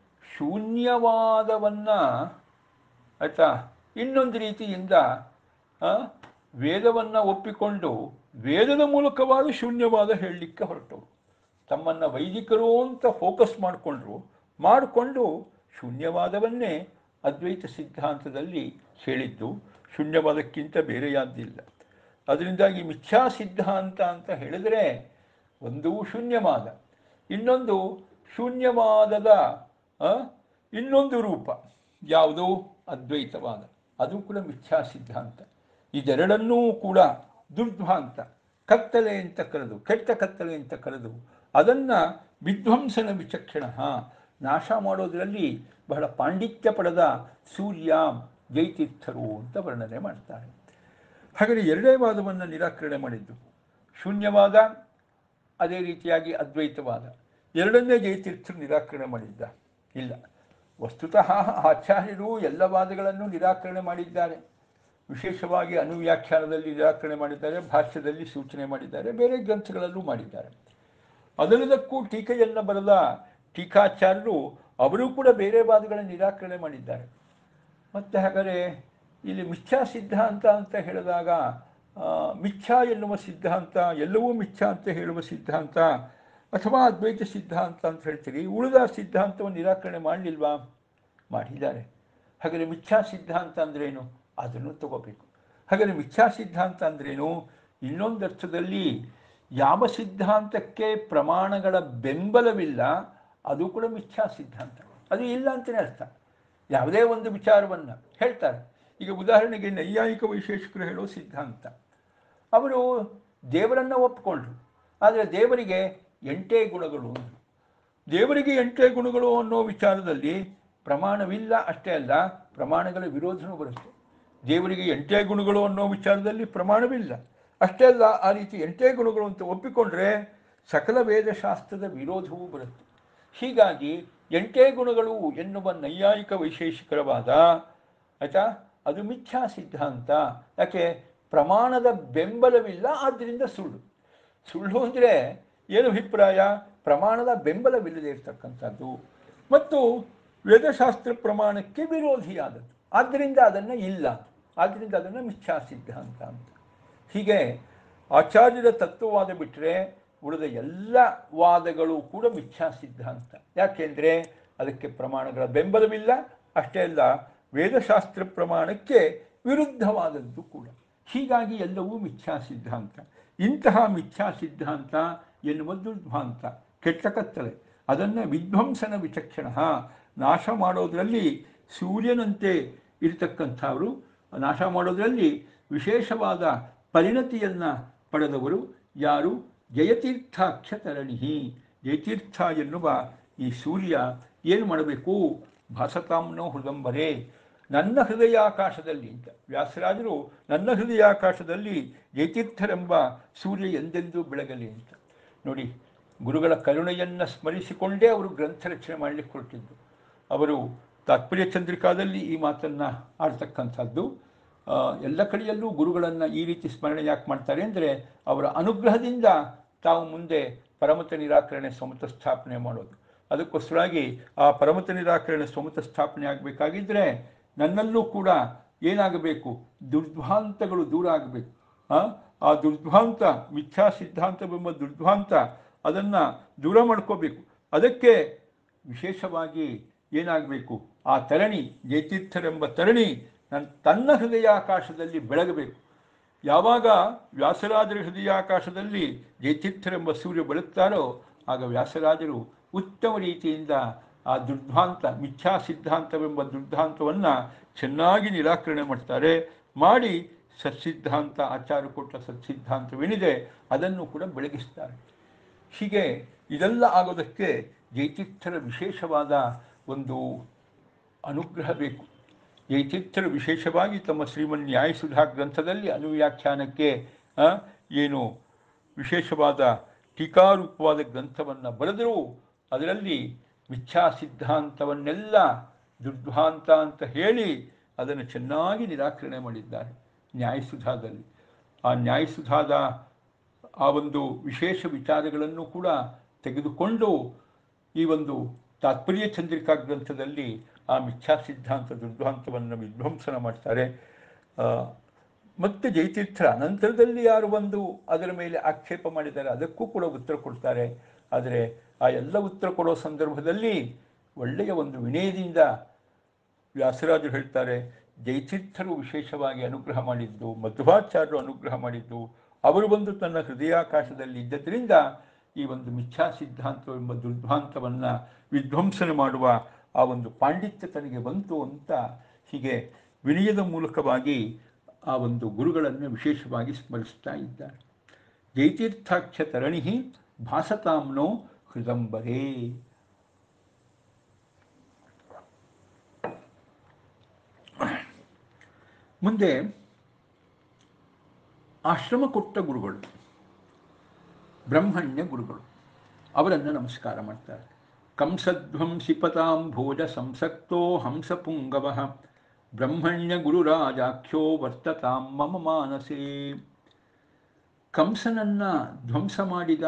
ಶೂನ್ಯವಾದವನ್ನು ಆಯಿತಾ ಇನ್ನೊಂದು ರೀತಿಯಿಂದ ವೇದವನ್ನು ಒಪ್ಪಿಕೊಂಡು ವೇದದ ಮೂಲಕವಾದ ಶೂನ್ಯವಾದ ಹೇಳಲಿಕ್ಕೆ ಹೊರಟವರು ತಮ್ಮನ್ನು ವೈದಿಕರು ಅಂತ ಫೋಕಸ್ ಮಾಡಿಕೊಂಡ್ರು ಮಾಡಿಕೊಂಡು ಶೂನ್ಯವಾದವನ್ನೇ ಅದ್ವೈತ ಸಿದ್ಧಾಂತದಲ್ಲಿ ಹೇಳಿದ್ದು ಶೂನ್ಯವಾದಕ್ಕಿಂತ ಬೇರೆಯಾದ್ದಿಲ್ಲ ಅದರಿಂದಾಗಿ ಮಿಥ್ಯಾ ಸಿದ್ಧಾಂತ ಅಂತ ಹೇಳಿದರೆ ಒಂದು ಶೂನ್ಯವಾದ ಇನ್ನೊಂದು ಶೂನ್ಯವಾದದ ಆ, ಇನ್ನೊಂದು ರೂಪ ಯಾವುದೋ ಅದ್ವೈತವಾದ ಅದು ಕೂಡ ಮಿಥ್ಯಾ ಸಿದ್ಧಾಂತ ಇದೆರಡನ್ನೂ ಕೂಡ ದುರ್ಧ್ವಾಂತ ಕತ್ತಲೆ ಅಂತ ಕರೆದು ಕೆಟ್ಟ ಕತ್ತಲೆ ಅಂತ ಕರೆದು ಅದನ್ನು ವಿಧ್ವಂಸನ ವಿಚಕ್ಷಣ ನಾಶ ಮಾಡೋದರಲ್ಲಿ ಬಹಳ ಪಾಂಡಿತ್ಯ ಪಡೆದ ಸೂರ್ಯ ಜೈತೀರ್ಥರು ಅಂತ ವರ್ಣನೆ ಮಾಡ್ತಾರೆ ಹಾಗಾದರೆ ಎರಡೇ ವಾದವನ್ನು ನಿರಾಕರಣೆ ಮಾಡಿದ್ದು ಶೂನ್ಯವಾದ ಅದೇ ರೀತಿಯಾಗಿ ಅದ್ವೈತವಾದ ಎರಡನ್ನೇ ಜಯತೀರ್ಥರು ನಿರಾಕರಣೆ ಮಾಡಿದ್ದ ಇಲ್ಲ ವಸ್ತುತಃ ಆಚಾರ್ಯರು ಎಲ್ಲ ವಾದಗಳನ್ನು ನಿರಾಕರಣೆ ಮಾಡಿದ್ದಾರೆ ವಿಶೇಷವಾಗಿ ಅನುವ್ಯಾಖ್ಯಾನದಲ್ಲಿ ನಿರಾಕರಣೆ ಮಾಡಿದ್ದಾರೆ ಭಾಷ್ಯದಲ್ಲಿ ಸೂಚನೆ ಮಾಡಿದ್ದಾರೆ ಬೇರೆ ಗ್ರಂಥಗಳಲ್ಲೂ ಮಾಡಿದ್ದಾರೆ ಅದೆಲ್ಲದಕ್ಕೂ ಟೀಕೆಯನ್ನು ಬರೆದ ಟೀಕಾಚಾರ್ಯರು ಅವರು ಕೂಡ ಬೇರೆ ವಾದಗಳನ್ನು ನಿರಾಕರಣೆ ಮಾಡಿದ್ದಾರೆ ಮತ್ತು ಹಾಗಾದರೆ ಇಲ್ಲಿ ಮಿಥ್ಯಾ ಸಿದ್ಧಾಂತ ಅಂತ ಹೇಳಿದಾಗ ಆ, ಮಿಥ್ಯಾ ಎನ್ನುವ ಸಿದ್ಧಾಂತ ಎಲ್ಲವೂ ಮಿಥ್ಯಾ ಅಂತ ಹೇಳುವ ಸಿದ್ಧಾಂತ ಅಥವಾ ಅದ್ವೈತ ಸಿದ್ಧಾಂತ ಅಂತ ಹೇಳ್ತೀರಿ ಉಳಿದ ಸಿದ್ಧಾಂತವನ್ನು ನಿರಾಕರಣೆ ಮಾಡಲಿಲ್ವಾ ಮಾಡಿದ್ದಾರೆ ಹಾಗಾದರೆ ಮಿಥ್ಯಾ ಸಿದ್ಧಾಂತ ಅಂದ್ರೇನು ಅದನ್ನು ತಗೋಬೇಕು ಹಾಗಾದರೆ ಮಿಥ್ಯಾ ಸಿದ್ಧಾಂತ ಅಂದ್ರೇನು ಇನ್ನೊಂದು ಅರ್ಥದಲ್ಲಿ ಯಾವ ಸಿದ್ಧಾಂತಕ್ಕೆ ಪ್ರಮಾಣಗಳ ಬೆಂಬಲವಿಲ್ಲ ಅದು ಕೂಡ ಮಿಥ್ಯಾ ಸಿದ್ಧಾಂತ ಅದು ಇಲ್ಲ ಅಂತಲೇ ಅರ್ಥ ಯಾವುದೇ ಒಂದು ವಿಚಾರವನ್ನು ಹೇಳ್ತಾರೆ ಈಗ ಉದಾಹರಣೆಗೆ ನೈಯಾಯಿಕ ವೈಶೇಷಿಕರು ಹೇಳೋ ಸಿದ್ಧಾಂತ ಅವರು ದೇವರನ್ನು ಒಪ್ಪಿಕೊಂಡ್ರು ಆದರೆ ದೇವರಿಗೆ ಎಂಟೇ ಗುಣಗಳು ಅಂದ್ರು ದೇವರಿಗೆ ಎಂಟೇ ಗುಣಗಳು ಅನ್ನೋ ವಿಚಾರದಲ್ಲಿ ಪ್ರಮಾಣವಿಲ್ಲ ಅಷ್ಟೇ ಅಲ್ಲ ಪ್ರಮಾಣಗಳ ವಿರೋಧನೂ ಬರುತ್ತೆ ದೇವರಿಗೆ ಎಂಟೇ ಗುಣಗಳು ಅನ್ನೋ ವಿಚಾರದಲ್ಲಿ ಪ್ರಮಾಣವಿಲ್ಲ ಅಷ್ಟೇ ಅಲ್ಲ ಆ ರೀತಿ ಎಂಟೇ ಗುಣಗಳು ಅಂತ ಒಪ್ಪಿಕೊಂಡ್ರೆ ಸಕಲ ವೇದಶಾಸ್ತ್ರದ ವಿರೋಧವೂ ಬರುತ್ತೆ ಹೀಗಾಗಿ ಎಂಟೇ ಗುಣಗಳು ಎನ್ನುವ ನೈಯಾಯಿಕ ವೈಶೇಷಿಕರವಾದ ಆಯ್ತಾ ಅದು ಮಿಥ್ಯಾ ಸಿದ್ಧಾಂತ ಯಾಕೆ ಪ್ರಮಾಣದ ಬೆಂಬಲವಿಲ್ಲ ಆದ್ದರಿಂದ ಸುಳ್ಳು ಸುಳ್ಳು ಅಂದರೆ ಏನು ಅಭಿಪ್ರಾಯ ಪ್ರಮಾಣದ ಬೆಂಬಲವಿಲ್ಲದೆ ಇರತಕ್ಕಂಥದ್ದು ಮತ್ತು ವೇದಶಾಸ್ತ್ರ ಪ್ರಮಾಣಕ್ಕೆ ವಿರೋಧಿಯಾದದ್ದು ಆದ್ದರಿಂದ ಅದನ್ನು ಇಲ್ಲ ಆದ್ದರಿಂದ ಅದನ್ನು ಮಿಥ್ಯಾ ಸಿದ್ಧಾಂತ ಅಂತ ಹೀಗೆ ಆಚಾರ್ಯರ ತತ್ವವಾದ ಬಿಟ್ಟರೆ ಉಳಿದ ಎಲ್ಲ ವಾದಗಳು ಕೂಡ ಮಿಥ್ಯಾ ಸಿದ್ಧಾಂತ ಯಾಕೆಂದರೆ ಅದಕ್ಕೆ ಪ್ರಮಾಣಗಳ ಬೆಂಬಲವಿಲ್ಲ ಅಷ್ಟೇ ಅಲ್ಲ ವೇದಶಾಸ್ತ್ರ ಪ್ರಮಾಣಕ್ಕೆ ವಿರುದ್ಧವಾದದ್ದು ಕೂಡ ಹೀಗಾಗಿ ಎಲ್ಲವೂ ಮಿಥ್ಯಾ ಸಿದ್ಧಾಂತ ಇಂತಹ ಮಿಥ್ಯಾ ಸಿದ್ಧಾಂತ ಎನ್ನುವ ದುರ್ಭಾಂತ ಕೆಟ್ಟ ಕತ್ತಲೆ ಅದನ್ನು ವಿಧ್ವಂಸನ ವಿಚಕ್ಷಣ ನಾಶ ಮಾಡೋದರಲ್ಲಿ ಸೂರ್ಯನಂತೆ ಇರತಕ್ಕಂಥವರು ನಾಶ ಮಾಡೋದರಲ್ಲಿ ವಿಶೇಷವಾದ ಪರಿಣತಿಯನ್ನು ಪಡೆದವರು ಯಾರು ಜಯತೀರ್ಥಾಖ್ಯ ತರಣಿಹಿ ಜಯತೀರ್ಥ ಎನ್ನುವ ಈ ಸೂರ್ಯ ಏನು ಮಾಡಬೇಕು ಭಾಸತಾಂನೋ ಹೃದಂಬರೇ ನನ್ನ ಹೃದಯಾಕಾಶದಲ್ಲಿ ಅಂತ ವ್ಯಾಸರಾಜರು ನನ್ನ ಹೃದಯಾಕಾಶದಲ್ಲಿ ಜಯತೀರ್ಥರೆಂಬ ಸೂರ್ಯ ಎಂದೆಂದೂ ಬೆಳಗಲಿ ಅಂತ ನೋಡಿ ಗುರುಗಳ ಕರುಣೆಯನ್ನು ಸ್ಮರಿಸಿಕೊಂಡೇ ಅವರು ಗ್ರಂಥ ರಚನೆ ಮಾಡಲಿಕ್ಕೆ ಹೊರಟಿದ್ದು ಅವರು ತಾತ್ಪರ್ಯ ಚಂದ್ರಿಕಾದಲ್ಲಿ ಈ ಮಾತನ್ನು ಆಡ್ತಕ್ಕಂಥದ್ದು ಆ, ಎಲ್ಲ ಕಡೆಯಲ್ಲೂ ಗುರುಗಳನ್ನು ಈ ರೀತಿ ಸ್ಮರಣೆ ಯಾಕೆ ಮಾಡ್ತಾರೆ ಅಂದರೆ ಅವರ ಅನುಗ್ರಹದಿಂದ ತಾವು ಮುಂದೆ ಪರಮತ ನಿರಾಕರಣೆ ಸ್ವಮತ ಸ್ಥಾಪನೆ ಮಾಡೋದು ಅದಕ್ಕೋಸ್ಕರವಾಗಿ ಆ ಪರಮತ ನಿರಾಕರಣೆ ಸ್ವಮತ ಸ್ಥಾಪನೆ ಆಗಬೇಕಾಗಿದ್ದರೆ ನನ್ನಲ್ಲೂ ಕೂಡ ಏನಾಗಬೇಕು ದುರ್ಧ್ವಾಂತಗಳು ದೂರ ಆಗಬೇಕು ಆ ಆ ದುರ್ಧ್ವಾಂತ ಮಿಥ್ಯಾ ಸಿದ್ಧಾಂತವೆಂಬ ದುರ್ಧ್ವಾಂತ ಅದನ್ನು ದೂರ ಮಾಡ್ಕೋಬೇಕು ಅದಕ್ಕೆ ವಿಶೇಷವಾಗಿ ಏನಾಗಬೇಕು ಆ ತರಣಿ ಜಯತೀರ್ಥರೆಂಬ ತರಣಿ ನನ್ನ ತನ್ನ ಹೃದಯಾಕಾಶದಲ್ಲಿ ಬೆಳಗಬೇಕು ಯಾವಾಗ ವ್ಯಾಸರಾಜರ ಹೃದಯಾಕಾಶದಲ್ಲಿ ಜಯತೀರ್ಥರೆಂಬ ಸೂರ್ಯ ಬೆಳಗ್ತಾರೋ ಆಗ ವ್ಯಾಸರಾಜರು ಉತ್ತಮ ರೀತಿಯಿಂದ ಆ ದುರ್ಧಾಂತ ಮಿಥ್ಯಾ ಸಿದ್ಧಾಂತವೆಂಬ ದುರ್ಧಾಂತವನ್ನು ಚೆನ್ನಾಗಿ ನಿರಾಕರಣೆ ಮಾಡ್ತಾರೆ ಮಾಡಿ ಸತ್ಸಿದ್ಧಾಂತ ಆಚಾರ ಕೊಟ್ಟ ಸತ್ಸಿದ್ಧಾಂತವೇನಿದೆ ಅದನ್ನು ಕೂಡ ಬೆಳಗಿಸ್ತಾರೆ ಹೀಗೆ ಇದೆಲ್ಲ ಆಗೋದಕ್ಕೆ ಜಯತೀರ್ಥರ ವಿಶೇಷವಾದ ಒಂದು ಅನುಗ್ರಹ ಬೇಕು ಜಯತೀರ್ಥರು ವಿಶೇಷವಾಗಿ ತಮ್ಮ ಶ್ರೀಮನ್ ನ್ಯಾಯಸುಧಾ ಗ್ರಂಥದಲ್ಲಿ ಅನುವ್ಯಾಖ್ಯಾನಕ್ಕೆ ಆ, ಏನು ವಿಶೇಷವಾದ ಟೀಕಾರೂಪವಾದ ಗ್ರಂಥವನ್ನು ಬರೆದರೂ ಅದರಲ್ಲಿ ಮಿಥ್ಯಾ ಸಿದ್ಧಾಂತವನ್ನೆಲ್ಲ ದುರ್ಧಾಂತ ಅಂತ ಹೇಳಿ ಅದನ್ನು ಚೆನ್ನಾಗಿ ನಿರಾಕರಣೆ ಮಾಡಿದ್ದಾರೆ ನ್ಯಾಯಸುಧಾದಲ್ಲಿ ಆ ನ್ಯಾಯಸುಧಾದ ಆ ಒಂದು ವಿಶೇಷ ವಿಚಾರಗಳನ್ನು ಕೂಡ ತೆಗೆದುಕೊಂಡು ಈ ಒಂದು ತಾತ್ಪರ್ಯ ಚಂದ್ರಿಕಾ ಗ್ರಂಥದಲ್ಲಿ ಆ ಮಿಥ್ಯಾ ಸಿದ್ಧಾಂತ ದುರ್ಧಾಂತವನ್ನು ವಿಧ್ವಂಸನ ಮಾಡ್ತಾರೆ ಆ, ಮತ್ತೆ ಜಯತೀರ್ಥರ ಅನಂತರದಲ್ಲಿ ಯಾರು ಬಂದು ಅದರ ಮೇಲೆ ಆಕ್ಷೇಪ ಮಾಡಿದ್ದಾರೆ ಅದಕ್ಕೂ ಕೂಡ ಉತ್ತರ ಕೊಡ್ತಾರೆ ಆದರೆ ಆ ಎಲ್ಲ ಉತ್ತರ ಕೊಡೋ ಸಂದರ್ಭದಲ್ಲಿ ಒಳ್ಳೆಯ ಒಂದು ವಿನಯದಿಂದ ವ್ಯಾಸರಾಜರು ಹೇಳ್ತಾರೆ ಜಯತೀರ್ಥರು ವಿಶೇಷವಾಗಿ ಅನುಗ್ರಹ ಮಾಡಿದ್ದು ಮಧ್ವಾಚಾರ್ಯರು ಅನುಗ್ರಹ ಮಾಡಿದ್ದು ಅವರು ಬಂದು ತನ್ನ ಹೃದಯಾಕಾಶದಲ್ಲಿ ಇದ್ದದ್ರಿಂದ ಈ ಒಂದು ಮಿಥ್ಯಾ ಸಿದ್ಧಾಂತವೆಂಬ ದುರ್ಧಾಂತವನ್ನು ವಿಧ್ವಂಸನೆ ಮಾಡುವ ಆ ಒಂದು ಪಾಂಡಿತ್ಯ ತನಗೆ ಬಂತು ಅಂತ ಹೀಗೆ ವಿನಯದ ಮೂಲಕವಾಗಿ ಆ ಒಂದು ಗುರುಗಳನ್ನು ವಿಶೇಷವಾಗಿ ಸ್ಮರಿಸ್ತಾ ಇದ್ದಾರೆ ಜೈತೀರ್ಥಾಖ್ಯ ತರಣಿ ಭಾಸತಾಂನೋ ಹೃದಂಬರೇ ಮುಂದೆ ಆಶ್ರಮ ಕೊಟ್ಟ ಗುರುಗಳು ಬ್ರಹ್ಮಣ್ಯ ಗುರುಗಳು ಅವರನ್ನು ನಮಸ್ಕಾರ ಮಾಡ್ತಾರೆ ಕಂಸಧ್ವಂಸಿಪತಾಂ ಭೋಜ ಸಂಸಕ್ತೋ ಹಂಸಪುಂಗವ ಬ್ರಹ್ಮಣ್ಯ ಗುರುರಾಜಾಖ್ಯೋ ವರ್ತತಾಂ ಮಮ ಮಾನಸೇ ಕಂಸನನ್ನು ಧ್ವಂಸ ಮಾಡಿದ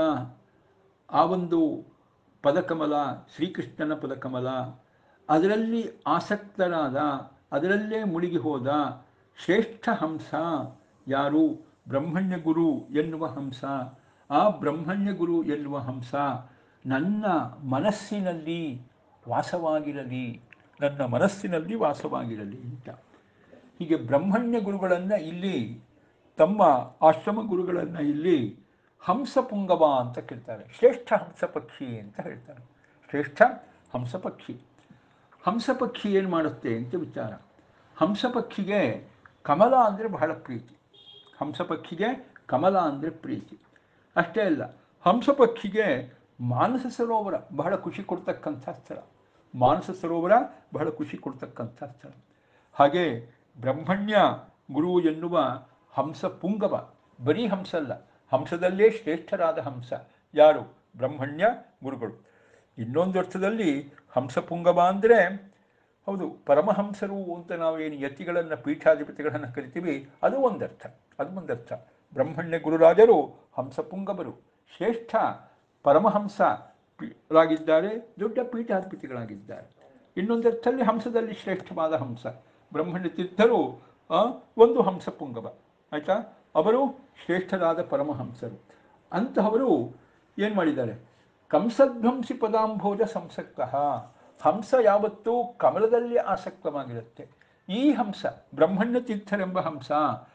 ಆ ಒಂದು ಪದಕಮಲ ಶ್ರೀಕೃಷ್ಣನ ಪದಕಮಲ ಅದರಲ್ಲಿ ಆಸಕ್ತರಾದ ಅದರಲ್ಲೇ ಮುಳುಗಿ ಹೋದ ಶ್ರೇಷ್ಠ ಹಂಸ ಯಾರು ಬ್ರಹ್ಮಣ್ಯ ಗುರು ಎನ್ನುವ ಹಂಸ ಆ ಬ್ರಹ್ಮಣ್ಯ ಗುರು ಎನ್ನುವ ಹಂಸ ನನ್ನ ಮನಸ್ಸಿನಲ್ಲಿ ವಾಸವಾಗಿರಲಿ ನನ್ನ ಮನಸ್ಸಿನಲ್ಲಿ ವಾಸವಾಗಿರಲಿ ಅಂತ ಹೀಗೆ ಬ್ರಹ್ಮಣ್ಯ ಗುರುಗಳನ್ನು ಇಲ್ಲಿ ತಮ್ಮ ಆಶ್ರಮ ಗುರುಗಳನ್ನು ಇಲ್ಲಿ ಹಂಸಪುಂಗವ ಅಂತ ಕೇಳ್ತಾರೆ ಶ್ರೇಷ್ಠ ಹಂಸ ಪಕ್ಷಿ ಅಂತ ಹೇಳ್ತಾರೆ ಶ್ರೇಷ್ಠ ಹಂಸ ಪಕ್ಷಿ ಹಂಸ ಪಕ್ಷಿ ಏನು ಮಾಡುತ್ತೆ ಅಂತ ವಿಚಾರ ಹಂಸ ಪಕ್ಷಿಗೆ ಕಮಲ ಅಂದರೆ ಬಹಳ ಪ್ರೀತಿ ಹಂಸ ಪಕ್ಷಿಗೆ ಕಮಲ ಅಂದರೆ ಪ್ರೀತಿ ಅಷ್ಟೇ ಅಲ್ಲ ಹಂಸ ಪಕ್ಷಿಗೆ ಮಾನಸ ಸರೋವರ ಬಹಳ ಖುಷಿ ಕೊಡ್ತಕ್ಕಂಥ ಸ್ಥಳ ಮಾನಸ ಸರೋವರ ಬಹಳ ಖುಷಿ ಕೊಡ್ತಕ್ಕಂಥ ಸ್ಥಳ ಹಾಗೆ ಬ್ರಹ್ಮಣ್ಯ ಗುರು ಎನ್ನುವ ಹಂಸ ಪುಂಗವ ಬರೀ ಹಂಸ ಅಲ್ಲ ಹಂಸದಲ್ಲೇ ಶ್ರೇಷ್ಠರಾದ ಹಂಸ ಯಾರು ಬ್ರಹ್ಮಣ್ಯ ಗುರುಗಳು ಇನ್ನೊಂದು ಅರ್ಥದಲ್ಲಿ ಹಂಸ ಪುಂಗವ ಅಂದರೆ ಹೌದು ಪರಮಹಂಸರು ಅಂತ ನಾವು ಏನು ಯತಿಗಳನ್ನು ಪೀಠಾಧಿಪತಿಗಳನ್ನು ಕರಿತೀವಿ ಅದು ಒಂದರ್ಥ ಅದು ಒಂದರ್ಥ ಬ್ರಹ್ಮಣ್ಯ ಗುರುರಾಜರು ಹಂಸಪುಂಗವರು ಶ್ರೇಷ್ಠ ಪರಮಹಂಸ ರಾಗಿದ್ದಾರೆ ದೊಡ್ಡ ಪೀಠಾಧಿಪತಿಗಳಾಗಿದ್ದಾರೆ ಇನ್ನೊಂದರ್ಥದಲ್ಲಿ ಹಂಸದಲ್ಲಿ ಶ್ರೇಷ್ಠವಾದ ಹಂಸ ಬ್ರಹ್ಮಣ್ಯ ತೀರ್ಥರು ಆ, ಒಂದು ಹಂಸ ಪುಂಗವ ಆಯಿತಾ ಅವರು ಶ್ರೇಷ್ಠರಾದ ಪರಮಹಂಸರು ಅಂತಹವರು ಏನು ಮಾಡಿದ್ದಾರೆ ಕಂಸಧ್ವಂಸಿ ಪದಾಂಭೋಜ ಸಂಸಕ್ತ ಹಂಸ ಯಾವತ್ತೂ ಕಮಲದಲ್ಲಿ ಆಸಕ್ತವಾಗಿರುತ್ತೆ ಈ ಹಂಸ ಬ್ರಹ್ಮಣ್ಯ ತೀರ್ಥರೆಂಬ ಹಂಸ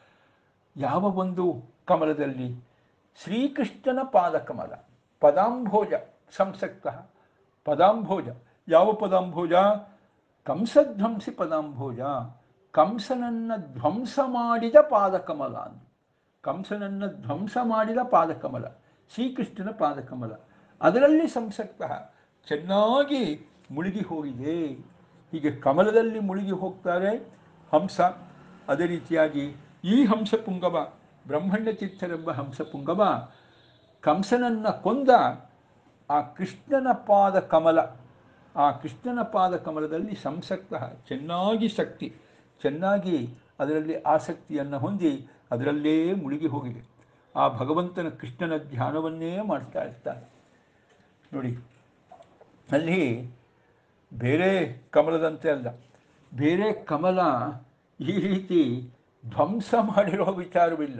ಯಾವ ಒಂದು ಕಮಲದಲ್ಲಿ ಶ್ರೀಕೃಷ್ಣನ ಪಾದಕಮಲ ಪದಾಂಭೋಜ ಸಂಸಕ್ತ ಪದಾಂಭೋಜ ಯಾವ ಪದಾಂಭೋಜ ಕಂಸಧ್ವಂಸಿ ಪದಾಂಭೋಜ ಕಂಸನನ್ನ ಧ್ವಂಸ ಮಾಡಿದ ಪಾದಕಮಲ ಅಂದ್ರು ಕಂಸನನ್ನ ಧ್ವಂಸ ಮಾಡಿದ ಪಾದಕಮಲ ಶ್ರೀಕೃಷ್ಣನ ಪಾದಕಮಲ ಅದರಲ್ಲಿ ಸಂಸಕ್ತ ಚೆನ್ನಾಗಿ ಮುಳುಗಿ ಹೋಗಿದೆ ಹೀಗೆ ಕಮಲದಲ್ಲಿ ಮುಳುಗಿ ಹೋಗ್ತಾರೆ ಹಂಸ ಅದೇ ರೀತಿಯಾಗಿ ಈ ಹಂಸ ಪುಂಗವ ಬ್ರಹ್ಮಣ್ಯ ತೀರ್ಥರೆಂಬ ಹಂಸ ಪುಂಗವ ಕಂಸನನ್ನ ಕೊಂದ ಆ ಕೃಷ್ಣನ ಪಾದ ಕಮಲ ಆ ಕೃಷ್ಣನ ಪಾದ ಕಮಲದಲ್ಲಿ ಸಂಸಕ್ತ ಚೆನ್ನಾಗಿ ಶಕ್ತಿ ಚೆನ್ನಾಗಿ ಅದರಲ್ಲಿ ಆಸಕ್ತಿಯನ್ನು ಹೊಂದಿ ಅದರಲ್ಲೇ ಮುಳುಗಿ ಹೋಗಿದೆ ಆ ಭಗವಂತನ ಕೃಷ್ಣನ ಧ್ಯಾನವನ್ನೇ ಮಾಡ್ತಾ ಇರ್ತಾರೆ ನೋಡಿ ಅಲ್ಲಿ ಬೇರೆ ಕಮಲದಂತೆ ಅಲ್ಲ ಬೇರೆ ಕಮಲ ಈ ರೀತಿ ಧ್ವಂಸ ಮಾಡಿರೋ ವಿಚಾರವಿಲ್ಲ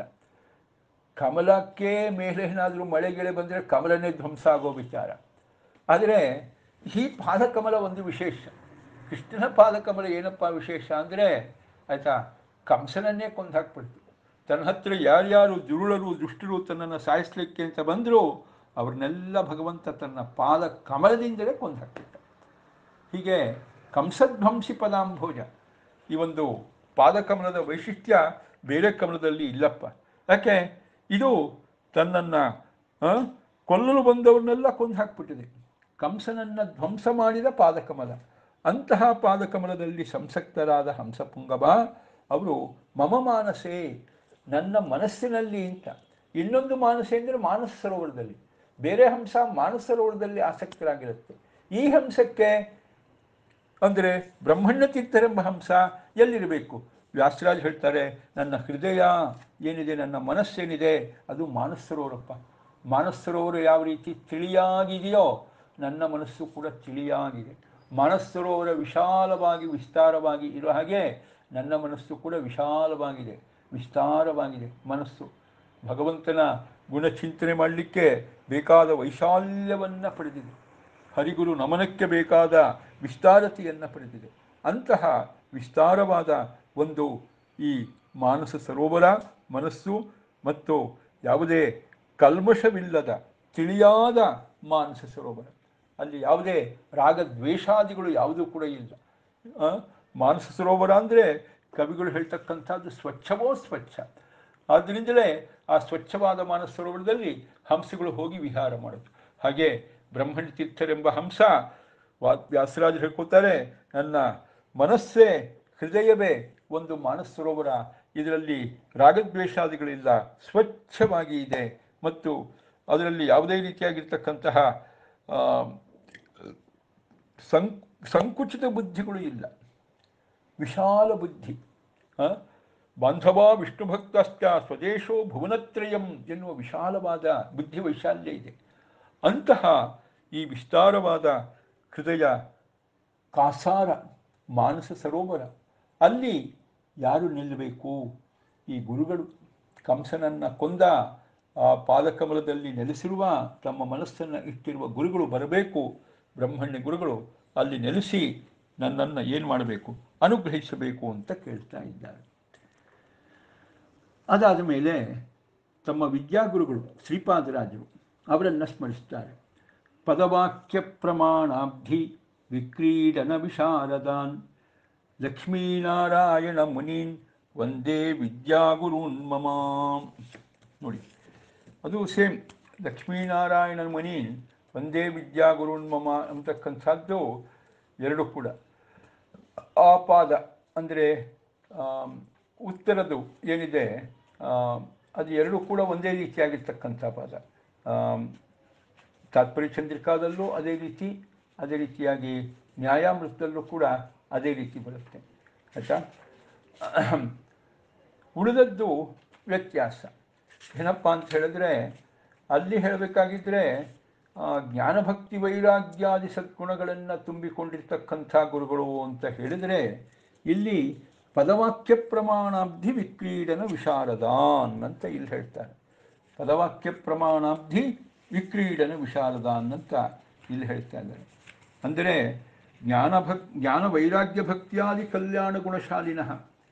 ಕಮಲಕ್ಕೆ ಮೇಲೆ ಏನಾದರೂ ಮಳೆಗೆಳೆ ಬಂದರೆ ಕಮಲನೇ ಧ್ವಂಸ ಆಗೋ ವಿಚಾರ ಆದರೆ ಈ ಪಾದಕಮಲ ಒಂದು ವಿಶೇಷ ಕೃಷ್ಣನ ಪಾದಕಮಲ ಏನಪ್ಪ ವಿಶೇಷ ಅಂದರೆ ಆಯಿತಾ ಕಂಸನನ್ನೇ ಕೊಂದು ಹಾಕ್ಬಿಡ್ತು ತನ್ನ ಹತ್ರ ಯಾರ್ಯಾರು ದುರುಳರು ದುಷ್ಟರು ತನ್ನನ್ನು ಸಾಯಿಸ್ಲಿಕ್ಕೆ ಅಂತ ಬಂದರೂ ಅವ್ರನ್ನೆಲ್ಲ ಭಗವಂತ ತನ್ನ ಪಾದ ಕಮಲದಿಂದಲೇ ಕೊಂದು ಹಾಕ್ಬಿಟ್ಟ ಹೀಗೆ ಕಂಸಧ್ವಂಸಿ ಪದಾಂಭೋಜ ಈ ಒಂದು ಪಾದಕಮಲದ ವೈಶಿಷ್ಟ್ಯ ಬೇರೆ ಕಮಲದಲ್ಲಿ ಇಲ್ಲಪ್ಪ ಯಾಕೆ ಇದು ತನ್ನನ್ನು ಕೊಲ್ಲಲು ಬಂದವನ್ನೆಲ್ಲ ಕೊಂದು ಹಾಕ್ಬಿಟ್ಟಿದೆ ಕಂಸನನ್ನು ಧ್ವಂಸ ಮಾಡಿದ ಪಾದಕಮಲ ಅಂತಹ ಪಾದಕಮಲದಲ್ಲಿ ಸಂಸಕ್ತರಾದ ಹಂಸಪುಂಗವ ಅವರು ಮಮ ಮಾನಸೇ ನನ್ನ ಮನಸ್ಸಿನಲ್ಲಿ ಅಂತ ಇನ್ನೊಂದು ಮಾನಸೆ ಅಂದರೆ ಮಾನಸ ಸರೋವರದಲ್ಲಿ ಬೇರೆ ಹಂಸ ಮಾನಸ ಸರೋವರದಲ್ಲಿ ಆಸಕ್ತರಾಗಿರುತ್ತೆ ಈ ಹಂಸಕ್ಕೆ ಅಂದರೆ ಬ್ರಹ್ಮಣ್ಯ ತೀರ್ಥರೆಂಬ ಹಂಸ ಎಲ್ಲಿರಬೇಕು ವ್ಯಾಸರಾಜ್ ಹೇಳ್ತಾರೆ ನನ್ನ ಹೃದಯ ಏನಿದೆ ನನ್ನ ಮನಸ್ಸೇನಿದೆ ಅದು ಮಾನಸ ಸರೋವರಪ್ಪ ಮಾನಸ ಸರೋವರ ಯಾವ ರೀತಿ ತಿಳಿಯಾಗಿದೆಯೋ ನನ್ನ ಮನಸ್ಸು ಕೂಡ ತಿಳಿಯಾಗಿದೆ ಮಾನಸ ಸರೋವರ ವಿಶಾಲವಾಗಿ ವಿಸ್ತಾರವಾಗಿ ಇರೋ ಹಾಗೆ ನನ್ನ ಮನಸ್ಸು ಕೂಡ ವಿಶಾಲವಾಗಿದೆ ವಿಸ್ತಾರವಾಗಿದೆ ಮನಸ್ಸು ಭಗವಂತನ ಗುಣಚಿಂತನೆ ಮಾಡಲಿಕ್ಕೆ ಬೇಕಾದ ವೈಶಾಲ್ಯವನ್ನು ಪಡೆದಿದೆ ಹರಿಗುರು ನಮನಕ್ಕೆ ಬೇಕಾದ ವಿಸ್ತಾರತೆಯನ್ನು ಪಡೆದಿದೆ ಅಂತಹ ವಿಸ್ತಾರವಾದ ಒಂದು ಈ ಮಾನಸ ಸರೋವರ ಮನಸ್ಸು ಮತ್ತು ಯಾವುದೇ ಕಲ್ಮಶವಿಲ್ಲದ ತಿಳಿಯಾದ ಮಾನಸ ಸರೋವರ ಅಲ್ಲಿ ಯಾವುದೇ ರಾಗದ್ವೇಷಾದಿಗಳು ಯಾವುದೂ ಕೂಡ ಇಲ್ಲ ಆ, ಮಾನಸ ಸರೋವರ ಅಂದರೆ ಕವಿಗಳು ಹೇಳ್ತಕ್ಕಂಥದ್ದು ಸ್ವಚ್ಛವೋ ಸ್ವಚ್ಛ ಆದ್ದರಿಂದಲೇ ಆ ಸ್ವಚ್ಛವಾದ ಮಾನಸ ಸರೋವರದಲ್ಲಿ ಹಂಸಗಳು ಹೋಗಿ ವಿಹಾರ ಮಾಡೋದು ಹಾಗೆ ಬ್ರಹ್ಮಣ್ಯ ತೀರ್ಥರೆಂಬ ಹಂಸ ವಾ ವ್ಯಾಸರಾಜರು ಹೇಳ್ಕೊತಾರೆ ನನ್ನ ಮನಸ್ಸೇ ಹೃದಯವೇ ಒಂದು ಮಾನಸ ಸರೋವರ ಇದರಲ್ಲಿ ರಾಗದ್ವೇಷಾದಿಗಳಿಲ್ಲ ಸ್ವಚ್ಛವಾಗಿ ಇದೆ ಮತ್ತು ಅದರಲ್ಲಿ ಯಾವುದೇ ರೀತಿಯಾಗಿರ್ತಕ್ಕಂತಹ ಆ, ಸಂ ಸಂಕುಚಿತ ಬುದ್ಧಿಗಳು ಇಲ್ಲ ವಿಶಾಲ ಬುದ್ಧಿ ಆ? ಬಾಂಧವ ವಿಷ್ಣು ಭಕ್ತಶ್ಚ ಸ್ವದೇಶೋ ಭುವನತ್ರಯಂ ಎನ್ನುವ ವಿಶಾಲವಾದ ಬುದ್ಧಿ ವೈಶಾಲ್ಯ ಇದೆ ಅಂತಹ ಈ ವಿಸ್ತಾರವಾದ ಹೃದಯ ಕಾಸಾರ ಮಾನಸ ಸರೋವರ ಅಲ್ಲಿ ಯಾರು ನಿಲ್ಲಬೇಕು ಈ ಗುರುಗಳು ಕಂಸನನ್ನು ಕೊಂದ ಆ ಪಾದಕಮಲದಲ್ಲಿ ನೆಲೆಸಿರುವ ತಮ್ಮ ಮನಸ್ಸನ್ನು ಇಟ್ಟಿರುವ ಗುರುಗಳು ಬರಬೇಕು ಬ್ರಹ್ಮಣ್ಯ ಗುರುಗಳು ಅಲ್ಲಿ ನೆಲೆಸಿ ನನ್ನನ್ನು ಏನು ಮಾಡಬೇಕು ಅನುಗ್ರಹಿಸಬೇಕು ಅಂತ ಕೇಳ್ತಾ ಇದ್ದಾರೆ ಅದಾದ ಮೇಲೆ ತಮ್ಮ ವಿದ್ಯಾಗುರುಗಳು ಶ್ರೀಪಾದರಾಜರು ಅವರನ್ನು ಸ್ಮರಿಸ್ತಾರೆ ಪದವಾಕ್ಯ ಪ್ರಮಾಣಾಬ್ಧಿ ವಿಕ್ರೀಡನ ವಿಶಾರದಾನ್ ಲಕ್ಷ್ಮೀನಾರಾಯಣ ಮುನೀನ್ ಒಂದೇ ವಿದ್ಯಾಗುರುನ್ ಮಮ ನೋಡಿ ಅದು ಸೇಮ್ ಲಕ್ಷ್ಮೀನಾರಾಯಣ ಮುನೀನ್ ಒಂದೇ ವಿದ್ಯಾಗುರುನ್ ಮಮ ಅಂತಕ್ಕಂಥದ್ದು ಎರಡು ಕೂಡ ಆ ಪಾದ ಅಂದರೆ ಉತ್ತರದ್ದು ಏನಿದೆ ಆ, ಅದು ಎರಡೂ ಕೂಡ ಒಂದೇ ರೀತಿಯಾಗಿರ್ತಕ್ಕಂಥ ಪಾದ ಆಮ್, ತಾತ್ಪರ್ಯ ಚಂದ್ರಿಕಾದಲ್ಲೂ ಅದೇ ರೀತಿ ಅದೇ ರೀತಿಯಾಗಿ ನ್ಯಾಯಾಮೃತದಲ್ಲೂ ಕೂಡ ಅದೇ ರೀತಿ ಬರುತ್ತೆ ಆಯಿತಾ ಉಳಿದದ್ದು ವ್ಯತ್ಯಾಸ ಏನಪ್ಪ ಅಂತ ಹೇಳಿದ್ರೆ ಅಲ್ಲಿ ಹೇಳಬೇಕಾಗಿದ್ದರೆ ಜ್ಞಾನಭಕ್ತಿ ವೈರಾಗ್ಯಾದಿ ಸದ್ಗುಣಗಳನ್ನು ತುಂಬಿಕೊಂಡಿರ್ತಕ್ಕಂಥ ಗುರುಗಳು ಅಂತ ಹೇಳಿದರೆ ಇಲ್ಲಿ ಪದವಾಕ್ಯ ಪ್ರಮಾಣಾಬ್ಧಿ ವಿಕ್ರೀಡನ ವಿಶಾರದಾನ್ ಅಂತ ಇಲ್ಲಿ ಹೇಳ್ತಾರೆ ಪದವಾಕ್ಯ ಪ್ರಮಾಣಾಬ್ಧಿ ವಿಕ್ರೀಡನ ವಿಶಾರದಾನ್ ಅಂತ ಇಲ್ಲಿ ಹೇಳ್ತಾ ಇದ್ದಾರೆ ಅಂದರೆ ಜ್ಞಾನ ಭಕ್ ಜ್ಞಾನ ವೈರಾಗ್ಯ ಭಕ್ತಿಯಾದಿ ಕಲ್ಯಾಣ ಗುಣಶಾಲಿನಃ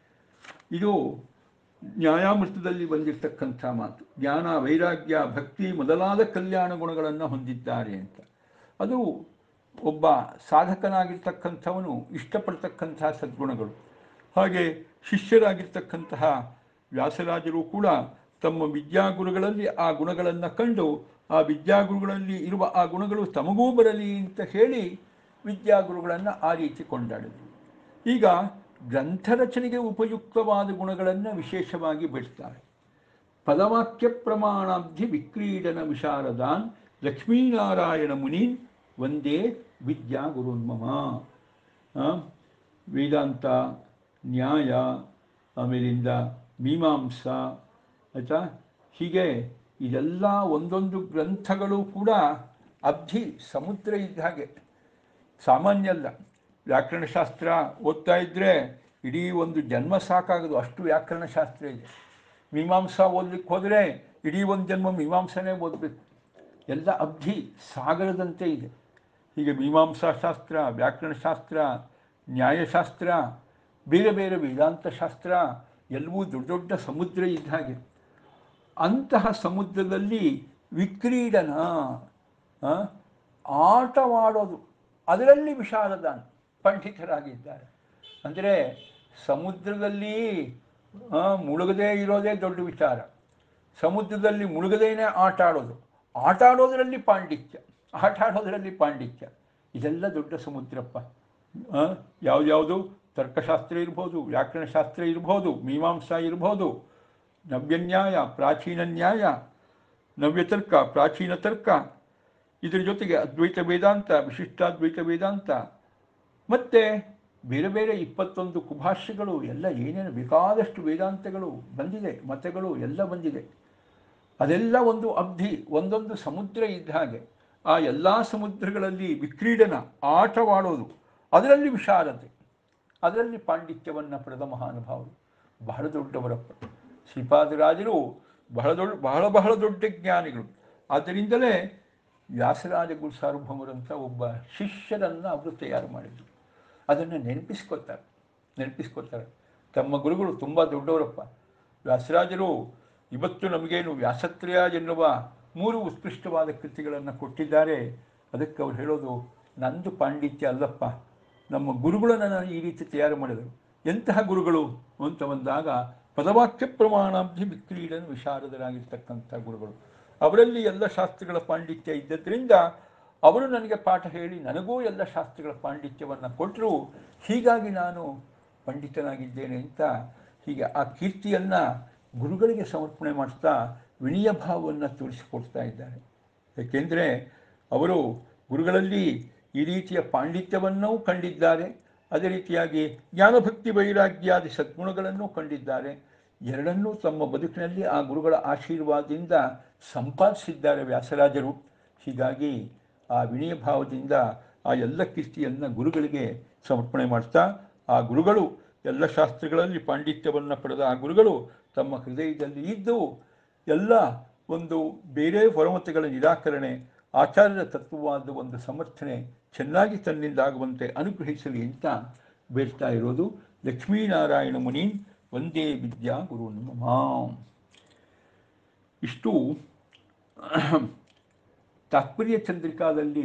ಇದು ನ್ಯಾಯಾಮೃತದಲ್ಲಿ ಬಂದಿರತಕ್ಕಂಥ ಮಾತು ಜ್ಞಾನ ವೈರಾಗ್ಯ ಭಕ್ತಿ ಮೊದಲಾದ ಕಲ್ಯಾಣ ಗುಣಗಳನ್ನು ಹೊಂದಿದ್ದಾರೆ ಅಂತ ಅದು ಒಬ್ಬ ಸಾಧಕನಾಗಿರ್ತಕ್ಕಂಥವನು ಇಷ್ಟಪಡ್ತಕ್ಕಂಥ ಸದ್ಗುಣಗಳು ಹಾಗೆ ಶಿಷ್ಯರಾಗಿರ್ತಕ್ಕಂತಹ ವ್ಯಾಸರಾಜರು ಕೂಡ ತಮ್ಮ ವಿದ್ಯಾಗುರುಗಳಲ್ಲಿ ಆ ಗುಣಗಳನ್ನು ಕಂಡು ಆ ವಿದ್ಯಾಗುರುಗಳಲ್ಲಿ ಇರುವ ಆ ಗುಣಗಳು ತಮಗೂ ಬರಲಿ ಅಂತ ಹೇಳಿ ವಿದ್ಯಾಗುರುಗಳನ್ನು ಆ ರೀತಿ ಕೊಂಡಾಡಿದರು ಈಗ ಗ್ರಂಥ ರಚನೆಗೆ ಉಪಯುಕ್ತವಾದ ಗುಣಗಳನ್ನು ವಿಶೇಷವಾಗಿ ಬಿಡ್ತಾರೆ ಪದವಾಕ್ಯ ಪ್ರಮಾಣಾಬ್ಧಿ ವಿಕ್ರೀಡನ ವಿಶಾರದಾನ್ ಲಕ್ಷ್ಮೀನಾರಾಯಣ ಮುನೀನ್ ಒಂದೇ ವಿದ್ಯಾ ಗುರುನ್ಮಮ ಆ, ವೇದಾಂತ ನ್ಯಾಯ ಆಮೇಲಿಂದ ಮೀಮಾಂಸ ಆಯಿತಾ ಹೀಗೆ ಇದೆಲ್ಲ ಒಂದೊಂದು ಗ್ರಂಥಗಳು ಕೂಡ ಅಬ್ಧಿ ಸಮುದ್ರ ಇದ್ದ ಹಾಗೆ ಸಾಮಾನ್ಯ ಅಲ್ಲ ವ್ಯಾಕರಣಶಾಸ್ತ್ರ ಓದ್ತಾ ಇದ್ದರೆ ಇಡೀ ಒಂದು ಜನ್ಮ ಸಾಕಾಗೋದು ಅಷ್ಟು ವ್ಯಾಕರಣಶಾಸ್ತ್ರ ಇದೆ ಮೀಮಾಂಸಾ ಓದ್ಲಿಕ್ಕೆ ಹೋದರೆ ಇಡೀ ಒಂದು ಜನ್ಮ ಮೀಮಾಂಸನೇ ಓದಬೇಕು ಎಲ್ಲ ಅಬ್ಧಿ ಸಾಗರದಂತೆ ಇದೆ ಹೀಗೆ ಮೀಮಾಂಸಾ ಶಾಸ್ತ್ರ ವ್ಯಾಕರಣಶಾಸ್ತ್ರ ನ್ಯಾಯಶಾಸ್ತ್ರ ಬೇರೆ ಬೇರೆ ವೇದಾಂತ ಶಾಸ್ತ್ರ ಎಲ್ಲವೂ ದೊಡ್ಡ ದೊಡ್ಡ ಸಮುದ್ರ ಇದ್ದ ಹಾಗೆ ಅಂತಹ ಸಮುದ್ರದಲ್ಲಿ ವಿಕ್ರೀಡನ ಆ, ಆಟವಾಡೋದು ಅದರಲ್ಲಿ ವಿಶಾರದಾನ್ ಪಂಡಿತರಾಗಿದ್ದಾರೆ ಅಂದರೆ ಸಮುದ್ರದಲ್ಲಿ ಆ, ಮುಳುಗದೇ ಇರೋದೇ ದೊಡ್ಡ ವಿಚಾರ ಸಮುದ್ರದಲ್ಲಿ ಮುಳುಗದೇನೆ ಆಟ ಆಡೋದು ಆಟ ಆಡೋದರಲ್ಲಿ ಪಾಂಡಿತ್ಯ ಆಟ ಆಡೋದರಲ್ಲಿ ಪಾಂಡಿತ್ಯ ಇದೆಲ್ಲ ದೊಡ್ಡ ಸಮುದ್ರಪ್ಪ ಆ, ಯಾವ್ದ್ಯಾವುದು ತರ್ಕಶಾಸ್ತ್ರ ಇರ್ಬೋದು ವ್ಯಾಕರಣಶಾಸ್ತ್ರ ಇರ್ಬೋದು ಮೀಮಾಂಸಾ ಇರ್ಬೋದು ನವ್ಯನ್ಯಾಯ ಪ್ರಾಚೀನ ನ್ಯಾಯ ನವ್ಯತರ್ಕ ಪ್ರಾಚೀನ ತರ್ಕ ಇದರ ಜೊತೆಗೆ ಅದ್ವೈತ ವೇದಾಂತ ವಿಶಿಷ್ಟಾದ್ವೈತ ವೇದಾಂತ ಮತ್ತು ಬೇರೆ ಬೇರೆ ಇಪ್ಪತ್ತೊಂದು ಕುಭಾಷ್ಯಗಳು ಎಲ್ಲ ಏನೇನು ಬೇಕಾದಷ್ಟು ವೇದಾಂತಗಳು ಬಂದಿದೆ ಮತಗಳು ಎಲ್ಲ ಬಂದಿದೆ ಅದೆಲ್ಲ ಒಂದು ಅಬ್ಧಿ ಒಂದೊಂದು ಸಮುದ್ರ ಇದ್ದ ಹಾಗೆ ಆ ಎಲ್ಲ ಸಮುದ್ರಗಳಲ್ಲಿ ವಿಕ್ರೀಡನ ಆಟವಾಡೋದು ಅದರಲ್ಲಿ ವಿಶಾಲತೆ ಅದರಲ್ಲಿ ಪಾಂಡಿತ್ಯವನ್ನು ಪಡೆದ ಮಹಾನುಭಾವರು ಬಹಳ ದೊಡ್ಡವರಪ್ಪ ಶ್ರೀಪಾದರಾಜರು ಬಹಳ ದೊಡ್ಡ ಬಹಳ ಬಹಳ ದೊಡ್ಡ ಜ್ಞಾನಿಗಳು ಆದ್ದರಿಂದಲೇ ವ್ಯಾಸರಾಜ ಗುರು ಸಾರ್ವಭೌಮರಂಥ ಒಬ್ಬ ಶಿಷ್ಯರನ್ನು ಅವರು ತಯಾರು ಮಾಡಿದರು ಅದನ್ನು ನೆನಪಿಸ್ಕೊತಾರೆ ನೆನಪಿಸ್ಕೊತಾರೆ ತಮ್ಮ ಗುರುಗಳು ತುಂಬ ದೊಡ್ಡವರಪ್ಪ ವ್ಯಾಸರಾಜರು ಇವತ್ತು ನಮಗೇನು ವ್ಯಾಸತ್ರಯ ಎನ್ನುವ ಮೂರು ಉತ್ಕೃಷ್ಟವಾದ ಕೃತಿಗಳನ್ನು ಕೊಟ್ಟಿದ್ದಾರೆ ಅದಕ್ಕೆ ಅವ್ರು ಹೇಳೋದು ನಂದು ಪಾಂಡಿತ್ಯ ಅಲ್ಲಪ್ಪ ನಮ್ಮ ಗುರುಗಳನ್ನು ನಾನು ಈ ರೀತಿ ತಯಾರು ಮಾಡಿದರು ಎಂತಹ ಗುರುಗಳು ಅಂತ ಬಂದಾಗ ಪದವಾಕ್ಯ ಪ್ರಮಾಣಾಬ್ಧಿ ವಿಕ್ರೀಡನ ವಿಶಾರದರಾಗಿರ್ತಕ್ಕಂಥ ಗುರುಗಳು ಅವರಲ್ಲಿ ಎಲ್ಲ ಶಾಸ್ತ್ರಗಳ ಪಾಂಡಿತ್ಯ ಇದ್ದದ್ರಿಂದ ಅವರು ನನಗೆ ಪಾಠ ಹೇಳಿ ನನಗೂ ಎಲ್ಲ ಶಾಸ್ತ್ರಗಳ ಪಾಂಡಿತ್ಯವನ್ನು ಕೊಟ್ಟರು ಹೀಗಾಗಿ ನಾನು ಪಂಡಿತನಾಗಿದ್ದೇನೆ ಅಂತ ಹೀಗೆ ಆ ಕೀರ್ತಿಯನ್ನು ಗುರುಗಳಿಗೆ ಸಮರ್ಪಣೆ ಮಾಡಿಸ್ತಾ ವಿನಯ ಭಾವವನ್ನು ತೋರಿಸಿಕೊಡ್ತಾ ಇದ್ದಾರೆ ಏಕೆಂದರೆ ಅವರು ಗುರುಗಳಲ್ಲಿ ಈ ರೀತಿಯ ಪಾಂಡಿತ್ಯವನ್ನೂ ಕಂಡಿದ್ದಾರೆ ಅದೇ ರೀತಿಯಾಗಿ ಜ್ಞಾನಭಕ್ತಿ ವೈರಾಗ್ಯಾದಿ ಸದ್ಗುಣಗಳನ್ನು ಕಂಡಿದ್ದಾರೆ ಎರಡನ್ನೂ ತಮ್ಮ ಬದುಕಿನಲ್ಲಿ ಆ ಗುರುಗಳ ಆಶೀರ್ವಾದದಿಂದ ಸಂಪಾದಿಸಿದ್ದಾರೆ ವ್ಯಾಸರಾಜರು ಹೀಗಾಗಿ ಆ ವಿನಯ ಭಾವದಿಂದ ಆ ಎಲ್ಲ ಕೀರ್ತಿಯನ್ನು ಗುರುಗಳಿಗೆ ಸಮರ್ಪಣೆ ಮಾಡ್ತಾ ಆ ಗುರುಗಳು ಎಲ್ಲ ಶಾಸ್ತ್ರಗಳಲ್ಲಿ ಪಾಂಡಿತ್ಯವನ್ನು ಪಡೆದ ಆ ಗುರುಗಳು ತಮ್ಮ ಹೃದಯದಲ್ಲಿ ಇದ್ದು ಎಲ್ಲ ಒಂದು ಬೇರೆ ಹೊರಮತಗಳ ನಿರಾಕರಣೆ ಆಚಾರ್ಯರ ತತ್ವವಾದ ಒಂದು ಸಮರ್ಥನೆ ಚೆನ್ನಾಗಿ ತನ್ನಿಂದ ಆಗುವಂತೆ ಅನುಗ್ರಹಿಸಲಿ ಅಂತ ಬೇಡ್ತಾ ಇರೋದು ಲಕ್ಷ್ಮೀನಾರಾಯಣ ಮುನಿ ಒಂದೇ ವಿದ್ಯಾ ಗುರು ನಮಃ ಇಷ್ಟು ತಾತ್ಪರ್ಯ ಚಂದ್ರಿಕಾದಲ್ಲಿ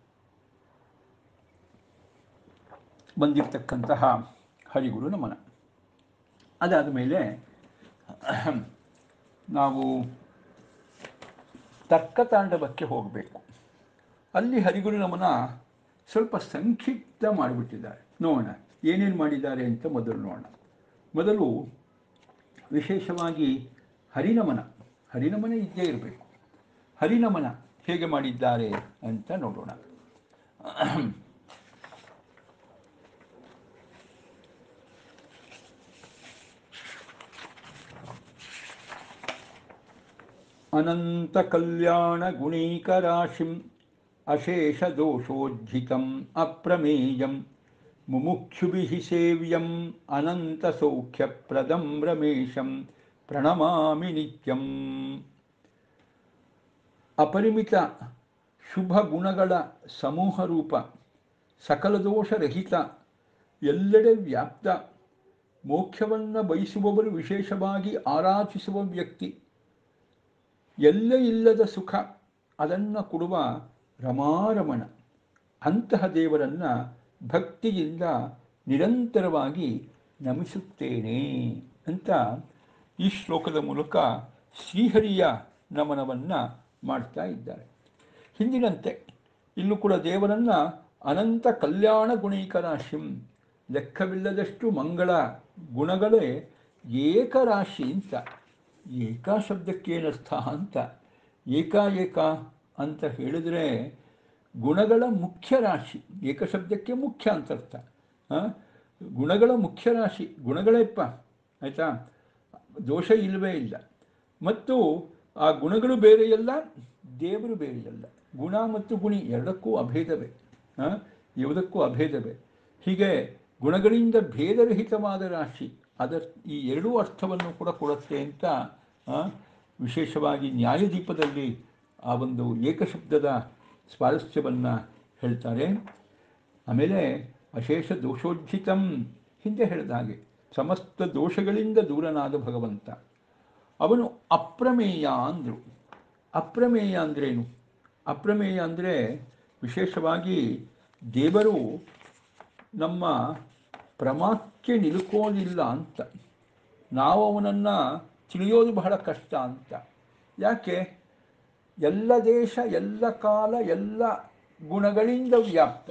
ಬಂದಿರತಕ್ಕಂತಹ ಹರಿಗುರು ನಮನ ಅದಾದ ಮೇಲೆ ನಾವು ತರ್ಕತಾಂಡವಕ್ಕೆ ಹೋಗಬೇಕು ಅಲ್ಲಿ ಹರಿಗುರು ನಮನ ಸ್ವಲ್ಪ ಸಂಕ್ಷಿಪ್ತ ಮಾಡಿಬಿಟ್ಟಿದ್ದಾರೆ ನೋಡೋಣ ಏನೇನು ಮಾಡಿದ್ದಾರೆ ಅಂತ ಮೊದಲು ನೋಡೋಣ ಮೊದಲು ವಿಶೇಷವಾಗಿ ಹರಿನಮನ ಹರಿನಮನ ಇದ್ದೇ ಇರಬೇಕು ಹರಿನಮನ ಹೇಗೆ ಮಾಡಿದ್ದಾರೆ ಅಂತ ನೋಡೋಣ ಅನಂತ ಕಲ್ಯಾಣ ಗುಣೀಕರಾಶಿಂ ಅಶೇಷ ದೋಷೋಜ್ಜಿತಂ ಅಪ್ರಮೇಯಂ ಮುಮುಕ್ಷುಭಿಃ ಸೇವ್ಯಂ ಅನಂತ ಸೌಖ್ಯಪ್ರದಂ ರಮೇಶಂ ಪ್ರಣಮಾಮಿ ನಿತ್ಯಂ ಅಪರಿಮಿತ ಶುಭ ಗುಣಗಳ ಸಮೂಹ ರೂಪ ಸಕಲ ದೋಷರಹಿತ ಎಲ್ಲೆಡೆ ವ್ಯಾಪ್ತ ಮೋಕ್ಷವನ್ನು ಬಯಸುವವರು ವಿಶೇಷವಾಗಿ ಆರಾಧಿಸುವ ವ್ಯಕ್ತಿ ಎಲ್ಲೇ ಇಲ್ಲದ ಸುಖ ಅದನ್ನು ಕೊಡುವ ರಮಾರಮಣ ಅಂತಹ ದೇವರನ್ನು ಭಕ್ತಿಯಿಂದ ನಿರಂತರವಾಗಿ ನಮಿಸುತ್ತೇನೆ ಅಂತ ಈ ಶ್ಲೋಕದ ಮೂಲಕ ಶ್ರೀಹರಿಯ ನಮನವನ್ನು ಮಾಡ್ತಾ ಇದ್ದಾರೆ ಹಿಂದಿನಂತೆ ಇಲ್ಲೂ ಕೂಡ ದೇವರನ್ನು ಅನಂತ ಕಲ್ಯಾಣ ಗುಣೀಕರಾಶಿಂ ಲೆಕ್ಕವಿಲ್ಲದಷ್ಟು ಮಂಗಳ ಗುಣಗಳೇ ಏಕರಾಶಿ ಅಂತ ಏಕ ಶಬ್ದಕ್ಕೇನರ್ಥ ಅಂತ ಏಕಾಏಕ ಅಂತ ಹೇಳಿದರೆ ಗುಣಗಳ ಮುಖ್ಯ ರಾಶಿ ಏಕ ಶಬ್ದಕ್ಕೆ ಮುಖ್ಯ ಅಂತ ಅರ್ಥ ಆ? ಗುಣಗಳ ಮುಖ್ಯ ರಾಶಿ ಗುಣಗಳೇಪ್ಪ ಆಯಿತಾ ದೋಷ ಇಲ್ಲವೇ ಇಲ್ಲ ಮತ್ತು ಆ ಗುಣಗಳು ಬೇರೆಯಲ್ಲ ದೇವರು ಬೇರೆಯಲ್ಲ ಗುಣ ಮತ್ತು ಗುಣಿ ಎರಡಕ್ಕೂ ಅಭೇದವೇ ಆ? ಯಾವುದಕ್ಕೂ ಅಭೇದವೇ ಹೀಗೆ ಗುಣಗಳಿಂದ ಭೇದರಹಿತವಾದ ರಾಶಿ ಅದರ ಈ ಎರಡೂ ಅರ್ಥವನ್ನು ಕೂಡ ಕೊಡುತ್ತೆ ಅಂತ ಆ, ವಿಶೇಷವಾಗಿ ನ್ಯಾಯದೀಪದಲ್ಲಿ ಆ ಒಂದು ಏಕಶಬ್ದದ ಸ್ವಾರಸ್ಯವನ್ನು ಹೇಳ್ತಾರೆ ಆಮೇಲೆ ಅಶೇಷ ದೋಷೋಜ್ಜಿತಂ ಹಿಂದೆ ಹೇಳಿದ ಹಾಗೆ ಸಮಸ್ತ ದೋಷಗಳಿಂದ ದೂರನಾದ ಭಗವಂತ ಅವನು ಅಪ್ರಮೇಯ ಅಂದರು ಅಪ್ರಮೇಯ ಅಂದ್ರೇನು ಅಪ್ರಮೇಯ ಅಂದರೆ ವಿಶೇಷವಾಗಿ ದೇವರು ನಮ್ಮ ಪ್ರಮಾಕ್ಕೆ ನಿಲುಕೋದಿಲ್ಲ ಅಂತ ನಾವು ಅವನನ್ನು ತಿಳಿಯೋದು ಬಹಳ ಕಷ್ಟ ಅಂತ ಯಾಕೆ ಎಲ್ಲ ದೇಶ ಎಲ್ಲ ಕಾಲ ಎಲ್ಲ ಗುಣಗಳಿಂದ ವ್ಯಾಪ್ತ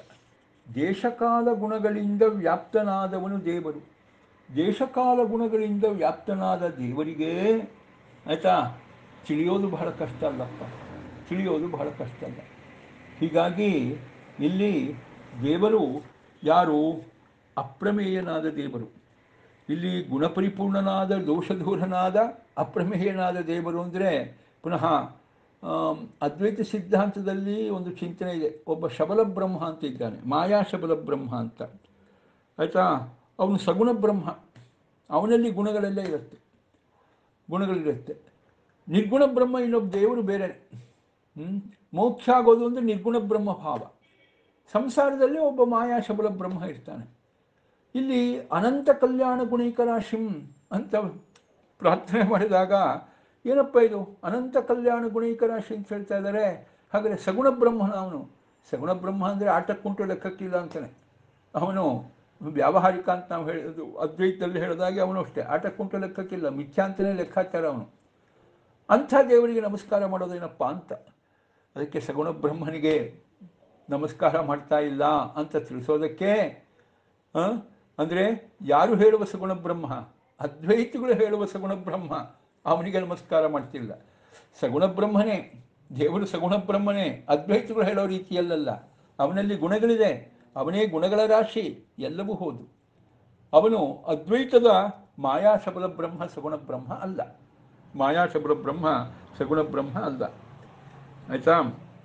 ದೇಶಕಾಲ ಗುಣಗಳಿಂದ ವ್ಯಾಪ್ತನಾದವನು ದೇವರು ದೇಶಕಾಲ ಗುಣಗಳಿಂದ ವ್ಯಾಪ್ತನಾದ ದೇವರಿಗೆ ಆಯಿತಾ ತಿಳಿಯೋದು ಬಹಳ ಕಷ್ಟ ಅಲ್ಲಪ್ಪ ತಿಳಿಯೋದು ಬಹಳ ಕಷ್ಟ ಅಲ್ಲ ಹೀಗಾಗಿ ಇಲ್ಲಿ ದೇವರು ಯಾರು ಅಪ್ರಮೇಯನಾದ ದೇವರು ಇಲ್ಲಿ ಗುಣಪರಿಪೂರ್ಣನಾದ ದೋಷದೂರನಾದ ಅಪ್ರಮೇಯನಾದ ದೇವರು ಅಂದರೆ ಪುನಃ ಆಮ್, ಅದ್ವೈತ ಸಿದ್ಧಾಂತದಲ್ಲಿ ಒಂದು ಚಿಂತನೆ ಇದೆ ಒಬ್ಬ ಶಬಲ ಬ್ರಹ್ಮ ಅಂತ ಇದ್ದಾನೆ ಮಾಯಾ ಶಬಲ ಬ್ರಹ್ಮ ಅಂತ ಆಯಿತಾ ಅವನು ಸಗುಣ ಬ್ರಹ್ಮ ಅವನಲ್ಲಿ ಗುಣಗಳೆಲ್ಲ ಇರುತ್ತೆ ಗುಣಗಳಿರುತ್ತೆ ನಿರ್ಗುಣ ಬ್ರಹ್ಮ ಇನ್ನೊಬ್ಬ ದೇವರು ಬೇರೆ ಹ್ಮ್? ಮೋಕ್ಷ ಆಗೋದು ಅಂದರೆ ನಿರ್ಗುಣ ಬ್ರಹ್ಮ ಭಾವ ಸಂಸಾರದಲ್ಲಿ ಒಬ್ಬ ಮಾಯಾ ಶಬಲ ಬ್ರಹ್ಮ ಇರ್ತಾನೆ ಇಲ್ಲಿ ಅನಂತ ಕಲ್ಯಾಣ ಗುಣೀಕರಾಶಿಂ ಅಂತ ಪ್ರಾರ್ಥನೆ ಮಾಡಿದಾಗ ಏನಪ್ಪ ಇದು ಅನಂತ ಕಲ್ಯಾಣ ಗುಣೀಕರಾಶಿ ಅಂತ ಹೇಳ್ತಾ ಇದ್ದಾರೆ ಹಾಗಾದರೆ ಸಗುಣ ಬ್ರಹ್ಮನ ಅವನು ಸಗುಣ ಬ್ರಹ್ಮ ಅಂದರೆ ಆಟಕ್ಕುಂಟು ಲೆಕ್ಕಕ್ಕಿಲ್ಲ ಅಂತಾನೆ ಅವನು ವ್ಯಾವಹಾರಿಕ ಅಂತ ನಾವು ಹೇಳೋದು ಅದ್ವೈತದಲ್ಲಿ ಹೇಳಿದಾಗೆ ಅವನು ಅಷ್ಟೇ ಆಟಕ್ಕುಂಟು ಲೆಕ್ಕಕ್ಕಿಲ್ಲ ಮಿಥ್ಯಾ ಅಂತಲೇ ಲೆಕ್ಕಾಚಾರ ಅವನು ಅಂಥ ದೇವರಿಗೆ ನಮಸ್ಕಾರ ಮಾಡೋದೇನಪ್ಪ ಅಂತ ಅದಕ್ಕೆ ಸಗುಣ ಬ್ರಹ್ಮನಿಗೆ ನಮಸ್ಕಾರ ಮಾಡ್ತಾ ಇಲ್ಲ ಅಂತ ತಿಳಿಸೋದಕ್ಕೆ ಅಂದರೆ ಯಾರು ಹೇಳುವ ಸಗುಣ ಬ್ರಹ್ಮ ಅದ್ವೈತಿಗಳು ಹೇಳುವ ಸಗುಣ ಬ್ರಹ್ಮ ಅವನಿಗೆ ನಮಸ್ಕಾರ ಮಾಡ್ತಿಲ್ಲ ಸಗುಣ ಬ್ರಹ್ಮನೇ ದೇವರು ಸಗುಣ ಬ್ರಹ್ಮನೇ ಅದ್ವೈತಿಗಳು ಹೇಳೋ ರೀತಿಯಲ್ಲಲ್ಲ ಅವನಲ್ಲಿ ಗುಣಗಳಿದೆ ಅವನೇ ಗುಣಗಳ ರಾಶಿ ಎಲ್ಲವೂ ಹೌದು ಅವನು ಅದ್ವೈತದ ಮಾಯಾಶಬಲ ಬ್ರಹ್ಮ ಸಗುಣ ಬ್ರಹ್ಮ ಅಲ್ಲ ಮಾಯಾಶಬಲ ಬ್ರಹ್ಮ ಸಗುಣ ಬ್ರಹ್ಮ ಅಲ್ಲ ಆಯ್ತಾ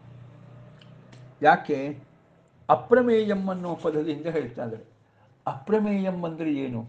ಯಾಕೆ ಅಪ್ರಮೇಯಂ ಅನ್ನೋ ಪದದಿಂದ ಹೇಳ್ತಾ ಇದ್ದಾರೆ ಅಪ್ರಮೇಯಂ ಅಂದರೆ ಏನು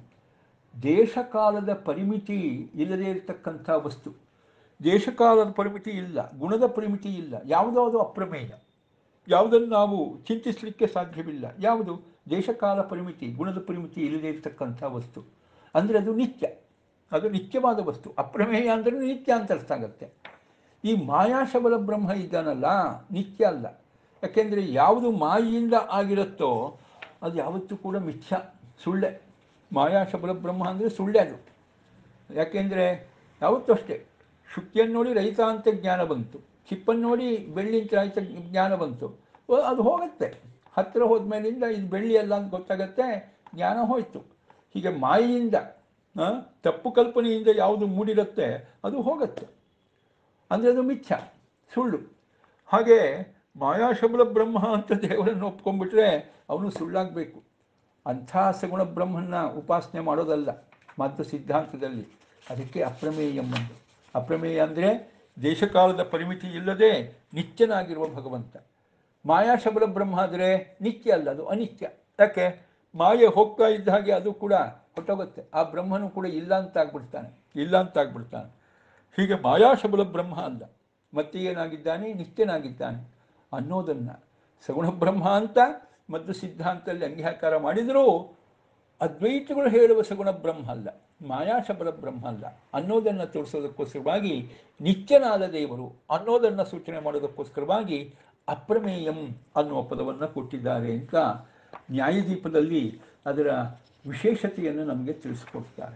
ದೇಶಕಾಲದ ಪರಿಮಿತಿ ಇಲ್ಲದೇ ಇರತಕ್ಕಂಥ ವಸ್ತು ದೇಶಕಾಲದ ಪರಿಮಿತಿ ಇಲ್ಲ ಗುಣದ ಪರಿಮಿತಿ ಇಲ್ಲ ಯಾವುದಾವುದು ಅಪ್ರಮೇಯ ಯಾವುದನ್ನು ನಾವು ಚಿಂತಿಸಲಿಕ್ಕೆ ಸಾಧ್ಯವಿಲ್ಲ ಯಾವುದು ದೇಶಕಾಲ ಪರಿಮಿತಿ ಗುಣದ ಪರಿಮಿತಿ ಇಲ್ಲದೇ ಇರತಕ್ಕಂಥ ವಸ್ತು ಅಂದರೆ ಅದು ನಿತ್ಯ ಅದು ನಿತ್ಯವಾದ ವಸ್ತು ಅಪ್ರಮೇಯ ಅಂದರೆ ನಿತ್ಯ ಅಂತ ಅರ್ಥ ಆಗುತ್ತೆ ಈ ಮಾಯಾಶಬಲ ಬ್ರಹ್ಮ ಇದ್ದಾನಲ್ಲ ನಿತ್ಯ ಅಲ್ಲ ಯಾಕೆಂದರೆ ಯಾವುದು ಮಾಯಿಯಿಂದ ಆಗಿರುತ್ತೋ ಅದು ಯಾವತ್ತೂ ಕೂಡ ಮಿಥ್ಯ ಸುಳ್ಳೆ ಮಾಯಾಶಬಲ ಬ್ರಹ್ಮ ಅಂದರೆ ಸುಳ್ಳೆ ಅದು ಯಾಕೆಂದರೆ ಯಾವತ್ತೂ ಅಷ್ಟೇ ಶುಕ್ತಿಯನ್ನು ನೋಡಿ ರೈತ ಅಂತ ಜ್ಞಾನ ಬಂತು ಚಿಪ್ಪನ್ನು ನೋಡಿ ಬೆಳ್ಳಿ ಅಂತ ರೈತ ಜ್ಞಾನ ಬಂತು ಓ, ಅದು ಹೋಗುತ್ತೆ ಹತ್ತಿರ ಹೋದ್ಮೇಲಿಂದ ಇದು ಬೆಳ್ಳಿ ಅಲ್ಲ ಅಂತ ಗೊತ್ತಾಗತ್ತೆ ಜ್ಞಾನ ಹೋಯಿತು ಹೀಗೆ ಮಾಯೆಯಿಂದ ಆ, ತಪ್ಪು ಕಲ್ಪನೆಯಿಂದ ಯಾವುದು ಮೂಡಿರುತ್ತೆ ಅದು ಹೋಗುತ್ತೆ ಅಂದರೆ ಅದು ಮಿಥ್ಯ ಸುಳ್ಳು ಹಾಗೆ ಮಾಯಾಶಬಲ ಬ್ರಹ್ಮ ಅಂತ ದೇವರನ್ನು ಒಪ್ಕೊಂಡ್ಬಿಟ್ರೆ ಅವನು ಸುಳ್ಳಾಗಬೇಕು ಅಂಥ ಸಗುಣ ಬ್ರಹ್ಮನ ಉಪಾಸನೆ ಮಾಡೋದಲ್ಲ ಮತ್ತು ಸಿದ್ಧಾಂತದಲ್ಲಿ ಅದಕ್ಕೆ ಅಪ್ರಮೇಯ ಎಂಬುದು ಅಪ್ರಮೇಯ ಅಂದರೆ ದೇಶಕಾಲದ ಪರಿಮಿತಿ ಇಲ್ಲದೆ ನಿತ್ಯನಾಗಿರುವ ಭಗವಂತ ಮಾಯಾಶಬಲ ಬ್ರಹ್ಮ ಆದರೆ ನಿತ್ಯ ಅಲ್ಲ ಅದು ಅನಿತ್ಯ ಯಾಕೆ ಮಾಯೆ ಹೋಗ್ತಾ ಇದ್ದ ಹಾಗೆ ಅದು ಕೂಡ ಹೊಟ್ಟೋಗುತ್ತೆ ಆ ಬ್ರಹ್ಮನು ಕೂಡ ಇಲ್ಲ ಅಂತ ಆಗ್ಬಿಡ್ತಾನೆ ಇಲ್ಲ ಅಂತ ಆಗ್ಬಿಡ್ತಾನೆ ಹೀಗೆ ಮಾಯಾಶಬಲ ಬ್ರಹ್ಮ ಅಲ್ಲ ಮತ್ತೆ ಏನಾಗಿದ್ದಾನೆ ನಿತ್ಯನಾಗಿದ್ದಾನೆ ಅನ್ನೋದನ್ನು ಸಗುಣ ಬ್ರಹ್ಮ ಅಂತ ಮತ್ತು ಸಿದ್ಧಾಂತದಲ್ಲಿ ಅಂಗೀಕಾರ ಮಾಡಿದರೂ ಅದ್ವೈತಗಳು ಹೇಳುವ ಸಗುಣ ಬ್ರಹ್ಮ ಅಲ್ಲ ಮಾಯಾಶಬಲ ಬ್ರಹ್ಮ ಅಲ್ಲ ಅನ್ನೋದನ್ನು ತೋರಿಸೋದಕ್ಕೋಸ್ಕರವಾಗಿ ನಿತ್ಯನಾದ ದೇವರು ಅನ್ನೋದನ್ನು ಸೂಚನೆ ಮಾಡೋದಕ್ಕೋಸ್ಕರವಾಗಿ ಅಪ್ರಮೇಯಂ ಅನ್ನುವ ಪದವನ್ನು ಕೊಟ್ಟಿದ್ದಾರೆ ಅಂತ ನ್ಯಾಯದೀಪದಲ್ಲಿ ಅದರ ವಿಶೇಷತೆಯನ್ನು ನಮಗೆ ತಿಳಿಸ್ಕೊಡ್ತಾರೆ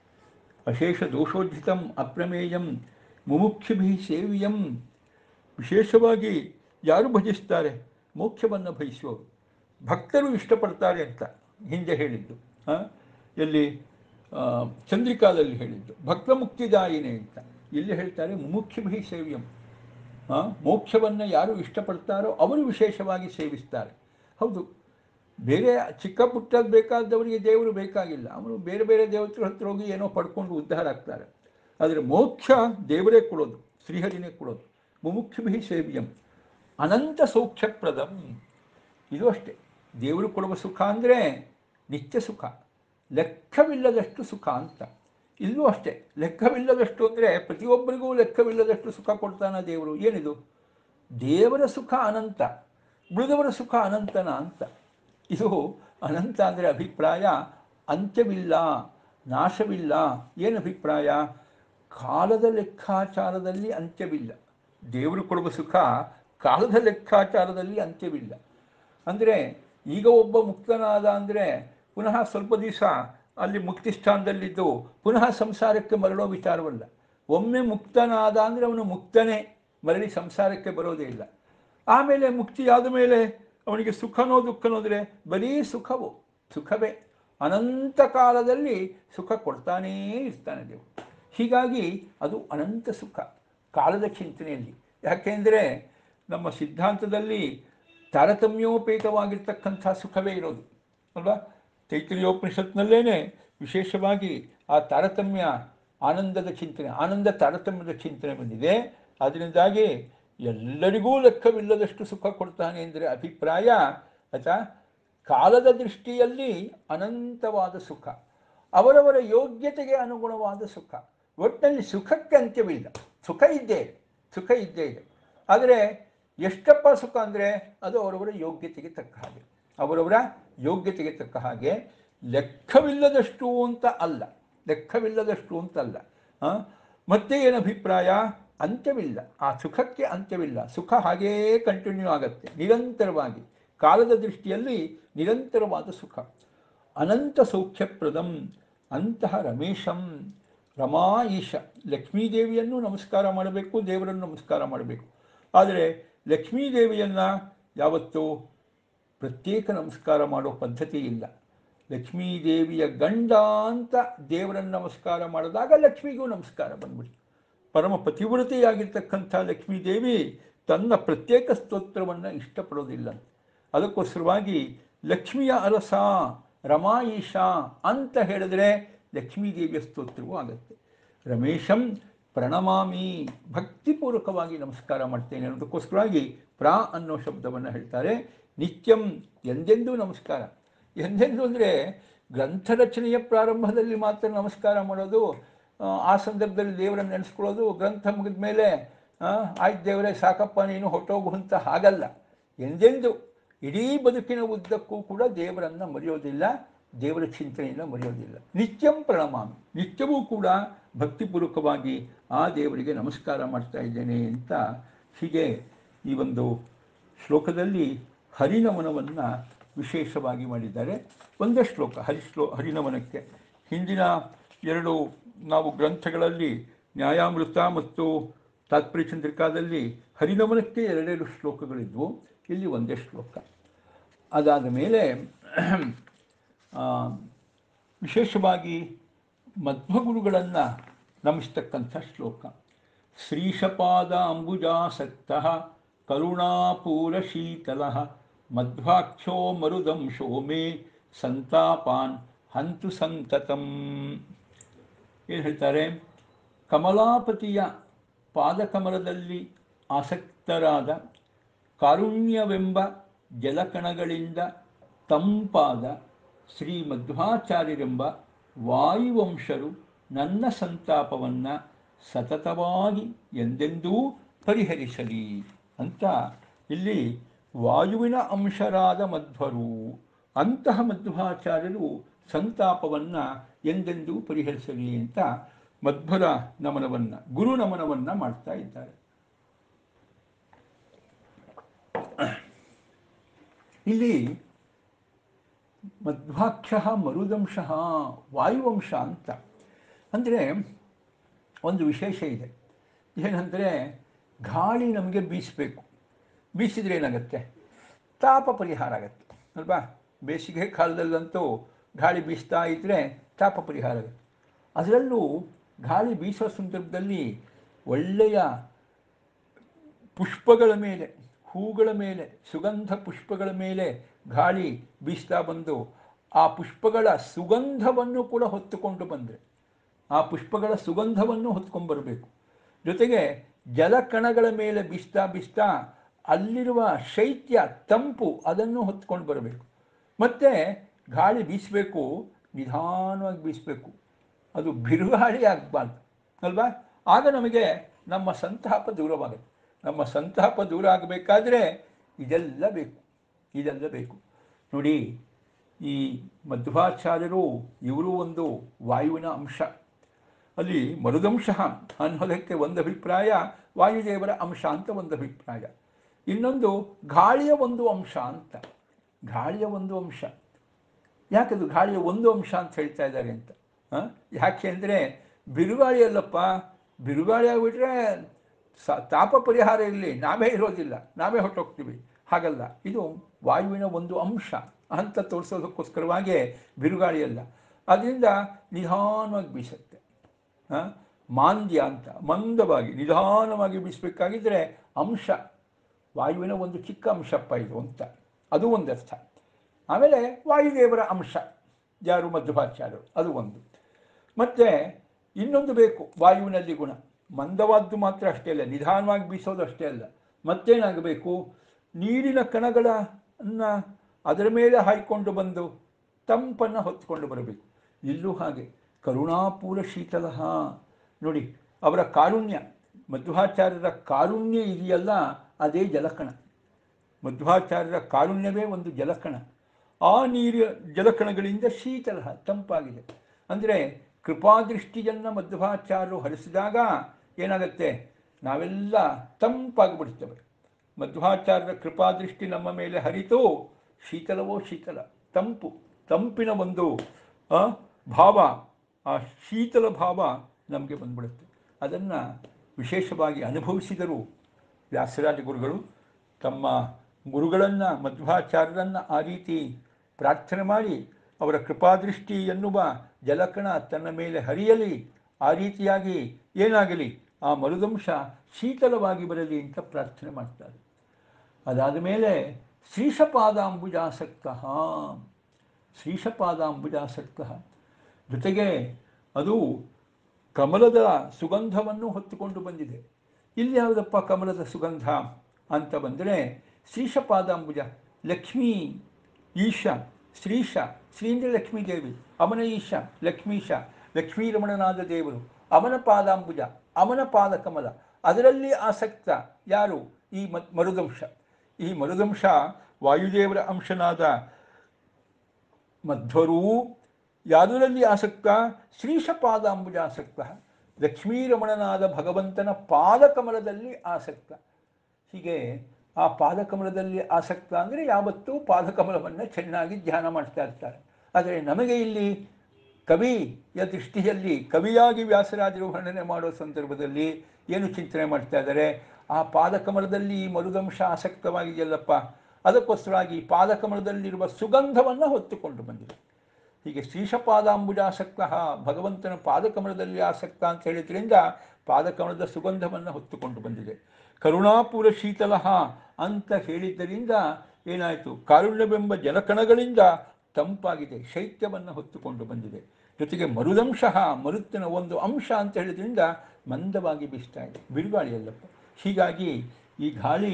ಅಶೇಷ ದೋಷೋಜ್ಜಿತಂ ಅಪ್ರಮೇಯಂ ಮುಮುಕ್ಷಿಭಿ ಸೇವಿಯಂ ವಿಶೇಷವಾಗಿ ಯಾರು ಭಜಿಸ್ತಾರೆ ಮೋಕ್ಷವನ್ನು ಭಜಿಸುವವರು ಭಕ್ತರು ಇಷ್ಟಪಡ್ತಾರೆ ಅಂತ ಹಿಂದೆ ಹೇಳಿದ್ದು ಆ? ಎಲ್ಲಿ ಆ, ಚಂದ್ರಿಕಾದಲ್ಲಿ ಹೇಳಿದ್ದು ಭಕ್ತ ಮುಕ್ತಿದಾಯಿನಿ ಅಂತ ಇಲ್ಲಿ ಹೇಳ್ತಾರೆ ಮುಮುಕ್ಷಿಭಿ ಸೇವ್ಯಂ ಆ? ಮೋಕ್ಷವನ್ನು ಯಾರು ಇಷ್ಟಪಡ್ತಾರೋ ಅವರು ವಿಶೇಷವಾಗಿ ಸೇವಿಸ್ತಾರೆ ಹೌದು ಬೇರೆ ಚಿಕ್ಕ ಪುಟ್ಟದ್ದು ಬೇಕಾದವರಿಗೆ ದೇವರು ಬೇಕಾಗಿಲ್ಲ ಅವನು ಬೇರೆ ಬೇರೆ ದೇವತರ ಹತ್ರ ಹೋಗಿ ಏನೋ ಪಡ್ಕೊಂಡು ಉದ್ಧಾರ ಆಗ್ತಾರೆ ಆದರೆ ಮೋಕ್ಷ ದೇವರೇ ಕೊಡೋದು ಶ್ರೀಹರಿನೇ ಕೊಡೋದು ಮುಮುಕ್ಷಿಭಿ ಸೇವ್ಯಂ ಅನಂತ ಸೌಖ್ಯಪ್ರದಂ ಇದು ಅಷ್ಟೇ ದೇವರು ಕೊಡುವ ಸುಖ ಅಂದರೆ ನಿತ್ಯ ಸುಖ ಲೆಕ್ಕವಿಲ್ಲದಷ್ಟು ಸುಖ ಅಂತ ಇಲ್ಲೂ ಅಷ್ಟೇ ಲೆಕ್ಕವಿಲ್ಲದಷ್ಟು ಅಂದರೆ ಪ್ರತಿಯೊಬ್ಬರಿಗೂ ಲೆಕ್ಕವಿಲ್ಲದಷ್ಟು ಸುಖ ಕೊಡ್ತಾನ ದೇವರು ಏನಿದು ದೇವರ ಸುಖ ಅನಂತ ಉಳಿದವರ ಸುಖ ಅನಂತನ ಅಂತ ಇದು ಅನಂತ ಅಂದರೆ ಅಭಿಪ್ರಾಯ ಅಂತ್ಯವಿಲ್ಲ ನಾಶವಿಲ್ಲ ಏನು ಅಭಿಪ್ರಾಯ ಕಾಲದ ಲೆಕ್ಕಾಚಾರದಲ್ಲಿ ಅಂತ್ಯವಿಲ್ಲ ದೇವರು ಕೊಡುವ ಸುಖ ಕಾಲದ ಲೆಕ್ಕಾಚಾರದಲ್ಲಿ ಅಂತ್ಯವಿಲ್ಲ ಅಂದರೆ ಈಗ ಒಬ್ಬ ಮುಕ್ತನಾದ ಅಂದರೆ ಪುನಃ ಸ್ವಲ್ಪ ದಿವಸ ಅಲ್ಲಿ ಮುಕ್ತಿ ಸ್ಥಾನದಲ್ಲಿದ್ದು ಪುನಃ ಸಂಸಾರಕ್ಕೆ ಮರಳೋ ವಿಚಾರವಲ್ಲ ಒಮ್ಮೆ ಮುಕ್ತನಾದ ಅಂದರೆ ಅವನು ಮುಕ್ತನೇ ಮರಳಿ ಸಂಸಾರಕ್ಕೆ ಬರೋದೇ ಇಲ್ಲ ಆಮೇಲೆ ಮುಕ್ತಿಯಾದ ಮೇಲೆ ಅವನಿಗೆ ಸುಖನೋ ದುಃಖನೋ ಅಂದರೆ ಬರೀ ಸುಖವು ಸುಖವೇ ಅನಂತ ಕಾಲದಲ್ಲಿ ಸುಖ ಕೊಡ್ತಾನೇ ಇರ್ತಾನೆ ದೇವರು ಹೀಗಾಗಿ ಅದು ಅನಂತ ಸುಖ ಕಾಲದ ಚಿಂತನೆಯಲ್ಲಿ ಯಾಕೆಂದರೆ ನಮ್ಮ ಸಿದ್ಧಾಂತದಲ್ಲಿ ತಾರತಮ್ಯೋಪೇತವಾಗಿರ್ತಕ್ಕಂಥ ಸುಖವೇ ಇರೋದು ಅಲ್ವಾ ತೈತ್ರಿಯೋಪನಿಷತ್ನಲ್ಲೇ ವಿಶೇಷವಾಗಿ ಆ ತಾರತಮ್ಯ ಆನಂದದ ಚಿಂತನೆ ಆನಂದ ತಾರತಮ್ಯದ ಚಿಂತನೆ ಬಂದಿದೆ ಅದರಿಂದಾಗಿ ಎಲ್ಲರಿಗೂ ಲೆಕ್ಕವಿಲ್ಲದಷ್ಟು ಸುಖ ಕೊಡ್ತಾನೆ ಅಂದರೆ ಅಭಿಪ್ರಾಯ ಆಯ್ತಾ ಕಾಲದ ದೃಷ್ಟಿಯಲ್ಲಿ ಅನಂತವಾದ ಸುಖ ಅವರವರ ಯೋಗ್ಯತೆಗೆ ಅನುಗುಣವಾದ ಸುಖ ಒಟ್ಟಿನಲ್ಲಿ ಸುಖಕ್ಕೆ ಅಂತ್ಯವಿಲ್ಲ ಸುಖ ಇದ್ದೇ ಇದೆ ಸುಖ ಇದ್ದೇ ಇದೆ ಆದರೆ ಎಷ್ಟಪ್ಪ ಸುಖ ಅಂದರೆ ಅದು ಅವರವರ ಯೋಗ್ಯತೆಗೆ ತಕ್ಕ ಹಾಗೆ ಅವರವರ ಯೋಗ್ಯತೆಗೆ ತಕ್ಕ ಹಾಗೆ ಲೆಕ್ಕವಿಲ್ಲದಷ್ಟು ಅಂತ ಅಲ್ಲ ಲೆಕ್ಕವಿಲ್ಲದಷ್ಟು ಅಂತಲ್ಲ ಆ? ಮತ್ತೆ ಏನು ಅಭಿಪ್ರಾಯ ಅಂತ್ಯವಿಲ್ಲ ಆ ಸುಖಕ್ಕೆ ಅಂತ್ಯವಿಲ್ಲ ಸುಖ ಹಾಗೇ ಕಂಟಿನ್ಯೂ ಆಗುತ್ತೆ ನಿರಂತರವಾಗಿ ಕಾಲದ ದೃಷ್ಟಿಯಲ್ಲಿ ನಿರಂತರವಾದ ಸುಖ ಅನಂತ ಸೌಖ್ಯಪ್ರದಂ ಅಂತಹ ರಮೇಶಂ ರಮಾ ಈಶ ಲಕ್ಷ್ಮೀದೇವಿಯನ್ನು ನಮಸ್ಕಾರ ಮಾಡಬೇಕು ದೇವರನ್ನು ನಮಸ್ಕಾರ ಮಾಡಬೇಕು ಆದರೆ ಲಕ್ಷ್ಮೀದೇವಿಯನ್ನು ಯಾವತ್ತೂ ಪ್ರತ್ಯೇಕ ನಮಸ್ಕಾರ ಮಾಡೋ ಪದ್ಧತಿ ಇಲ್ಲ ಲಕ್ಷ್ಮೀದೇವಿಯ ಗಂಡ ಅಂತ ದೇವರನ್ನು ನಮಸ್ಕಾರ ಮಾಡಿದಾಗ ಲಕ್ಷ್ಮಿಗೂ ನಮಸ್ಕಾರ ಬಂದ್ಬಿಡಿ ಪರಮ ಪತಿವ್ರತೆಯಾಗಿರ್ತಕ್ಕಂಥ ಲಕ್ಷ್ಮೀದೇವಿ ತನ್ನ ಪ್ರತ್ಯೇಕ ಸ್ತೋತ್ರವನ್ನು ಇಷ್ಟಪಡೋದಿಲ್ಲ ಅದಕ್ಕೋಸ್ಕರವಾಗಿ ಲಕ್ಷ್ಮಿಯ ಅರಸ ರಮಾ ಈಶಾ ಅಂತ ಹೇಳಿದ್ರೆ ಲಕ್ಷ್ಮೀದೇವಿಯ ಸ್ತೋತ್ರವೂ ಆಗುತ್ತೆ ರಮೇಶಂ ಪ್ರಣಮಾಮಿ ಭಕ್ತಿಪೂರ್ವಕವಾಗಿ ನಮಸ್ಕಾರ ಮಾಡ್ತೇನೆ ಅನ್ನೋದಕ್ಕೋಸ್ಕರವಾಗಿ ಪ್ರಾ ಅನ್ನೋ ಶಬ್ದವನ್ನು ಹೇಳ್ತಾರೆ ನಿತ್ಯಂ ಎಂದೆಂದೂ ನಮಸ್ಕಾರ ಎಂದೆಂದು ಅಂದರೆ ಗ್ರಂಥ ರಚನೆಯ ಪ್ರಾರಂಭದಲ್ಲಿ ಮಾತ್ರ ನಮಸ್ಕಾರ ಮಾಡೋದು ಆ, ಆ ಸಂದರ್ಭದಲ್ಲಿ ದೇವರನ್ನು ನೆನೆಸ್ಕೊಳ್ಳೋದು ಗ್ರಂಥ ಮುಗಿದ ಮೇಲೆ ಆಯ್ತು ದೇವರೇ ಸಾಕಪ್ಪ ನೀನು ಹೊಟ್ಟೋಗು ಅಂತ ಹಾಗಲ್ಲ ಎಂದೆಂದು ಇಡೀ ಬದುಕಿನ ಉದ್ದಕ್ಕೂ ಕೂಡ ದೇವರನ್ನು ಮರೆಯೋದಿಲ್ಲ ದೇವರ ಚಿಂತನೆಯನ್ನು ಮರೆಯೋದಿಲ್ಲ ನಿತ್ಯಂ ಪ್ರಣಮಾಮಿ ನಿತ್ಯವೂ ಕೂಡ ಭಕ್ತಿಪೂರ್ವಕವಾಗಿ ಆ ದೇವರಿಗೆ ನಮಸ್ಕಾರ ಮಾಡ್ತಾ ಇದ್ದೇನೆ ಅಂತ ಹೀಗೆ ಈ ಒಂದು ಶ್ಲೋಕದಲ್ಲಿ ಹರಿನಮನವನ್ನು ವಿಶೇಷವಾಗಿ ಮಾಡಿದ್ದಾರೆ ಒಂದೇ ಶ್ಲೋಕ ಹರಿ ಶ್ಲೋ ಹರಿನಮನಕ್ಕೆ ಹಿಂದಿನ ಎರಡು ನಾವು ಗ್ರಂಥಗಳಲ್ಲಿ ನ್ಯಾಯಾಮೃತ ಮತ್ತು ತಾತ್ಪರ್ಯ ಚಂದ್ರಿಕಾದಲ್ಲಿ ಹರಿನಮನಕ್ಕೆ ಎರಡೆರಡು ಶ್ಲೋಕಗಳಿದ್ವು ಇಲ್ಲಿ ಒಂದೇ ಶ್ಲೋಕ ಅದಾದ ಮೇಲೆ ಆ, ವಿಶೇಷವಾಗಿ ಮಧ್ವಗುರುಗಳನ್ನು ನಮಿಸ್ತಕ್ಕಂಥ ಶ್ಲೋಕ ಶ್ರೀಶಪಾದ ಅಂಬುಜಾಸಕ್ತ ಕರುಣಾಪೂರಶೀತಲ ಮಧ್ವಾಕ್ಷೋ ಮರುದಂಶೋ ಮೇ ಸಂತಾಪಾನ್ ಹಂತು ಸಂತತಂ ಏನು ಹೇಳ್ತಾರೆ ಕಮಲಾಪತಿಯ ಪಾದಕಮಲದಲ್ಲಿ ಆಸಕ್ತರಾದ ಕಾರುಣ್ಯವೆಂಬ ಜಲಕಣಗಳಿಂದ ತಂಪಾದ ಶ್ರೀ ಮಧ್ವಾಚಾರ್ಯರೆಂಬ ವಾಯುವಂಶರು ನನ್ನ ಸಂತಾಪವನ್ನು ಸತತವಾಗಿ ಎಂದೆಂದೂ ಪರಿಹರಿಸಲಿ ಅಂತ ಇಲ್ಲಿ ವಾಯುವಿನ ಅಂಶರಾದ ಮಧ್ವರು ಅಂತಹ ಮಧ್ವಾಚಾರ್ಯರು ಸಂತಾಪವನ್ನು ಎಂದೆಂದೂ ಪರಿಹರಿಸಲಿ ಅಂತ ಮಧ್ವರ ನಮನವನ್ನು ಗುರು ನಮನವನ್ನು ಮಾಡ್ತಾ ಇದ್ದಾರೆ ಇಲ್ಲಿ ಮಧ್ವಾಕ್ಷ ಮರುದಂಶ ವಾಯುವಂಶ ಅಂತ ಅಂದರೆ ಒಂದು ವಿಶೇಷ ಇದೆ ಏನಂದರೆ ಗಾಳಿ ನಮಗೆ ಬೀಸಬೇಕು ಬೀಸಿದ್ರೆ ಏನಾಗುತ್ತೆ ತಾಪ ಪರಿಹಾರ ಆಗುತ್ತೆ ಅಲ್ವಾ ಬೇಸಿಗೆ ಕಾಲದಲ್ಲಂತೂ ಗಾಳಿ ಬೀಸ್ತಾ ಇದ್ದರೆ ತಾಪ ಪರಿಹಾರ ಆಗುತ್ತೆ ಅದರಲ್ಲೂ ಗಾಳಿ ಬೀಸೋ ಸಂದರ್ಭದಲ್ಲಿ ಒಳ್ಳೆಯ ಪುಷ್ಪಗಳ ಮೇಲೆ ಹೂಗಳ ಮೇಲೆ ಸುಗಂಧ ಪುಷ್ಪಗಳ ಮೇಲೆ ಗಾಳಿ ಬೀಸ್ತಾ ಬಂದು ಆ ಪುಷ್ಪಗಳ ಸುಗಂಧವನ್ನು ಕೂಡ ಹೊತ್ತುಕೊಂಡು ಬಂದರೆ ಆ ಪುಷ್ಪಗಳ ಸುಗಂಧವನ್ನು ಹೊತ್ಕೊಂಡು ಬರಬೇಕು ಜೊತೆಗೆ ಜಲಕಣಗಳ ಮೇಲೆ ಬೀಸ್ತಾ ಬೀಸ್ತಾ ಅಲ್ಲಿರುವ ಶೈತ್ಯ ತಂಪು ಅದನ್ನು ಹೊತ್ಕೊಂಡು ಬರಬೇಕು ಮತ್ತು ಗಾಳಿ ಬೀಸಬೇಕು ನಿಧಾನವಾಗಿ ಬೀಸಬೇಕು ಅದು ಬಿರುಗಾಳಿ ಆಗಬಾರ್ದು ಅಲ್ವಾ ಆಗ ನಮಗೆ ನಮ್ಮ ಸಂತಾಪ ದೂರವಾಗುತ್ತೆ ನಮ್ಮ ಸಂತಾಪ ದೂರ ಆಗಬೇಕಾದ್ರೆ ಇದೆಲ್ಲ ಬೇಕು ಇದೆಲ್ಲ ಬೇಕು ನೋಡಿ ಈ ಮಧ್ವಾಚಾರ್ಯರು ಇವರು ಒಂದು ವಾಯುವಿನ ಅಂಶ ಅಲ್ಲಿ ಮರುದಂಶ ಅನ್ನೋದಕ್ಕೆ ಒಂದು ಅಭಿಪ್ರಾಯ ವಾಯುದೇವರ ಅಂಶ ಅಂತ ಒಂದು ಅಭಿಪ್ರಾಯ ಇನ್ನೊಂದು ಗಾಳಿಯ ಒಂದು ಅಂಶ ಅಂತ ಗಾಳಿಯ ಒಂದು ಅಂಶ ಯಾಕದು ಗಾಳಿಯ ಒಂದು ಅಂಶ ಅಂತ ಹೇಳ್ತಾ ಇದ್ದಾರೆ ಅಂತ ಆ? ಯಾಕೆ ಅಂದರೆ ಬಿರುಗಾಳಿ ಅಲ್ಲಪ್ಪ ಬಿರುಗಾಳಿ ಆಗಿಬಿಟ್ರೆ ಸ ತಾಪ ಪರಿಹಾರ ಇರಲಿ ನಾವೇ ಇರೋದಿಲ್ಲ ನಾವೇ ಹೊಟ್ಟೋಗ್ತೀವಿ ಹಾಗಲ್ಲ ಇದು ವಾಯುವಿನ ಒಂದು ಅಂಶ ಅಂತ ತೋರಿಸೋದಕ್ಕೋಸ್ಕರವಾಗಿ ಬಿರುಗಾಳಿ ಅಲ್ಲ ಅದರಿಂದ ನಿಧಾನವಾಗಿ ಬೀಸುತ್ತೆ ಆ? ಮಾಂದ್ಯ ಅಂತ ಮಂದವಾಗಿ ನಿಧಾನವಾಗಿ ಬೀಸಬೇಕಾಗಿದ್ದರೆ ಅಂಶ ವಾಯುವಿನ ಒಂದು ಚಿಕ್ಕ ಅಂಶಪ್ಪ ಇದು ಅಂತ ಅದು ಒಂದು ಅರ್ಥ ಆಮೇಲೆ ವಾಯುದೇವರ ಅಂಶ ಯಾರು ಮಧ್ವಾಚಾರ್ಯರು ಅದು ಒಂದು ಮತ್ತು ಇನ್ನೊಂದು ಬೇಕು ವಾಯುವಿನಲ್ಲಿ ಗುಣ ಮಂದವಾದ್ದು ಮಾತ್ರ ಅಷ್ಟೇ ಅಲ್ಲ ನಿಧಾನವಾಗಿ ಬೀಸೋದು ಅಷ್ಟೇ ಅಲ್ಲ ಮತ್ತೇನಾಗಬೇಕು ನೀರಿನ ಕಣಗಳನ್ನು ಅದರ ಮೇಲೆ ಹಾಯ್ಕೊಂಡು ಬಂದು ತಂಪನ್ನು ಹೊತ್ಕೊಂಡು ಬರಬೇಕು ಇಲ್ಲೂ ಹಾಗೆ ಕರುಣಾಪೂರ ಶೀತಲ ನೋಡಿ ಅವರ ಕಾರುಣ್ಯ ಮಧ್ವಾಚಾರ್ಯರ ಕಾರುಣ್ಯ ಇದೆಯಲ್ಲ ಅದೇ ಜಲಕಣ ಮಧ್ವಾಚಾರ್ಯರ ಕಾರುಣ್ಯವೇ ಒಂದು ಜಲಕಣ ಆ ನೀರು ಜಲಕಣಗಳಿಂದ ಶೀತಲ ತಂಪಾಗಿದೆ ಅಂದರೆ ಕೃಪಾದೃಷ್ಟಿಯನ್ನು ಮಧ್ವಾಚಾರ್ಯರು ಹರಿಸಿದಾಗ ಏನಾಗುತ್ತೆ ನಾವೆಲ್ಲ ತಂಪಾಗಿಬಿಡ್ತೇವೆ ಮಧ್ವಾಚಾರ್ಯರ ಕೃಪಾದೃಷ್ಟಿ ನಮ್ಮ ಮೇಲೆ ಹರಿತು ಶೀತಲವೋ ಶೀತಲ ತಂಪು ತಂಪಿನ ಒಂದು ಆ, ಭಾವ ಆ ಶೀತಲ ಭಾವ ನಮಗೆ ಬಂದ್ಬಿಡುತ್ತೆ ಅದನ್ನು ವಿಶೇಷವಾಗಿ ಅನುಭವಿಸಿದರು ವ್ಯಾಸರಾಜ ಗುರುಗಳು ತಮ್ಮ ಗುರುಗಳನ್ನು ಮಧ್ವಾಚಾರ್ಯರನ್ನು ಆ ರೀತಿ ಪ್ರಾರ್ಥನೆ ಮಾಡಿ ಅವರ ಕೃಪಾದೃಷ್ಟಿ ಎನ್ನುವ ಜಲಕಣ ತನ್ನ ಮೇಲೆ ಹರಿಯಲಿ ಆ ರೀತಿಯಾಗಿ ಏನಾಗಲಿ ಆ ಮರುದಂಶ ಶೀತಲವಾಗಿ ಬರಲಿ ಅಂತ ಪ್ರಾರ್ಥನೆ ಮಾಡ್ತಾರೆ ಅದಾದ ಮೇಲೆ ಶ್ರೀಷಪಾದಾಂಬುಜಾಸಕ್ತ ಶ್ರೀಷಪಾದಾಂಬುಜಾಸಕ್ತ ಜೊತೆಗೆ ಅದು ಕಮಲದ ಸುಗಂಧವನ್ನು ಹೊತ್ತುಕೊಂಡು ಬಂದಿದೆ ಇಲ್ಲಿ ಯಾವುದಪ್ಪ ಕಮಲದ ಸುಗಂಧ ಅಂತ ಬಂದರೆ ಶ್ರೀಷಪಾದಾಂಬುಜ ಲಕ್ಷ್ಮೀ ಈಶ ಶ್ರೀಶ ಶ್ರೀಂದ್ರ ಲಕ್ಷ್ಮೀ ದೇವಿ ಅವನ ಈಶ ಲಕ್ಷ್ಮೀಶ ಲಕ್ಷ್ಮೀರಮಣನಾದ ದೇವರು ಅವನ ಪಾದಾಂಬುಜ ಅವನ ಪಾದ ಕಮಲ ಅದರಲ್ಲಿ ಆಸಕ್ತ ಯಾರು ಈ ಮ ಮರುದಂಶ ಈ ಮರುದಂಶ ವಾಯುದೇವರ ಅಂಶನಾದ ಮಧ್ವರೂ ಯಾವುದರಲ್ಲಿ ಆಸಕ್ತ ಶ್ರೀಷಪಾದಾಂಬುಜಾಸಕ್ತ ಲಕ್ಷ್ಮೀರಮಣನಾದ ಭಗವಂತನ ಪಾದಕಮಲದಲ್ಲಿ ಆಸಕ್ತ ಹೀಗೆ ಆ ಪಾದಕಮಲದಲ್ಲಿ ಆಸಕ್ತ ಅಂದರೆ ಯಾವತ್ತೂ ಪಾದಕಮಲವನ್ನು ಚೆನ್ನಾಗಿ ಧ್ಯಾನ ಮಾಡ್ತಾ ಇರ್ತಾರೆ ಆದರೆ ನಮಗೆ ಇಲ್ಲಿ ಕವಿಯ ದೃಷ್ಟಿಯಲ್ಲಿ ಕವಿಯಾಗಿ ವ್ಯಾಸರಾಜರು ವರ್ಣನೆ ಮಾಡೋ ಸಂದರ್ಭದಲ್ಲಿ ಏನು ಚಿಂತನೆ ಮಾಡ್ತಾ ಇದ್ದಾರೆ ಆ ಪಾದಕಮಲದಲ್ಲಿ ಈ ಮರುದಂಶ ಆಸಕ್ತವಾಗಿದೆಯಲ್ಲಪ್ಪ ಅದಕ್ಕೋಸ್ಕರವಾಗಿ ಪಾದಕಮಲದಲ್ಲಿರುವ ಸುಗಂಧವನ್ನು ಹೊತ್ತುಕೊಂಡು ಬಂದಿದೆ ಹೀಗೆ ಶ್ರೀಷಪಾದಾಂಬುಜಾಸಕ್ತ ಭಗವಂತನ ಪಾದಕಮಲದಲ್ಲಿ ಆಸಕ್ತ ಅಂತ ಹೇಳಿದ್ರಿಂದ ಪಾದಕಮಲದ ಸುಗಂಧವನ್ನು ಹೊತ್ತುಕೊಂಡು ಬಂದಿದೆ ಕರುಣಾಪುರ ಶೀತಲ ಅಂತ ಹೇಳಿದ್ದರಿಂದ ಏನಾಯಿತು ಕಾರುಣ್ಯವೆಂಬ ಜಲಕಣಗಳಿಂದ ತಂಪಾಗಿದೆ ಶೈತ್ಯವನ್ನು ಹೊತ್ತುಕೊಂಡು ಬಂದಿದೆ ಜೊತೆಗೆ ಮರುದಂಶ ಮರುತ್ತಿನ ಒಂದು ಅಂಶ ಅಂತ ಹೇಳಿದ್ರಿಂದ ಮಂದವಾಗಿ ಬೀಸ್ತಾ ಇದೆ ಬಿರುಗಾಳಿಯಲ್ಲಪ್ಪ ಹೀಗಾಗಿ ಈ ಗಾಳಿ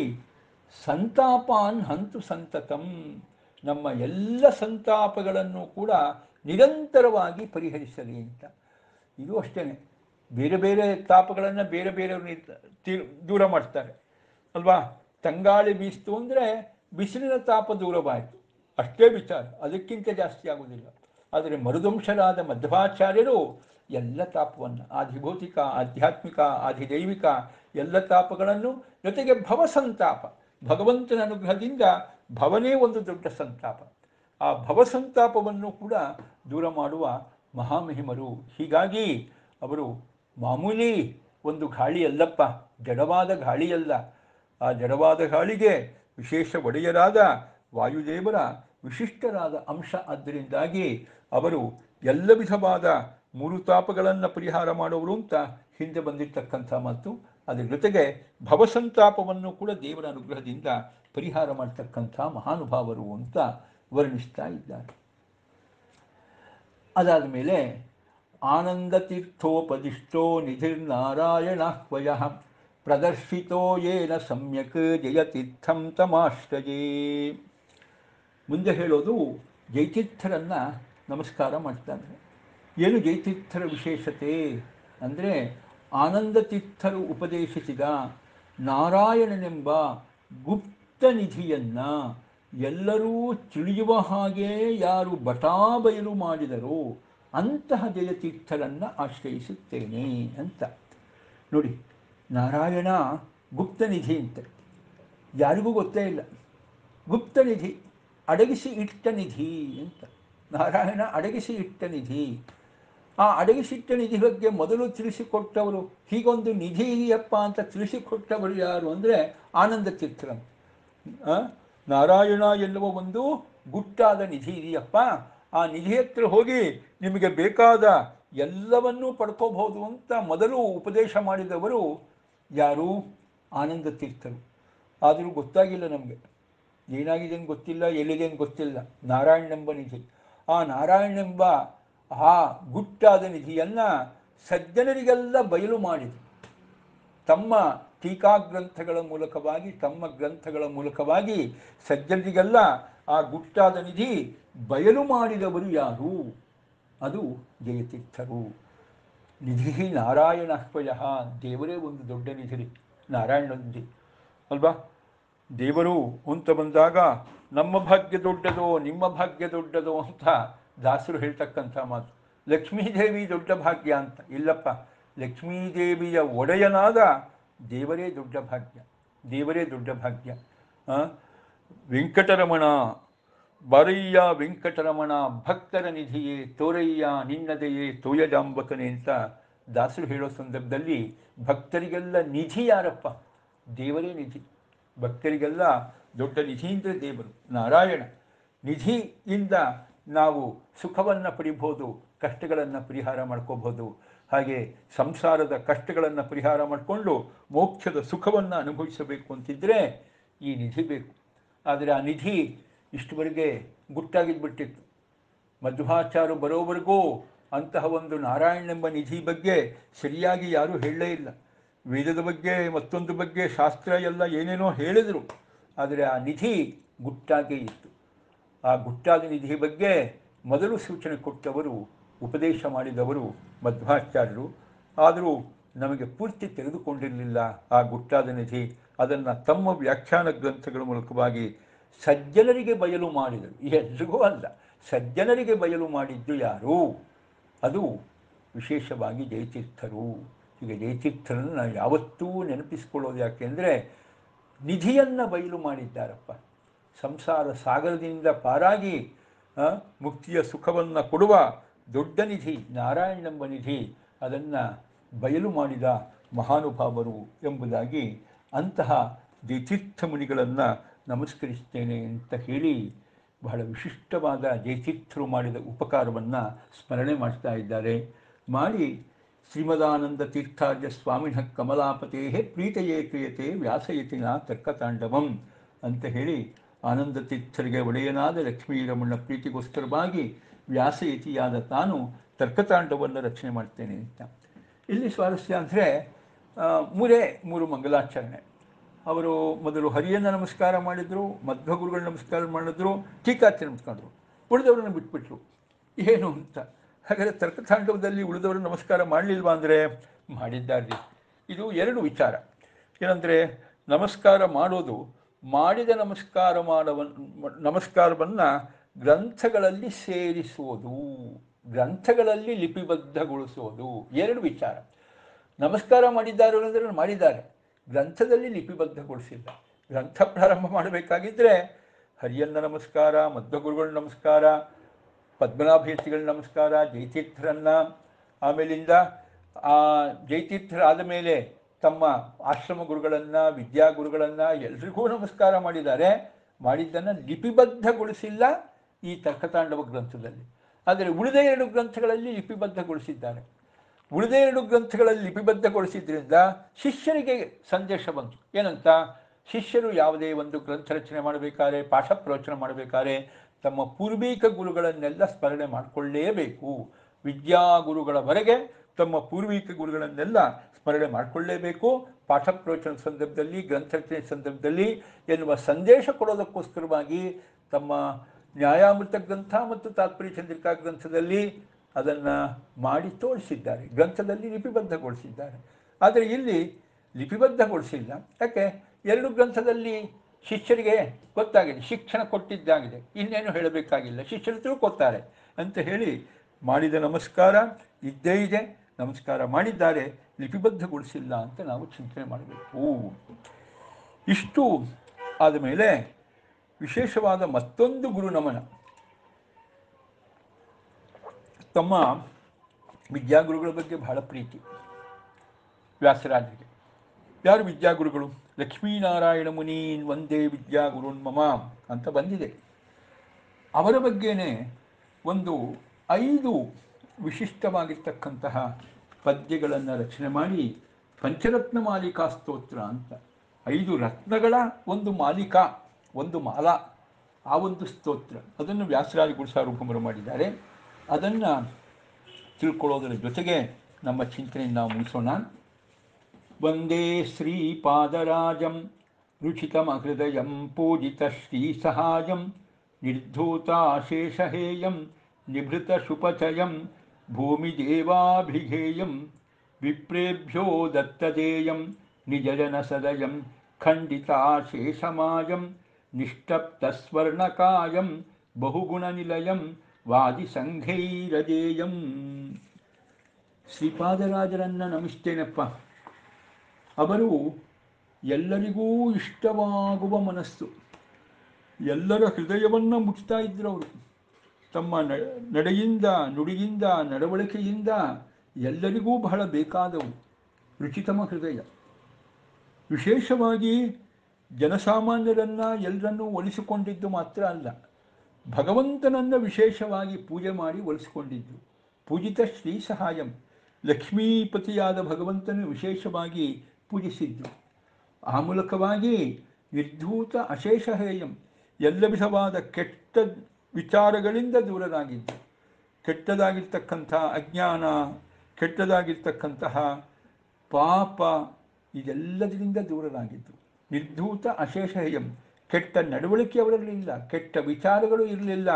ಸಂತಾಪಾನ್ ಹಂತು ಸಂತತಂ ನಮ್ಮ ಎಲ್ಲ ಸಂತಾಪಗಳನ್ನು ಕೂಡ ನಿರಂತರವಾಗಿ ಪರಿಹರಿಸಲಿ ಅಂತ ಇದು ಅಷ್ಟೇ ಬೇರೆ ಬೇರೆ ತಾಪಗಳನ್ನು ಬೇರೆ ಬೇರೆಯವರು ನಿರ್- ತೀರ್- ದೂರ ಮಾಡ್ತಾರೆ ಅಲ್ವಾ ತಂಗಾಳಿ ಬೀಸ್ತು ಅಂದರೆ ಬಿಸಿಲಿನ ತಾಪ ದೂರವಾಯಿತು ಅಷ್ಟೇ ವಿಚಾರ ಅದಕ್ಕಿಂತ ಜಾಸ್ತಿ ಆಗುವುದಿಲ್ಲ ಆದರೆ ಮರುದಂಶರಾದ ಮಧ್ವಾಚಾರ್ಯರು ಎಲ್ಲ ತಾಪವನ್ನು ಆಧಿಭೌತಿಕ ಆಧ್ಯಾತ್ಮಿಕ ಆಧಿದೈವಿಕ ಎಲ್ಲ ತಾಪಗಳನ್ನು ಜೊತೆಗೆ ಭವಸಂತಾಪ ಭಗವಂತನ ಅನುಗ್ರಹದಿಂದ ಭವನೇ ಒಂದು ದೊಡ್ಡ ಸಂತಾಪ ಆ ಭವಸಂತಾಪವನ್ನು ಕೂಡ ದೂರ ಮಾಡುವ ಮಹಾಮಹಿಮರು ಹೀಗಾಗಿ ಅವರು ಮಾಮೂಲಿ ಒಂದು ಗಾಳಿ ಅಲ್ಲಪ್ಪ ಜಡವಾದ ಗಾಳಿಯಲ್ಲ ಆ ಜಡವಾದ ಗಾಳಿಗೆ ವಿಶೇಷ ಒಡೆಯರಾದ ವಾಯುದೇವರ ವಿಶಿಷ್ಟರಾದ ಅಂಶ ಆದ್ದರಿಂದಾಗಿ ಅವರು ಎಲ್ಲ ವಿಧವಾದ ಮೂರು ತಾಪಗಳನ್ನು ಪರಿಹಾರ ಮಾಡುವರು ಅಂತ ಹಿಂದೆ ಬಂದಿರತಕ್ಕಂಥ ಮಾತು ಅದರ ಜೊತೆಗೆ ಭವಸಂತಾಪವನ್ನು ಕೂಡ ದೇವರ ಅನುಗ್ರಹದಿಂದ ಪರಿಹಾರ ಮಾಡ್ತಕ್ಕಂಥ ಮಹಾನುಭಾವರು ಅಂತ ವರ್ಣಿಸ್ತಾ ಇದ್ದಾರೆ ಅದಾದ ಮೇಲೆ ಆನಂದತೀರ್ಥೋಪದಿಷ್ಟೋ ನಿಧಿರ್ನಾರಾಯಣಾಹ್ವಯ ಪ್ರದರ್ಶಿತೋ ಯೇನ ಸಮ್ಯಕ್ ಜಯತೀರ್ಥಂ ತಮಾಶ್ರಯೇ ಮುಂದೆ ಹೇಳೋದು ಜಯತೀರ್ಥರನ್ನು ನಮಸ್ಕಾರ ಮಾಡ್ತಾನೆ ಏನು ಜಯತೀರ್ಥರ ವಿಶೇಷತೆ ಅಂದರೆ ಆನಂದತೀರ್ಥರು ಉಪದೇಶಿಸಿದ ನಾರಾಯಣನೆಂಬ ಗುಪ್ತ ನಿಧಿಯನ್ನು ಎಲ್ಲರೂ ತಿಳಿಯುವ ಹಾಗೆ ಯಾರು ಬಟಾಬಯಲು ಮಾಡಿದರೋ ಅಂತಹ ಜಯತೀರ್ಥರನ್ನು ಆಶ್ರಯಿಸುತ್ತೇನೆ ಅಂತ ನೋಡಿ ನಾರಾಯಣ ಗುಪ್ತ ನಿಧಿ ಅಂತ ಯಾರಿಗೂ ಗೊತ್ತೇ ಇಲ್ಲ ಗುಪ್ತ ನಿಧಿ ಅಡಗಿಸಿ ಇಟ್ಟ ನಿಧಿ ಅಂತ ನಾರಾಯಣ ಅಡಗಿಸಿ ಇಟ್ಟ ನಿಧಿ ಆ ಅಡಗಿಸಿಟ್ಟ ನಿಧಿ ಬಗ್ಗೆ ಮೊದಲು ತಿಳಿಸಿಕೊಟ್ಟವರು ಹೀಗೊಂದು ನಿಧಿ ಇದೆಯಪ್ಪ ಅಂತ ತಿಳಿಸಿಕೊಟ್ಟವರು ಯಾರು ಅಂದರೆ ಆನಂದ ತೀರ್ಥರಂ ಆ? ನಾರಾಯಣ ಎನ್ನುವ ಒಂದು ಗುಟ್ಟಾದ ನಿಧಿ ಇದೆಯಪ್ಪ ಆ ನಿಧಿ ಹತ್ರ ಹೋಗಿ ನಿಮಗೆ ಬೇಕಾದ ಎಲ್ಲವನ್ನೂ ಪಡ್ಕೋಬಹುದು ಅಂತ ಮೊದಲು ಉಪದೇಶ ಮಾಡಿದವರು ಯಾರು ಆನಂದ ತೀರ್ಥರು ಆದರೂ ಗೊತ್ತಾಗಿಲ್ಲ ನಮಗೆ ಏನಾಗಿದೆ ಅಂತ ಗೊತ್ತಿಲ್ಲ ಎಲ್ಲಿದೆ ಅಂತ ಗೊತ್ತಿಲ್ಲ ನಾರಾಯಣೆಂಬ ನಿಧಿ ಆ ನಾರಾಯಣೆಂಬ ಆ ಗುಟ್ಟಾದ ನಿಧಿಯನ್ನು ಸಜ್ಜನರಿಗೆಲ್ಲ ಬಯಲು ಮಾಡಿದೆ ತಮ್ಮ ಟೀಕಾಗ್ರಂಥಗಳ ಮೂಲಕವಾಗಿ ತಮ್ಮ ಗ್ರಂಥಗಳ ಮೂಲಕವಾಗಿ ಸಜ್ಜನರಿಗೆಲ್ಲ ಆ ಗುಟ್ಟಾದ ನಿಧಿ ಬಯಲು ಮಾಡಿದವರು ಯಾರು ಅದು ಜಯತೀರ್ಥರು ನಿಧಿ ನಾರಾಯಣಹ್ವಯ ದೇವರೇ ಒಂದು ದೊಡ್ಡ ನಿಧಿ ನಾರಾಯಣ ನಿಧಿ ಅಲ್ವಾ ದೇವರು ಅಂತ ಬಂದಾಗ ನಮ್ಮ ಭಾಗ್ಯ ದೊಡ್ಡದೋ ನಿಮ್ಮ ಭಾಗ್ಯ ದೊಡ್ಡದೋ ಅಂತ ದಾಸರು ಹೇಳ್ತಕ್ಕಂಥ ಮಾತು ಲಕ್ಷ್ಮೀದೇವಿ ದೊಡ್ಡ ಭಾಗ್ಯ ಅಂತ ಇಲ್ಲಪ್ಪ ಲಕ್ಷ್ಮೀದೇವಿಯ ಒಡೆಯನಾದ ದೇವರೇ ದೊಡ್ಡ ಭಾಗ್ಯ ದೇವರೇ ದೊಡ್ಡ ಭಾಗ್ಯ ಆ? ವೆಂಕಟರಮಣ ಬರಯ್ಯ ವೆಂಕಟರಮಣ ಭಕ್ತರ ನಿಧಿಯೇ ತೋರಯ್ಯ ನಿನ್ನದೆಯೇ ತೋಯಜಾಂಬಕನೆ ಅಂತ ದಾಸರು ಹೇಳೋ ಸಂದರ್ಭದಲ್ಲಿ ಭಕ್ತರಿಗೆಲ್ಲ ನಿಧಿ ಯಾರಪ್ಪ ದೇವರೇ ನಿಧಿ ಭಕ್ತರಿಗೆಲ್ಲ ದೊಡ್ಡ ನಿಧಿ ಅಂದರೆ ದೇವರು ನಾರಾಯಣ ನಿಧಿಯಿಂದ ನಾವು ಸುಖವನ್ನು ಪಡಿಬೋದು ಕಷ್ಟಗಳನ್ನು ಪರಿಹಾರ ಮಾಡ್ಕೋಬೋದು ಹಾಗೆ ಸಂಸಾರದ ಕಷ್ಟಗಳನ್ನು ಪರಿಹಾರ ಮಾಡಿಕೊಂಡು ಮೋಕ್ಷದ ಸುಖವನ್ನು ಅನುಭವಿಸಬೇಕು ಅಂತಿದ್ದರೆ ಈ ನಿಧಿ ಬೇಕು ಆದರೆ ಆ ನಿಧಿ ಇಷ್ಟುವರೆಗೆ ಗುಟ್ಟಾಗಿದ್ಬಿಟ್ಟಿತ್ತು ಮಧ್ವಾಚಾರ್ಯ ಬರೋವರೆಗೂ ಅಂತಹ ಒಂದು ನಾರಾಯಣನೆಂಬ ನಿಧಿ ಬಗ್ಗೆ ಸರಿಯಾಗಿ ಯಾರೂ ಹೇಳಲೇ ಇಲ್ಲ ವೇದದ ಬಗ್ಗೆ ಮತ್ತೊಂದು ಬಗ್ಗೆ ಶಾಸ್ತ್ರ ಎಲ್ಲ ಏನೇನೋ ಹೇಳಿದರು ಆದರೆ ಆ ನಿಧಿ ಗುಟ್ಟಾಗೇ ಇತ್ತು ಆ ಗುಟ್ಟಾದ ನಿಧಿ ಬಗ್ಗೆ ಮೊದಲು ಸೂಚನೆ ಕೊಟ್ಟವರು ಉಪದೇಶ ಮಾಡಿದವರು ಮಧ್ವಾಚಾರ್ಯರು ಆದರೂ ನಮಗೆ ಪೂರ್ತಿ ತೆಗೆದುಕೊಂಡಿರಲಿಲ್ಲ ಆ ಗುಟ್ಟಾದ ನಿಧಿ ಅದನ್ನು ತಮ್ಮ ವ್ಯಾಖ್ಯಾನ ಗ್ರಂಥಗಳ ಮೂಲಕವಾಗಿ ಸಜ್ಜನರಿಗೆ ಬಯಲು ಮಾಡಿದರು ಎಲ್ರಿಗೂ ಅಲ್ಲ ಸಜ್ಜನರಿಗೆ ಬಯಲು ಮಾಡಿದ್ದು ಯಾರು ಅದು ವಿಶೇಷವಾಗಿ ಜಯತೀರ್ಥರು ಈಗ ಜಯತೀರ್ಥರನ್ನು ನಾವು ಯಾವತ್ತೂ ನೆನಪಿಸಿಕೊಳ್ಳೋದು ಯಾಕೆಂದರೆ ನಿಧಿಯನ್ನು ಬಯಲು ಮಾಡಿದ್ದಾರಪ್ಪ ಸಂಸಾರ ಸಾಗರದಿಂದ ಪಾರಾಗಿ ಆ, ಮುಕ್ತಿಯ ಸುಖವನ್ನು ಕೊಡುವ ದೊಡ್ಡ ನಿಧಿ ನಾರಾಯಣೆಂಬ ನಿಧಿ ಅದನ್ನು ಬಯಲು ಮಾಡಿದ ಮಹಾನುಭಾವರು ಎಂಬುದಾಗಿ ಅಂತಹ ಜಯತೀರ್ಥ ಮುನಿಗಳನ್ನು ನಮಸ್ಕರಿಸ್ತೇನೆ ಅಂತ ಹೇಳಿ ಬಹಳ ವಿಶಿಷ್ಟವಾದ ಜಯತೀರ್ಥರು ಮಾಡಿದ ಉಪಕಾರವನ್ನು ಸ್ಮರಣೆ ಮಾಡ್ತಾ ಇದ್ದಾರೆ ಮಾಡಿ ಶ್ರೀಮದಾನಂದ ತೀರ್ಥಾರ್ಯ ಸ್ವಾಮಿನ ಕಮಲಾಪತೇ ಪ್ರೀತಯೇ ಕ್ರಿಯತೆ ವ್ಯಾಸಯತಿನ ತರ್ಕತಾಂಡವಂ ಅಂತ ಹೇಳಿ ಆನಂದ ತೀರ್ಥರಿಗೆ ಒಡೆಯನಾದ ಲಕ್ಷ್ಮೀರಮಣ ಪ್ರೀತಿಗೋಸ್ಕರವಾಗಿ ವ್ಯಾಸಯತಿಯಾದ ತಾನು ತರ್ಕತಾಂಡವನ್ನು ರಚನೆ ಮಾಡ್ತೇನೆ ಅಂತ ಇಲ್ಲಿ ಸ್ವಾರಸ್ಯ ಅಂದರೆ ಮೂರೇ ಮೂರು ಮಂಗಲಾಚರಣೆ ಅವರು ಮೊದಲು ಹರಿಯನ್ನು ನಮಸ್ಕಾರ ಮಾಡಿದರು ಮಧ್ವಗುರುಗಳು ನಮಸ್ಕಾರ ಮಾಡಿದ್ರು ಟೀಕಾಚರಣೆ ನಮಸ್ಕಾರರು ಉಳಿದವರನ್ನು ಬಿಟ್ಬಿಟ್ರು ಏನು ಅಂತ ಹಾಗಾದರೆ ತರ್ಕತಾಂಡವದಲ್ಲಿ ಉಳಿದವರು ನಮಸ್ಕಾರ ಮಾಡಲಿಲ್ವಾ ಅಂದರೆ ಮಾಡಿದ್ದಾರೆ ಇದು ಎರಡು ವಿಚಾರ ಏನಂದರೆ ನಮಸ್ಕಾರ ಮಾಡೋದು ಮಾಡಿದ ನಮಸ್ಕಾರ ಮಾಡವ ನಮಸ್ಕಾರವನ್ನು ಗ್ರಂಥಗಳಲ್ಲಿ ಸೇರಿಸುವುದು ಗ್ರಂಥಗಳಲ್ಲಿ ಲಿಪಿಬದ್ಧಗೊಳಿಸುವುದು ಎರಡು ವಿಚಾರ ನಮಸ್ಕಾರ ಮಾಡಿದ್ದಾರೆ ಅನ್ನೋದನ್ನು ಮಾಡಿದ್ದಾರೆ ಗ್ರಂಥದಲ್ಲಿ ಲಿಪಿಬದ್ಧಗೊಳಿಸಿಲ್ಲ ಗ್ರಂಥ ಪ್ರಾರಂಭ ಮಾಡಬೇಕಾಗಿದ್ದರೆ ಹರಿಯನ್ನ ನಮಸ್ಕಾರ ಮಧ್ವಗುರುಗಳ ನಮಸ್ಕಾರ ಪದ್ಮನಾಭಯತಿಗಳ ನಮಸ್ಕಾರ ಜಯತೀರ್ಥರನ್ನ ಆಮೇಲಿಂದ ಆ ಜಯತೀರ್ಥರಾದ ಮೇಲೆ ತಮ್ಮ ಆಶ್ರಮ ಗುರುಗಳನ್ನು ವಿದ್ಯಾಗುರುಗಳನ್ನು ಎಲ್ರಿಗೂ ನಮಸ್ಕಾರ ಮಾಡಿದ್ದಾರೆ ಮಾಡಿದ್ದನ್ನು ಲಿಪಿಬದ್ಧಗೊಳಿಸಿಲ್ಲ ಈ ತರ್ಕತಾಂಡವ ಗ್ರಂಥದಲ್ಲಿ ಆದರೆ ಉಳಿದ ಎರಡು ಗ್ರಂಥಗಳಲ್ಲಿ ಲಿಪಿಬದ್ಧಗೊಳಿಸಿದ್ದಾರೆ ಉಳಿದ ಎರಡು ಗ್ರಂಥಗಳಲ್ಲಿ ಲಿಪಿಬದ್ಧಗೊಳಿಸಿದ್ರಿಂದ ಶಿಷ್ಯರಿಗೆ ಸಂದೇಶ ಬಂತು ಏನಂತ ಶಿಷ್ಯರು ಯಾವುದೇ ಒಂದು ಗ್ರಂಥ ರಚನೆ ಮಾಡಬೇಕಾದ್ರೆ ಪಾಠ ಪ್ರವಚನ ಮಾಡಬೇಕಾದ್ರೆ ತಮ್ಮ ಪೂರ್ವಿಕ ಗುರುಗಳನ್ನೆಲ್ಲ ಸ್ಮರಣೆ ಮಾಡಿಕೊಳ್ಳೇಬೇಕು ವಿದ್ಯಾಗುರುಗಳವರೆಗೆ ತಮ್ಮ ಪೂರ್ವಿಕ ಗುರುಗಳನ್ನೆಲ್ಲ ಸ್ಮರಣೆ ಮಾಡಿಕೊಳ್ಳೇಬೇಕು ಪಾಠ ಪ್ರವಚನ ಸಂದರ್ಭದಲ್ಲಿ ಗ್ರಂಥ ರಚನೆ ಸಂದರ್ಭದಲ್ಲಿ ಎನ್ನುವ ಸಂದೇಶ ಕೊಡೋದಕ್ಕೋಸ್ಕರವಾಗಿ ತಮ್ಮ ನ್ಯಾಯಾಮೃತ ಗ್ರಂಥ ಮತ್ತು ತಾತ್ಪರ್ಯ ಚಂದ್ರಿಕಾ ಗ್ರಂಥದಲ್ಲಿ ಅದನ್ನು ಮಾಡಿ ತೋರಿಸಿದ್ದಾರೆ ಗ್ರಂಥದಲ್ಲಿ ಲಿಪಿಬದ್ಧಗೊಳಿಸಿದ್ದಾರೆ ಆದರೆ ಇಲ್ಲಿ ಲಿಪಿಬದ್ಧಗೊಳಿಸಿಲ್ಲ ಯಾಕೆ ಎರಡು ಗ್ರಂಥದಲ್ಲಿ ಶಿಷ್ಯರಿಗೆ ಗೊತ್ತಾಗಿದೆ ಶಿಕ್ಷಣ ಕೊಟ್ಟಿದ್ದಾಗಿದೆ ಇನ್ನೇನು ಹೇಳಬೇಕಾಗಿಲ್ಲ ಶಿಷ್ಯರು ತಿಳ್ಕೊತಾರೆ ಅಂತ ಹೇಳಿ ಮಾಡಿದ ನಮಸ್ಕಾರ ಇದ್ದೇ ಇದೆ ನಮಸ್ಕಾರ ಮಾಡಿದ್ದಾರೆ ಲಿಪಿಬದ್ಧಗೊಳಿಸಿಲ್ಲ ಅಂತ ನಾವು ಚಿಂತನೆ ಮಾಡಬೇಕು ಇಷ್ಟು ಆದ ಮೇಲೆ ವಿಶೇಷವಾದ ಮತ್ತೊಂದು ಗುರು ನಮನ ತಮ್ಮ ವಿದ್ಯಾಗುರುಗಳ ಬಗ್ಗೆ ಬಹಳ ಪ್ರೀತಿ ವ್ಯಾಸರಾಜರಿಗೆ ಯಾರು ವಿದ್ಯಾಗುರುಗಳು ಲಕ್ಷ್ಮೀನಾರಾಯಣ ಮುನೀನ್ ಒಂದೇ ವಿದ್ಯಾಗುರುನ್ ಮಮ ಅಂತ ಬಂದಿದೆ ಅವರ ಬಗ್ಗೆನೇ ಒಂದು ಐದು ವಿಶಿಷ್ಟವಾಗಿರ್ತಕ್ಕಂತಹ ಪದ್ಯಗಳನ್ನು ರಚನೆ ಮಾಡಿ ಪಂಚರತ್ನ ಮಾಲಿಕಾ ಸ್ತೋತ್ರ ಅಂತ ಐದು ರತ್ನಗಳ ಒಂದು ಮಾಲಿಕಾ ಒಂದು ಮಾಲಾ ಆ ಒಂದು ಸ್ತೋತ್ರ ಅದನ್ನು ವ್ಯಾಸರಾಜ ಗುರುಸಾರೂಪಮರು ಮಾಡಿದ್ದಾರೆ ಅದನ್ನು ತಿಳ್ಕೊಳ್ಳೋದರ ಜೊತೆಗೆ ನಮ್ಮ ಚಿಂತನೆಯನ್ನು ನಾವು ಮುಗಿಸೋಣ ವಂದೇ ಶ್ರೀಪಾದರಾಜಂ ರುಚಿತಮಹೃದಯಂ ಪೂಜಿತ ಶ್ರೀಸಹಾಯಂ ನಿರ್ಧೂತಾಶೇಷಹೇಯಂ ನಿಭೃತಶುಪಚಯಂ ಭೂಮಿದೇವಾಭಿಧೇಯಂ ವಿಪ್ರೇಭ್ಯೋ ದತ್ತದೇಯಂ ನಿಜಜನಸದಯಂ ಖಂಡಿತಾಶೇಷಮಾಯಂ ನಿಷ್ಟಪ್ತಸ್ವರ್ಣಕಾಯಂ ಬಹುಗುಣನಿಲಯಂ ವಾದಿಸಂಘೈರಜೇಯಂ ಶ್ರೀಪಾದರಾಜರನ್ನು ನಮಿಸ್ತೇನಪ್ಪ ಅವರು ಎಲ್ಲರಿಗೂ ಇಷ್ಟವಾಗುವ ಮನಸ್ಸು ಎಲ್ಲರ ಹೃದಯವನ್ನು ಮುಟ್ತಾ ಇದ್ರು ಅವರು ತಮ್ಮ ನ ನಡೆಯಿಂದ ನುಡಿಯಿಂದ ನಡವಳಿಕೆಯಿಂದ ಎಲ್ಲರಿಗೂ ಬಹಳ ಬೇಕಾದವು ರುಚಿತಮ ಹೃದಯ ವಿಶೇಷವಾಗಿ ಜನಸಾಮಾನ್ಯರನ್ನು ಎಲ್ಲರನ್ನೂ ಒಲಿಸಿಕೊಂಡಿದ್ದು ಮಾತ್ರ ಅಲ್ಲ ಭಗವಂತನನ್ನು ವಿಶೇಷವಾಗಿ ಪೂಜೆ ಮಾಡಿ ಒಲಿಸಿಕೊಂಡಿದ್ದು ಪೂಜಿತ ಶ್ರೀ ಸಹಾಯಂ ಲಕ್ಷ್ಮೀಪತಿಯಾದ ಭಗವಂತನು ವಿಶೇಷವಾಗಿ ಪೂಜಿಸಿದ್ದು ಆ ಮೂಲಕವಾಗಿ ನಿರ್ಧೂತ ಅಶೇಷ ಹೇಯಂ ಎಲ್ಲ ವಿಧವಾದ ಕೆಟ್ಟ ವಿಚಾರಗಳಿಂದ ದೂರರಾಗಿದ್ದು ಕೆಟ್ಟದಾಗಿರ್ತಕ್ಕಂಥ ಅಜ್ಞಾನ ಕೆಟ್ಟದಾಗಿರ್ತಕ್ಕಂತಹ ಪಾಪ ಇದೆಲ್ಲದರಿಂದ ದೂರರಾಗಿದ್ದು ನಿರ್ಧೂತ ಅಶೇಷ ಹೇಯಂ ಕೆಟ್ಟ ನಡವಳಿಕೆ ಅವರಲ್ಲಿಲ್ಲ ಕೆಟ್ಟ ವಿಚಾರಗಳು ಇರಲಿಲ್ಲ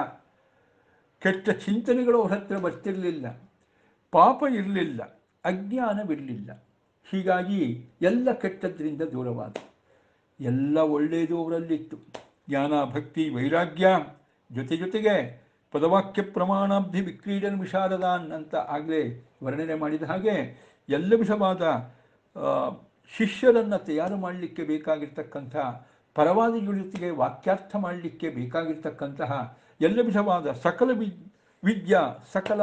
ಕೆಟ್ಟ ಚಿಂತನೆಗಳು ಅವರ ಹತ್ರ ಬರ್ತಿರಲಿಲ್ಲ ಪಾಪ ಇರಲಿಲ್ಲ ಅಜ್ಞಾನವಿರಲಿಲ್ಲ ಹೀಗಾಗಿ ಎಲ್ಲ ಕೆಟ್ಟದ್ರಿಂದ ದೂರವಾದ ಎಲ್ಲ ಒಳ್ಳೆಯದು ಅವರಲ್ಲಿತ್ತು ಜ್ಞಾನ ಭಕ್ತಿ ವೈರಾಗ್ಯ ಜೊತೆ ಜೊತೆಗೆ ಪದವಾಕ್ಯ ಪ್ರಮಾಣಾಬ್ಧಿ ವಿಕ್ರೀಡನ ವಿಶಾರದಾನ್ ಅಂತ ಆಗಲೇ ವರ್ಣನೆ ಮಾಡಿದ ಹಾಗೆ ಎಲ್ಲ ವಿಧವಾದ ಆ, ಶಿಷ್ಯರನ್ನು ತಯಾರು ಮಾಡಲಿಕ್ಕೆ ಬೇಕಾಗಿರ್ತಕ್ಕಂಥ ಪರವಾದಿಗಳ ಜೊತೆಗೆ ವಾಕ್ಯಾರ್ಥ ಮಾಡಲಿಕ್ಕೆ ಬೇಕಾಗಿರ್ತಕ್ಕಂತಹ ಎಲ್ಲ ವಿಧವಾದ ಸಕಲ ವಿ ವಿದ್ಯಾ ಸಕಲ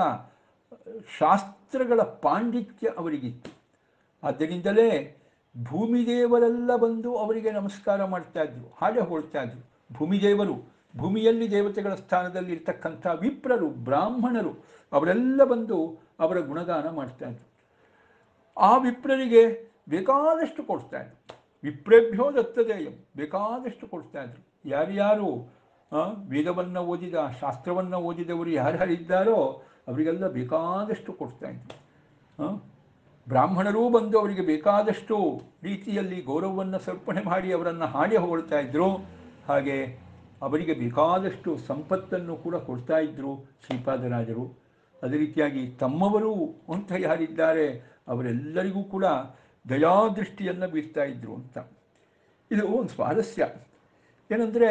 ಶಾಸ್ತ್ರಗಳ ಪಾಂಡಿತ್ಯ ಅವರಿಗಿತ್ತು ಆದ್ದರಿಂದಲೇ ಭೂಮಿದೇವರೆಲ್ಲ ಬಂದು ಅವರಿಗೆ ನಮಸ್ಕಾರ ಮಾಡ್ತಾ ಇದ್ರು ಹಾಗೆ ಹೊಳ್ತಾ ಇದ್ರು ಭೂಮಿದೇವರು ಭೂಮಿಯಲ್ಲಿ ದೇವತೆಗಳ ಸ್ಥಾನದಲ್ಲಿ ಇರ್ತಕ್ಕಂಥ ವಿಪ್ರರು ಬ್ರಾಹ್ಮಣರು ಅವರೆಲ್ಲ ಬಂದು ಅವರ ಗುಣಗಾನ ಮಾಡ್ತಾ ಇದ್ರು ಆ ವಿಪ್ರರಿಗೆ ಬೇಕಾದಷ್ಟು ಕೊಡ್ತಾ ಇದ್ರು ವಿಪ್ರೇಭ್ಯೋ ದತ್ತದೇಯಂ ಬೇಕಾದಷ್ಟು ಕೊಡ್ತಾ ಇದ್ರು ಯಾರ್ಯಾರು ಆ, ವೇದವನ್ನು ಓದಿದ ಶಾಸ್ತ್ರವನ್ನು ಓದಿದವರು ಯಾರ್ಯಾರಿದ್ದಾರೋ ಅವರಿಗೆಲ್ಲ ಬೇಕಾದಷ್ಟು ಕೊಡ್ತಾ ಇದ್ರು ಆ, ಬ್ರಾಹ್ಮಣರೂ ಬಂದು ಅವರಿಗೆ ಬೇಕಾದಷ್ಟು ರೀತಿಯಲ್ಲಿ ಗೌರವವನ್ನು ಸಮರ್ಪಣೆ ಮಾಡಿ ಅವರನ್ನು ಹಾಡಿ ಹೊಗಳ್ತಾ ಇದ್ರು ಹಾಗೆ ಅವರಿಗೆ ಬೇಕಾದಷ್ಟು ಸಂಪತ್ತನ್ನು ಕೂಡ ಕೊಡ್ತಾ ಇದ್ದರು ಶ್ರೀಪಾದರಾಜರು ಅದೇ ರೀತಿಯಾಗಿ ತಮ್ಮವರು ಅಂತ ಯಾರಿದ್ದಾರೆ ಅವರೆಲ್ಲರಿಗೂ ಕೂಡ ದಯಾದೃಷ್ಟಿಯನ್ನು ಬೀರ್ತಾ ಇದ್ರು ಅಂತ ಇದು ಒಂದು ಸ್ವಾರಸ್ಯ ಏನಂದರೆ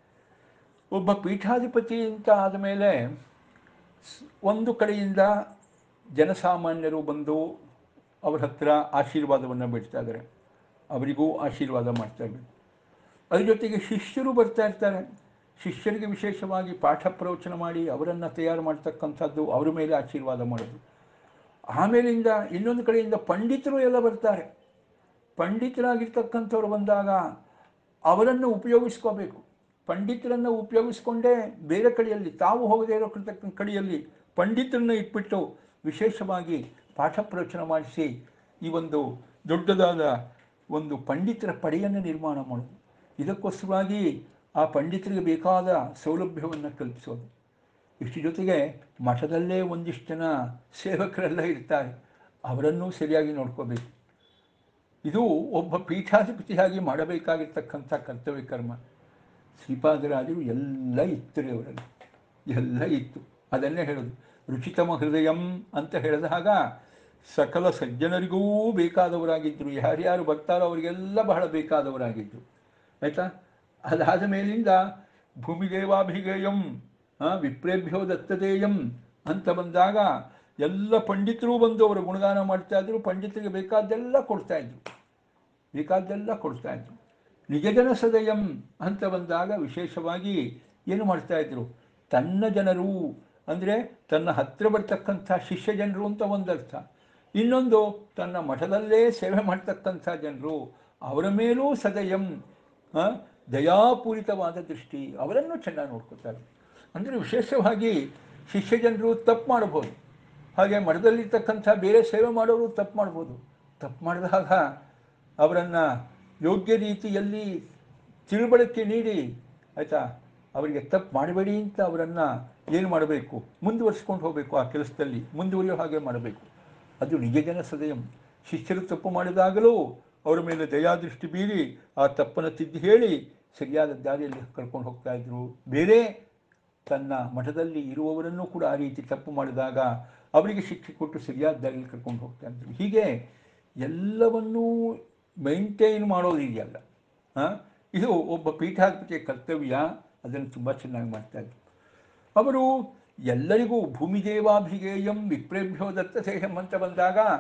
ಒಬ್ಬ ಪೀಠಾಧಿಪತಿ ಅಂತ ಆದಮೇಲೆ ಸ್- ಒಂದು ಕಡೆಯಿಂದ ಜನಸಾಮಾನ್ಯರು ಬಂದು ಅವರ ಹತ್ರ ಆಶೀರ್ವಾದವನ್ನು ಬಿಡ್ತಾ ಇದ್ದಾರೆ ಅವರಿಗೂ ಆಶೀರ್ವಾದ ಮಾಡ್ತಾ ಇರ್ಬೇಕು ಅದ್ರ ಜೊತೆಗೆ ಶಿಷ್ಯರು ಬರ್ತಾ ಇರ್ತಾರೆ ಶಿಷ್ಯರಿಗೆ ವಿಶೇಷವಾಗಿ ಪಾಠ ಪ್ರವಚನ ಮಾಡಿ ಅವರನ್ನು ತಯಾರು ಮಾಡ್ತಕ್ಕಂಥದ್ದು ಅವರ ಮೇಲೆ ಆಶೀರ್ವಾದ ಮಾಡೋದು ಆಮೇಲಿಂದ ಇನ್ನೊಂದು ಕಡೆಯಿಂದ ಪಂಡಿತರು ಎಲ್ಲ ಬರ್ತಾರೆ ಪಂಡಿತರಾಗಿರ್ತಕ್ಕಂಥವ್ರು ಬಂದಾಗ ಅವರನ್ನು ಉಪಯೋಗಿಸ್ಕೋಬೇಕು ಪಂಡಿತರನ್ನು ಉಪಯೋಗಿಸ್ಕೊಂಡೇ ಬೇರೆ ಕಡೆಯಲ್ಲಿ ತಾವು ಹೋಗದೇ ಇರೋ ಕಡೆ- ಕಡೆಯಲ್ಲಿ ಪಂಡಿತರನ್ನ ಇಟ್ಬಿಟ್ಟು ವಿಶೇಷವಾಗಿ ಪಾಠ ಪ್ರವಚನ ಮಾಡಿಸಿ ಈ ಒಂದು ದೊಡ್ಡದಾದ ಒಂದು ಪಂಡಿತರ ಪಡೆಯನ್ನು ನಿರ್ಮಾಣ ಮಾಡೋದು ಇದಕ್ಕೋಸ್ಕರವಾಗಿ ಆ ಪಂಡಿತರಿಗೆ ಬೇಕಾದ ಸೌಲಭ್ಯವನ್ನು ಕಲ್ಪಿಸೋದು ಇಷ್ಟು ಜೊತೆಗೆ ಮಠದಲ್ಲೇ ಒಂದಿಷ್ಟು ಜನ ಸೇವಕರೆಲ್ಲ ಇರ್ತಾರೆ ಅವರನ್ನೂ ಸರಿಯಾಗಿ ನೋಡ್ಕೋಬೇಕು ಇದು ಒಬ್ಬ ಪೀಠಾಧಿಪತಿಯಾಗಿ ಮಾಡಬೇಕಾಗಿರ್ತಕ್ಕಂಥ ಕರ್ತವ್ಯ ಕರ್ಮ ಶ್ರೀಪಾದರಾಜರು ಎಲ್ಲ ಇತ್ತು ರೀ ಅವರಲ್ಲಿ ಎಲ್ಲ ಇತ್ತು ಅದನ್ನೇ ಹೇಳೋದು ರುಚಿತಮ ಹೃದಯಂ ಅಂತ ಹೇಳಿದಾಗ ಸಕಲ ಸಜ್ಜನರಿಗೂ ಬೇಕಾದವರಾಗಿದ್ದರು ಯಾರ್ಯಾರು ಬರ್ತಾರೋ ಅವರಿಗೆಲ್ಲ ಬಹಳ ಬೇಕಾದವರಾಗಿದ್ದರು ಆಯಿತಾ ಅದಾದ ಮೇಲಿಂದ ಭೂಮಿದೇವಾಭಿಗೇಯಂ ಆ, ವಿಪ್ರೇಭ್ಯೋ ದತ್ತದೇಯಂ ಅಂತ ಬಂದಾಗ ಎಲ್ಲ ಪಂಡಿತರು ಬಂದು ಅವರ ಗುಣಗಾನ ಮಾಡ್ತಾ ಇದ್ರು ಪಂಡಿತರಿಗೆ ಬೇಕಾದ್ದೆಲ್ಲ ಕೊಡ್ತಾ ಇದ್ರು ಬೇಕಾದ್ದೆಲ್ಲ ಕೊಡ್ತಾ ಇದ್ರು ನಿಜಜನ ಸದಯಂ ಅಂತ ಬಂದಾಗ ವಿಶೇಷವಾಗಿ ಏನು ಮಾಡ್ತಾ ಇದ್ರು ತನ್ನ ಜನರು ಅಂದರೆ ತನ್ನ ಹತ್ತಿರ ಬರ್ತಕ್ಕಂಥ ಶಿಷ್ಯ ಜನರು ಅಂತ ಒಂದರ್ಥ ಇನ್ನೊಂದು ತನ್ನ ಮಠದಲ್ಲೇ ಸೇವೆ ಮಾಡ್ತಕ್ಕಂಥ ಜನರು ಅವರ ಮೇಲೂ ಸದಯಂ ಆ, ದಯಾಪೂರಿತವಾದ ದೃಷ್ಟಿ ಅವರನ್ನು ಚೆನ್ನಾಗಿ ನೋಡ್ಕೊತಾರೆ ಅಂದರೆ ವಿಶೇಷವಾಗಿ ಶಿಷ್ಯ ಜನರು ತಪ್ಪು ಮಾಡ್ಬೋದು ಹಾಗೆ ಮಠದಲ್ಲಿರ್ತಕ್ಕಂಥ ಬೇರೆ ಸೇವೆ ಮಾಡೋರು ತಪ್ಪು ಮಾಡ್ಬೋದು ತಪ್ಪು ಮಾಡಿದಾಗ ಅವರನ್ನು ಯೋಗ್ಯ ರೀತಿಯಲ್ಲಿ ತಿಳುವಳಿಕೆ ನೀಡಿ ಆಯಿತಾ ಅವರಿಗೆ ತಪ್ಪು ಮಾಡಬೇಡಿ ಅಂತ ಅವರನ್ನು ಏನು ಮಾಡಬೇಕು ಮುಂದುವರಿಸ್ಕೊಂಡು ಹೋಗಬೇಕು ಆ ಕೆಲಸದಲ್ಲಿ ಮುಂದುವರಿಯೋ ಹಾಗೆ ಮಾಡಬೇಕು ಅದು ನಿಜ ಜನ ಸದಯಂ ಶಿಷ್ಯರು ತಪ್ಪು ಮಾಡಿದಾಗಲೂ ಅವರ ಮೇಲೆ ದಯಾದೃಷ್ಟಿ ಬೀರಿ ಆ ತಪ್ಪನ್ನು ತಿದ್ದಿ ಹೇಳಿ ಸರಿಯಾದ ದಾರಿಯಲ್ಲಿ ಕರ್ಕೊಂಡು ಹೋಗ್ತಾ ಇದ್ರು ಬೇರೆ ತನ್ನ ಮಠದಲ್ಲಿ ಇರುವವರನ್ನು ಕೂಡ ಆ ರೀತಿ ತಪ್ಪು ಮಾಡಿದಾಗ ಅವರಿಗೆ ಶಿಕ್ಷೆ ಕೊಟ್ಟು ಸರಿಯಾದ ದಾರಿಯಲ್ಲಿ ಕರ್ಕೊಂಡು ಹೋಗ್ತಾ ಇದ್ರು ಹೀಗೆ ಎಲ್ಲವನ್ನೂ ಮೈಂಟೈನ್ ಮಾಡೋದಿದೆಯಲ್ಲ ಆ, ಇದು ಒಬ್ಬ ಪೀಠಾಧಿಪತಿಯ ಕರ್ತವ್ಯ ಅದನ್ನು ತುಂಬ ಚೆನ್ನಾಗಿ ಮಾಡ್ತಾ ಇದ್ರು ಅವರು ಎಲ್ಲರಿಗೂ ಭೂಮಿದೇವಾಭಿಗೇಯಂ ವಿಪ್ರೇಭ್ಯೋ ದತ್ತಸೇಹಂ ಅಂತ ಬಂದಾಗ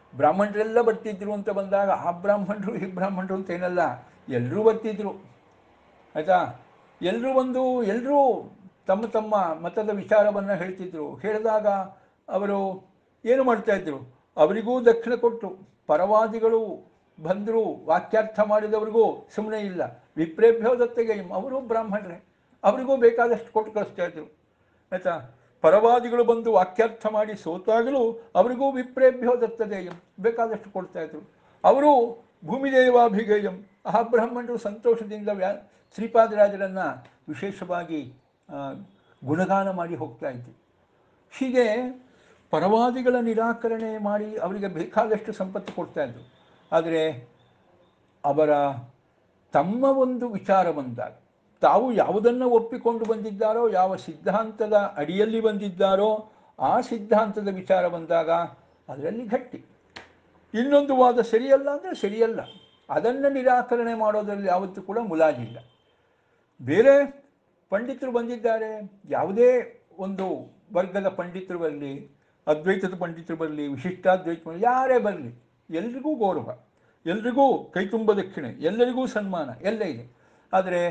ಬ್ರಾಹ್ಮಣರೆಲ್ಲ ಬರ್ತಿದ್ರು ಅಂತ ಬಂದಾಗ ಆ ಬ್ರಾಹ್ಮಣರು ಈ ಬ್ರಾಹ್ಮಣರು ಅಂತ ಏನಲ್ಲ ಎಲ್ಲರೂ ಬರ್ತಿದ್ರು ಆಯಿತಾ ಎಲ್ಲರೂ ಬಂದು ಎಲ್ಲರೂ ತಮ್ಮ ತಮ್ಮ ಮತದ ವಿಚಾರವನ್ನು ಹೇಳ್ತಿದ್ರು ಹೇಳಿದಾಗ ಅವರು ಏನು ಮಾಡ್ತಾಯಿದ್ರು ಅವರಿಗೂ ದಕ್ಷಿಣ ಕೊಟ್ಟು ಪರವಾದಿಗಳು ಬಂದರು ವಾಕ್ಯಾರ್ಥ ಮಾಡಿದವರಿಗೂ ಸುಮ್ಮನೆ ಇಲ್ಲ ವಿಪ್ರೇಭ್ಯೋ ದತ್ತೆಗೆ ಅವರು ಬ್ರಾಹ್ಮಣರೇ ಅವರಿಗೂ ಬೇಕಾದಷ್ಟು ಕೊಟ್ಟು ಕಳಿಸ್ತಾ ಇದ್ರು ಆಯಿತಾ ಪರವಾದಿಗಳು ಬಂದು ವಾಕ್ಯಾರ್ಥ ಮಾಡಿ ಸೋತಾಗಲೂ ಅವರಿಗೂ ವಿಪ್ರೇಭ್ಯೋ ದತ್ತದೇಯಂ ಬೇಕಾದಷ್ಟು ಕೊಡ್ತಾ ಇದ್ರು ಅವರು ಭೂಮಿದೇವಾಭಿಗೇಯಂ ಆ ಬ್ರಾಹ್ಮಣರು ಸಂತೋಷದಿಂದ ವ್ಯಾ ಶ್ರೀಪಾದರಾಜರನ್ನು ವಿಶೇಷವಾಗಿ ಆ, ಗುಣಗಾನ ಮಾಡಿ ಹೋಗ್ತಾ ಇದ್ರು ಹೀಗೆ ಪರವಾದಿಗಳ ನಿರಾಕರಣೆ ಮಾಡಿ ಅವರಿಗೆ ಬೇಕಾದಷ್ಟು ಸಂಪತ್ತು ಕೊಡ್ತಾ ಇದ್ರು ಆದರೆ ಅವರ ತಮ್ಮ ಒಂದು ವಿಚಾರ ಬಂದಾಗ ತಾವು ಯಾವುದನ್ನು ಒಪ್ಪಿಕೊಂಡು ಬಂದಿದ್ದಾರೋ ಯಾವ ಸಿದ್ಧಾಂತದ ಅಡಿಯಲ್ಲಿ ಬಂದಿದ್ದಾರೋ ಆ ಸಿದ್ಧಾಂತದ ವಿಚಾರ ಬಂದಾಗ ಅದರಲ್ಲಿ ಗಟ್ಟಿ ಇನ್ನೊಂದು ವಾದ ಸರಿಯಲ್ಲ ಅಂದರೆ ಸರಿಯಲ್ಲ ಅದನ್ನು ನಿರಾಕರಣೆ ಮಾಡೋದರಲ್ಲಿ ಯಾವತ್ತೂ ಕೂಡ ಮುಲಾಜಿಲ್ಲ ಬೇರೆ ಪಂಡಿತರು ಬಂದಿದ್ದಾರೆ ಯಾವುದೇ ಒಂದು ವರ್ಗದ ಪಂಡಿತರು ಬರಲಿ ಅದ್ವೈತದ ಪಂಡಿತರು ಬರಲಿ ವಿಶಿಷ್ಟಾದ್ವೈತ ಬರಲಿ ಯಾರೇ ಬರಲಿ ಎಲ್ರಿಗೂ ಗೌರವ ಎಲ್ರಿಗೂ ಕೈತುಂಬ ದಕ್ಷಿಣೆ ಎಲ್ಲರಿಗೂ ಸನ್ಮಾನ ಎಲ್ಲ ಇದೆ ಆದರೆ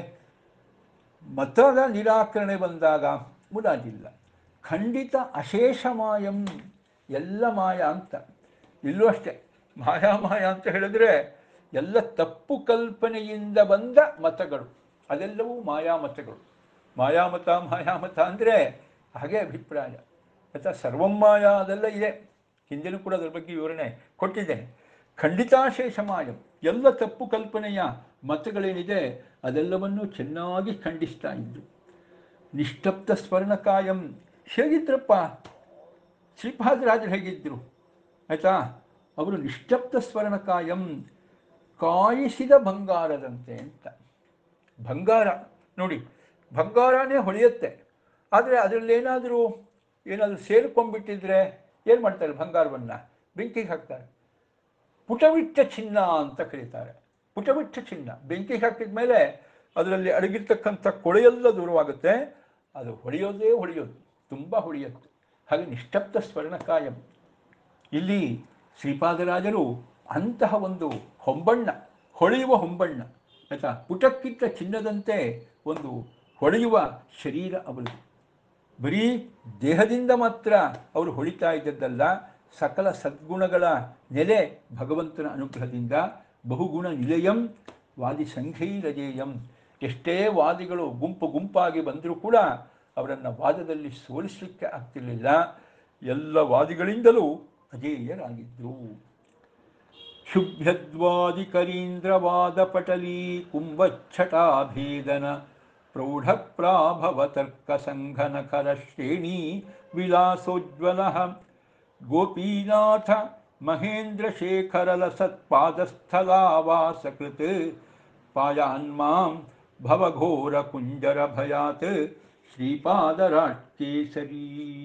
ಮತದ ನಿರಾಕರಣೆ ಬಂದಾಗ ಮುಲಾಜಿಲ್ಲ ಖಂಡಿತ ಅಶೇಷ ಮಾಯಂ ಎಲ್ಲ ಮಾಯ ಅಂತ ಇಲ್ಲೂ ಅಷ್ಟೇ ಮಾಯಾ ಮಾಯ ಅಂತ ಹೇಳಿದ್ರೆ ಎಲ್ಲ ತಪ್ಪು ಕಲ್ಪನೆಯಿಂದ ಬಂದ ಮತಗಳು ಅದೆಲ್ಲವೂ ಮಾಯಾಮತಗಳು ಮಾಯಾಮತ ಮಾಯಾಮತ ಅಂದರೆ ಹಾಗೆ ಅಭಿಪ್ರಾಯ ಅಥವಾ ಸರ್ವಂ ಮಾಯ ಅದೆಲ್ಲ ಇದೆ ಹಿಂದಿನೂ ಕೂಡ ಅದರ ಬಗ್ಗೆ ವಿವರಣೆ ಕೊಟ್ಟಿದ್ದೇನೆ ಖಂಡಿತಾಶೇಷ ಮಾಯಂ ಎಲ್ಲ ತಪ್ಪು ಕಲ್ಪನೆಯ ಮತಗಳೇನಿದೆ ಅದೆಲ್ಲವನ್ನು ಚೆನ್ನಾಗಿ ಖಂಡಿಸ್ತಾ ಇದ್ದು ನಿಷ್ಟಪ್ತ ಸ್ವರ್ಣಕಾಯಂ ಹೇಗಿದ್ರಪ್ಪ ಶ್ರೀಪಾದರಾಜರು ಹೇಗಿದ್ದರು ಆಯಿತಾ ಅವರು ನಿಷ್ಟಪ್ತ ಸ್ವರ್ಣಕಾಯಂ ಕಾಯಿಸಿದ ಬಂಗಾರದಂತೆ ಅಂತ ಬಂಗಾರ ನೋಡಿ ಬಂಗಾರನೇ ಹೊಳೆಯುತ್ತೆ ಆದರೆ ಅದರಲ್ಲೇನಾದರೂ ಏನಾದರೂ ಸೇರ್ಕೊಂಡ್ಬಿಟ್ಟಿದ್ರೆ ಏನು ಮಾಡ್ತಾರೆ ಬಂಗಾರವನ್ನು ಬೆಂಕಿಗೆ ಹಾಕ್ತಾರೆ ಪುಟವಿಟ್ಟ ಚಿನ್ನ ಅಂತ ಕರೀತಾರೆ ಪುಟವಿಟ್ಟ ಚಿನ್ನ ಬೆಂಕಿಗೆ ಹಾಕಿದ ಮೇಲೆ ಅದರಲ್ಲಿ ಅಡಗಿರ್ತಕ್ಕಂಥ ಕೊಳೆಯೆಲ್ಲ ದೂರವಾಗುತ್ತೆ ಅದು ಹೊಳೆಯೋದೇ ಹೊಳೆಯೋದು ತುಂಬ ಹೊಳೆಯುತ್ತೆ ಹಾಗೆ ನಿಷ್ಟಪ್ತ ಸ್ವರ್ಣಕಾಯಂ ಇಲ್ಲಿ ಶ್ರೀಪಾದರಾಜರು ಅಂತಹ ಒಂದು ಹೊಂಬಣ್ಣ ಹೊಳೆಯುವ ಹೊಂಬಣ್ಣ ಆಯಿತಾ ಪುಟಕ್ಕಿಂತ ಚಿನ್ನದಂತೆ ಒಂದು ಹೊಳೆಯುವ ಶರೀರ ಅವರದು ಬರೀ ದೇಹದಿಂದ ಮಾತ್ರ ಅವರು ಹೊಳಿತಾ ಇದ್ದದ್ದಲ್ಲ ಸಕಲ ಸದ್ಗುಣಗಳ ನೆಲೆ ಭಗವಂತನ ಅನುಗ್ರಹದಿಂದ ಬಹುಗುಣ ನಿಲಯಂ ವಾದಿ ಸಂಘೈರಜೇಯಂ ಎಷ್ಟೇ ವಾದಿಗಳು ಗುಂಪು ಗುಂಪಾಗಿ ಬಂದರೂ ಕೂಡ ಅವರನ್ನು ವಾದದಲ್ಲಿ ಸೋಲಿಸಲಿಕ್ಕೆ ಆಗ್ತಿರಲಿಲ್ಲ ಎಲ್ಲ ವಾದಿಗಳಿಂದಲೂ ಅಜೇಯರಾಗಿದ್ದರು ಶುಭ್ಯದ್ವಾದಿಕರೀಂದ್ರವಾದಪಟಲೀ ಕುಂಭಚ್ಛಟಾಭೇದನ ಪ್ರೌಢಪ್ರಾಭವತರ್ಕಸಂಘನಖರ ಶ್ರೇಣಿ ವಿಲಾಸೋಜ್ವಲ ಗೋಪೀನಾಥ ಮಹೇಂದ್ರಶೇಖರಲಸತ್ಪಾದಸ್ಥಲಾವಾಸಕೃತ್ ಪಾಯಾನ್ಮಾಂ ಭವಘೋರಕುಂಜರಭಯಾತ್ ಶ್ರೀಪಾದರಾಟ್ಕೇಸರಿ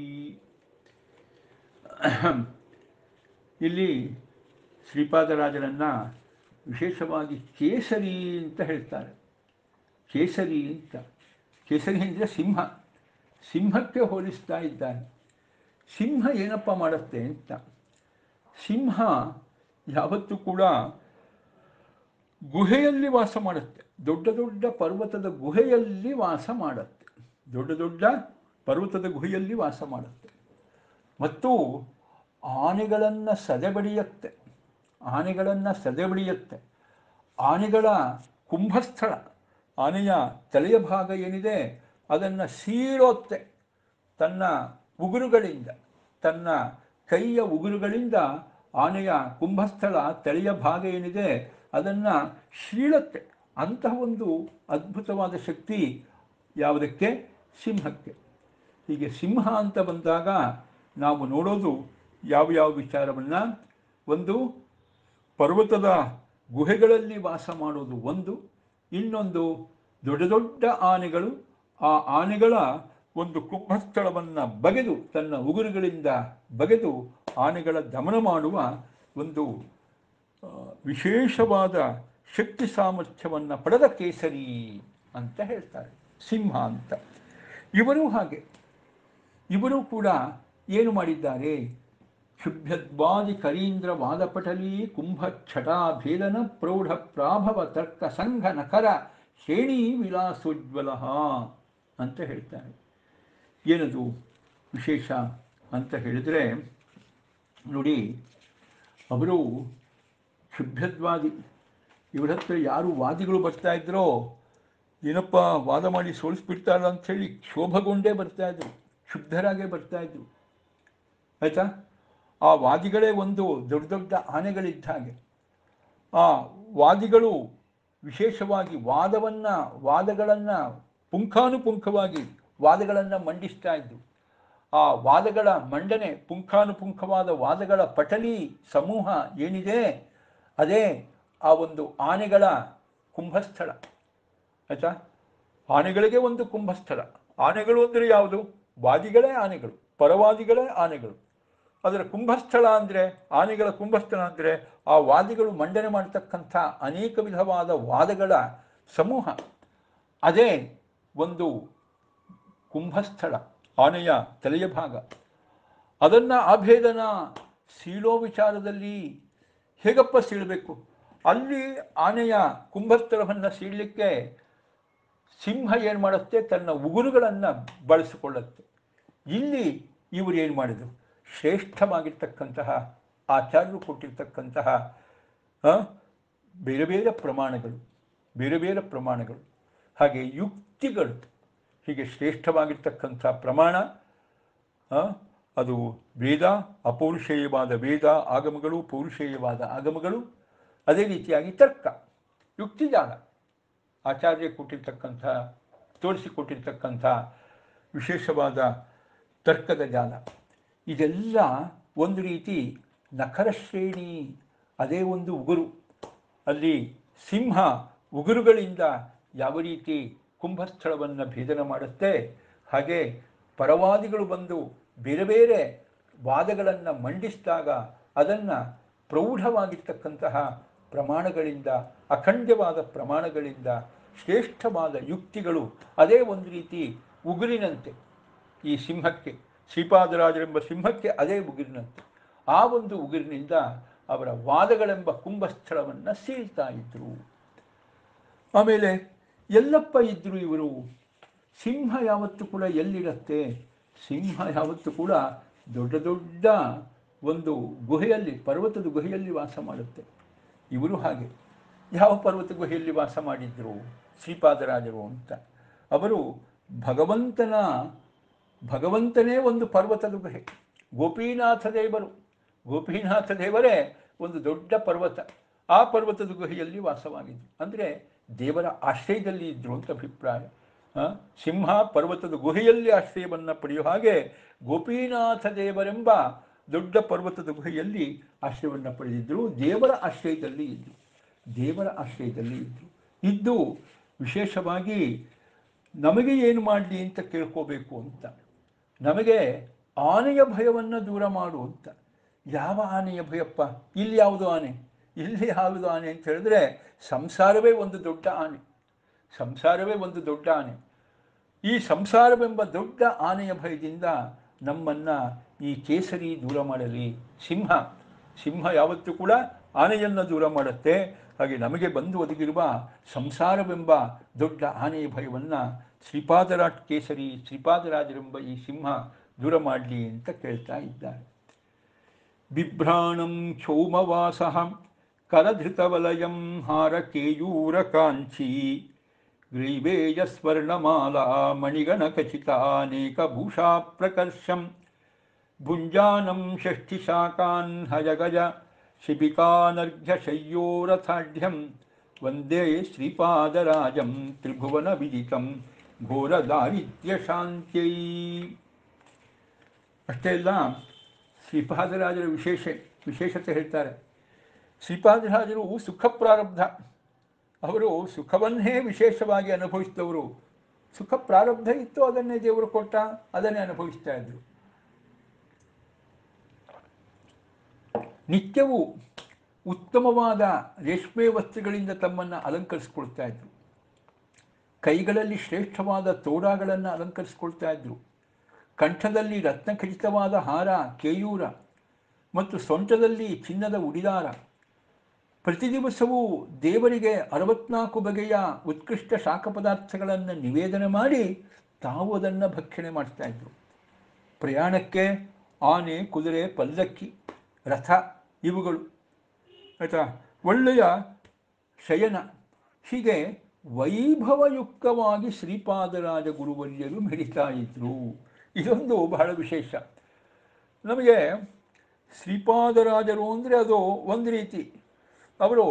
ಇಲ್ಲಿ ಶ್ರೀಪಾದರಾಜರನ್ನು ವಿಶೇಷವಾಗಿ ಕೇಸರಿ ಅಂತ ಹೇಳ್ತಾರೆ ಕೇಸರಿ ಅಂತ ಕೇಸರಿ ಅಂದರೆ ಸಿಂಹ ಸಿಂಹಕ್ಕೆ ಹೋಲಿಸ್ತಾ ಇದ್ದಾನೆ ಸಿಂಹ ಏನಪ್ಪ ಮಾಡುತ್ತೆ ಅಂತ ಸಿಂಹ ಯಾವತ್ತೂ ಕೂಡ ಗುಹೆಯಲ್ಲಿ ವಾಸ ಮಾಡುತ್ತೆ ದೊಡ್ಡ ದೊಡ್ಡ ಪರ್ವತದ ಗುಹೆಯಲ್ಲಿ ವಾಸ ಮಾಡುತ್ತೆ ದೊಡ್ಡ ದೊಡ್ಡ ಪರ್ವತದ ಗುಹೆಯಲ್ಲಿ ವಾಸ ಮಾಡುತ್ತೆ ಮತ್ತು ಆನೆಗಳನ್ನು ಸದೆಬಡಿಯುತ್ತೆ ಆನೆಗಳನ್ನು ಸದೆಬಡಿಯುತ್ತೆ ಆನೆಗಳ ಕುಂಭಸ್ಥಳ ಆನೆಯ ತಲೆಯ ಭಾಗ ಏನಿದೆ ಅದನ್ನು ಸೀಳೋತ್ತೆ ತನ್ನ ಉಗುರುಗಳಿಂದ ತನ್ನ ಕೈಯ ಉಗುರುಗಳಿಂದ ಆನೆಯ ಕುಂಭಸ್ಥಳ ತಲೆಯ ಭಾಗ ಏನಿದೆ ಅದನ್ನು ಶೀಳುತ್ತೆ ಅಂತಹ ಒಂದು ಅದ್ಭುತವಾದ ಶಕ್ತಿ ಯಾವುದಕ್ಕೆ ಸಿಂಹಕ್ಕೆ ಹೀಗೆ ಸಿಂಹ ಅಂತ ಬಂದಾಗ ನಾವು ನೋಡೋದು ಯಾವ ಯಾವ ವಿಚಾರವನ್ನು ಒಂದು ಪರ್ವತದ ಗುಹೆಗಳಲ್ಲಿ ವಾಸ ಮಾಡೋದು ಒಂದು ಇನ್ನೊಂದು ದೊಡ್ಡ ದೊಡ್ಡ ಆನೆಗಳು ಆ ಆನೆಗಳ ಒಂದು ಕುಂಭಸ್ಥಳವನ್ನು ಬಗೆದು ತನ್ನ ಉಗುರುಗಳಿಂದ ಬಗೆದು ಆನೆಗಳ ದಮನ ಮಾಡುವ ಒಂದು ಆ, ವಿಶೇಷವಾದ ಶಕ್ತಿ ಸಾಮರ್ಥ್ಯವನ್ನು ಪಡೆದ ಕೇಸರಿ ಅಂತ ಹೇಳ್ತಾರೆ ಸಿಂಹ ಅಂತ ಇವರೂ ಹಾಗೆ ಇವರು ಕೂಡ ಏನು ಮಾಡಿದ್ದಾರೆ ಕ್ಷುಭ್ಯದ್ವಾದಿ ಕರೀಂದ್ರ ವಾದಪಟಲಿ ಕುಂಭ ಛಟಾಭೇದನ ಪ್ರೌಢ ಪ್ರಾಭವ ತರ್ಕ ಸಂಘ ನಖರ ಶ್ರೇಣಿ ವಿಲಾಸೋಜ್ವಲ ಅಂತ ಹೇಳ್ತಾರೆ ಏನದು ವಿಶೇಷ ಅಂತ ಹೇಳಿದರೆ ನೋಡಿ ಅವರು ಕ್ಷುಭ್ಯದ್ವಾದಿ ಇವರ ಹತ್ರ ಯಾರು ವಾದಿಗಳು ಬರ್ತಾ ಇದ್ರೋ ಏನಪ್ಪ ವಾದ ಮಾಡಿ ಸೋಲಿಸ್ಬಿಡ್ತಾರ ಅಂಥೇಳಿ ಕ್ಷೋಭಗೊಂಡೇ ಬರ್ತಾ ಇದ್ರು ಕ್ಷುಬ್ಧರಾಗೇ ಬರ್ತಾ ಇದ್ರು ಆಯಿತಾ ಆ ವಾದಿಗಳೇ ಒಂದು ದೊಡ್ಡ ದೊಡ್ಡ ಆನೆಗಳಿದ್ದ ಹಾಗೆ ಆ ವಾದಿಗಳು ವಿಶೇಷವಾಗಿ ವಾದವನ್ನು ವಾದಗಳನ್ನು ಪುಂಖಾನುಪುಂಖವಾಗಿ ವಾದಗಳನ್ನು ಮಂಡಿಸ್ತಾ ಇದ್ದು ಆ ವಾದಗಳ ಮಂಡನೆ ಪುಂಖಾನುಪುಂಖವಾದ ವಾದಗಳ ಪಟಲಿ ಸಮೂಹ ಏನಿದೆ ಅದೇ ಆ ಒಂದು ಆನೆಗಳ ಕುಂಭಸ್ಥಳ ಆಯಿತಾ ಆನೆಗಳಿಗೆ ಒಂದು ಕುಂಭಸ್ಥಳ ಆನೆಗಳು ಅಂದರೆ ಯಾವುದು ವಾದಿಗಳೇ ಆನೆಗಳು ಪರವಾದಿಗಳೇ ಆನೆಗಳು ಅದರ ಕುಂಭಸ್ಥಳ ಅಂದರೆ ಆನೆಗಳ ಕುಂಭಸ್ಥಳ ಅಂದರೆ ಆ ವಾದಿಗಳು ಮಂಡನೆ ಮಾಡತಕ್ಕಂಥ ಅನೇಕ ವಿಧವಾದ ವಾದಗಳ ಸಮೂಹ ಅದೇ ಒಂದು ಕುಂಭಸ್ಥಳ ಆನೆಯ ತಲೆಯ ಭಾಗ ಅದನ್ನು ಅಭೇದನ ಸೀಳೋ ವಿಚಾರದಲ್ಲಿ ಹೇಗಪ್ಪ ಸೀಳಬೇಕು ಅಲ್ಲಿ ಆನೆಯ ಕುಂಭಸ್ಥಳವನ್ನು ಸೀಳಲಿಕ್ಕೆ ಸಿಂಹ ಏನು ಮಾಡುತ್ತೆ ತನ್ನ ಉಗುರುಗಳನ್ನು ಬಳಸಿಕೊಳ್ಳುತ್ತೆ ಇಲ್ಲಿ ಇವರು ಏನು ಮಾಡಿದರು ಶ್ರೇಷ್ಠವಾಗಿರ್ತಕ್ಕಂತಹ ಆಚಾರ್ಯರು ಕೊಟ್ಟಿರ್ತಕ್ಕಂತಹ ಆ, ಬೇರೆ ಬೇರೆ ಪ್ರಮಾಣಗಳು ಬೇರೆ ಬೇರೆ ಪ್ರಮಾಣಗಳು ಹಾಗೆ ಯುಕ್ತಿಗಳು ಹೀಗೆ ಶ್ರೇಷ್ಠವಾಗಿರ್ತಕ್ಕಂಥ ಪ್ರಮಾಣ ಆ, ಅದು ವೇದ ಅಪೌರುಷೇಯವಾದ ವೇದ ಆಗಮಗಳು ಪೌರುಷೇಯವಾದ ಆಗಮಗಳು ಅದೇ ರೀತಿಯಾಗಿ ತರ್ಕ ಯುಕ್ತಿಜಾಲ ಆಚಾರ್ಯ ಕೊಟ್ಟಿರ್ತಕ್ಕಂಥ ತೋರಿಸಿಕೊಟ್ಟಿರ್ತಕ್ಕಂಥ ವಿಶೇಷವಾದ ತರ್ಕದ ಜಾಲ ಇದೆಲ್ಲ ಒಂದು ರೀತಿ ನಖರ ಶ್ರೇಣಿ ಅದೇ ಒಂದು ಉಗುರು ಅಲ್ಲಿ ಸಿಂಹ ಉಗುರುಗಳಿಂದ ಯಾವ ರೀತಿ ಕುಂಭಸ್ಥಳವನ್ನು ಭೇದನ ಮಾಡುತ್ತೆ ಹಾಗೆ ಪರವಾದಿಗಳು ಬಂದು ಬೇರೆ ಬೇರೆ ವಾದಗಳನ್ನು ಮಂಡಿಸಿದಾಗ ಅದನ್ನು ಪ್ರೌಢವಾಗಿರ್ತಕ್ಕಂತಹ ಪ್ರಮಾಣಗಳಿಂದ ಅಖಂಡವಾದ ಪ್ರಮಾಣಗಳಿಂದ ಶ್ರೇಷ್ಠವಾದ ಯುಕ್ತಿಗಳು ಅದೇ ಒಂದು ರೀತಿ ಉಗುರಿನಂತೆ ಈ ಸಿಂಹಕ್ಕೆ ಶ್ರೀಪಾದರಾಜರೆಂಬ ಸಿಂಹಕ್ಕೆ ಅದೇ ಉಗುರಿನಂತೆ ಆ ಒಂದು ಉಗುರಿನಿಂದ ಅವರ ವಾದಗಳೆಂಬ ಕುಂಭಸ್ಥಳವನ್ನು ಸೀಳ್ತಾ ಇದ್ದರು ಆಮೇಲೆ ಎಲ್ಲಪ್ಪ ಇದ್ದರು ಇವರು ಸಿಂಹ ಯಾವತ್ತೂ ಕೂಡ ಎಲ್ಲಿರುತ್ತೆ ಸಿಂಹ ಯಾವತ್ತೂ ಕೂಡ ದೊಡ್ಡ ದೊಡ್ಡ ಒಂದು ಗುಹೆಯಲ್ಲಿ ಪರ್ವತದ ಗುಹೆಯಲ್ಲಿ ವಾಸ ಮಾಡುತ್ತೆ ಇವರು ಹಾಗೆ ಯಾವ ಪರ್ವತ ಗುಹೆಯಲ್ಲಿ ವಾಸ ಮಾಡಿದ್ರು ಶ್ರೀಪಾದರಾಜರು ಅಂತ ಅವರು ಭಗವಂತನ ಭಗವಂತನೇ ಒಂದು ಪರ್ವತದ ಗುಹೆ ಗೋಪೀನಾಥ ದೇವರು ಗೋಪೀನಾಥ ದೇವರೇ ಒಂದು ದೊಡ್ಡ ಪರ್ವತ ಆ ಪರ್ವತದ ಗುಹೆಯಲ್ಲಿ ವಾಸವಾಗಿದ್ರು ಅಂದರೆ ದೇವರ ಆಶ್ರಯದಲ್ಲಿ ಇದ್ದರು ಅಂತ ಅಭಿಪ್ರಾಯ ಆ, ಸಿಂಹ ಪರ್ವತದ ಗುಹೆಯಲ್ಲಿ ಆಶ್ರಯವನ್ನು ಪಡೆಯುವ ಹಾಗೆ ಗೋಪೀನಾಥ ದೇವರೆಂಬ ದೊಡ್ಡ ಪರ್ವತದ ಗುಹೆಯಲ್ಲಿ ಆಶ್ರಯವನ್ನು ಪಡೆದಿದ್ದರು ದೇವರ ಆಶ್ರಯದಲ್ಲಿ ಇದ್ದರು ದೇವರ ಆಶ್ರಯದಲ್ಲಿ ಇದ್ದರು ಇದ್ದು ವಿಶೇಷವಾಗಿ ನಮಗೆ ಏನು ಮಾಡಲಿ ಅಂತ ಕೇಳ್ಕೋಬೇಕು ಅಂತ ನಮಗೆ ಆನೆಯ ಭಯವನ್ನು ದೂರ ಮಾಡು ಅಂತ ಯಾವ ಆನೆಯ ಭಯಪ್ಪ ಇಲ್ಲಿ ಯಾವುದು ಆನೆ ಇಲ್ಲಿ ಯಾವುದು ಆನೆ ಅಂತ ಹೇಳಿದ್ರೆ ಸಂಸಾರವೇ ಒಂದು ದೊಡ್ಡ ಆನೆ ಸಂಸಾರವೇ ಒಂದು ದೊಡ್ಡ ಆನೆ ಈ ಸಂಸಾರವೆಂಬ ದೊಡ್ಡ ಆನೆಯ ಭಯದಿಂದ ನಮ್ಮನ್ನು ಈ ಕೇಸರಿ ದೂರ ಮಾಡಲಿ ಸಿಂಹ ಸಿಂಹ ಯಾವತ್ತೂ ಕೂಡ ಆನೆಯನ್ನು ದೂರ ಮಾಡುತ್ತೆ ಹಾಗೆ ನಮಗೆ ಬಂದು ಒದಗಿರುವ ಸಂಸಾರವೆಂಬ ದೊಡ್ಡ ಆನೆಯ ಭಯವನ್ನು ಶ್ರೀಪಾದರಾಟ್ ಕೇಸರಿ ಶ್ರೀಪಾದರಾಜರೆಂಬ ಈ ಸಿಂಹ ದೂರ ಮಾಡಲಿ ಅಂತ ಕೇಳ್ತಾ ಇದ್ದಾರೆ ಬಿಭ್ರಾಣಂ ಕ್ಷೌಮವಾಸ ಕರಧೃತವಲಯಂ ಹಾರಕೇಯೂರಕಾಂಚಿ ಗ್ರೀವೇಯಸ್ವರ್ಣಮಾಲಾ ಮಣಿಗಣಖಚಿತಾನೇಕಭೂಷಾ ಪ್ರಕರ್ಷಂ ಭುಂಜಾನಂ ಷಷ್ಠಿಶಾಖಾನ್ ಹಯಗಜ ಶಿಬಿಕಾನರ್ಘ್ಯಶಯ್ಯೋರಥಾಢ್ಯಂ ವಂದೇ ಶ್ರೀಪಾದರಾಜಂ ತ್ರಿಭುವನ ವಿದಿತಂ ಘೋರದಾರಿದ್ರ್ಯ ಶಾಂತ್ಯೈ ಅಷ್ಟೇ ಅಲ್ಲ ಶ್ರೀಪಾದರಾಜರ ವಿಶೇಷ ವಿಶೇಷತೆ ಹೇಳ್ತಾರೆ ಶ್ರೀಪಾದರಾಜರು ಸುಖ ಪ್ರಾರಬ್ಧ ಅವರು ಸುಖವನ್ನೇ ವಿಶೇಷವಾಗಿ ಅನುಭವಿಸಿದವರು ಸುಖ ಪ್ರಾರಬ್ಧ ಇತ್ತು ಅದನ್ನೇ ದೇವರು ಕೊಟ್ಟ ಅದನ್ನೇ ಅನುಭವಿಸ್ತಾ ಇದ್ರು ನಿತ್ಯವೂ ಉತ್ತಮವಾದ ರೇಷ್ಮೆ ವಸ್ತ್ರಗಳಿಂದ ತಮ್ಮನ್ನು ಅಲಂಕರಿಸ್ಕೊಳ್ತಾ ಇದ್ರು ಕೈಗಳಲ್ಲಿ ಶ್ರೇಷ್ಠವಾದ ತೋಡಾಗಳನ್ನು ಅಲಂಕರಿಸ್ಕೊಳ್ತಾ ಇದ್ರು ಕಂಠದಲ್ಲಿ ರತ್ನಖಚಿತವಾದ ಹಾರ ಕೇಯೂರ ಮತ್ತು ಸೊಂಟದಲ್ಲಿ ಚಿನ್ನದ ಉಡಿದಾರ ಪ್ರತಿ ದಿವಸವೂ ದೇವರಿಗೆ ಅರವತ್ನಾಲ್ಕು ಬಗೆಯ ಉತ್ಕೃಷ್ಟ ಶಾಖ ಪದಾರ್ಥಗಳನ್ನು ನಿವೇದನೆ ಮಾಡಿ ತಾವು ಅದನ್ನು ಭಕ್ಷಣೆ ಮಾಡ್ತಾ ಇದ್ರು ಪ್ರಯಾಣಕ್ಕೆ ಆನೆ ಕುದುರೆ ಪಲ್ಲಕ್ಕಿ ರಥ ಇವುಗಳು ಆಯಿತಾ ಒಳ್ಳೆಯ ಶಯನ ಹೀಗೆ ವೈಭವಯುಕ್ತವಾಗಿ ಶ್ರೀಪಾದರಾಜ ಗುರುವರ್ಯರು ಮೆರಿತಾ ಇದ್ರು ಇದೊಂದು ಬಹಳ ವಿಶೇಷ ನಮಗೆ ಶ್ರೀಪಾದರಾಜರು ಅಂದರೆ ಅದು ಒಂದು ರೀತಿ ಅವರು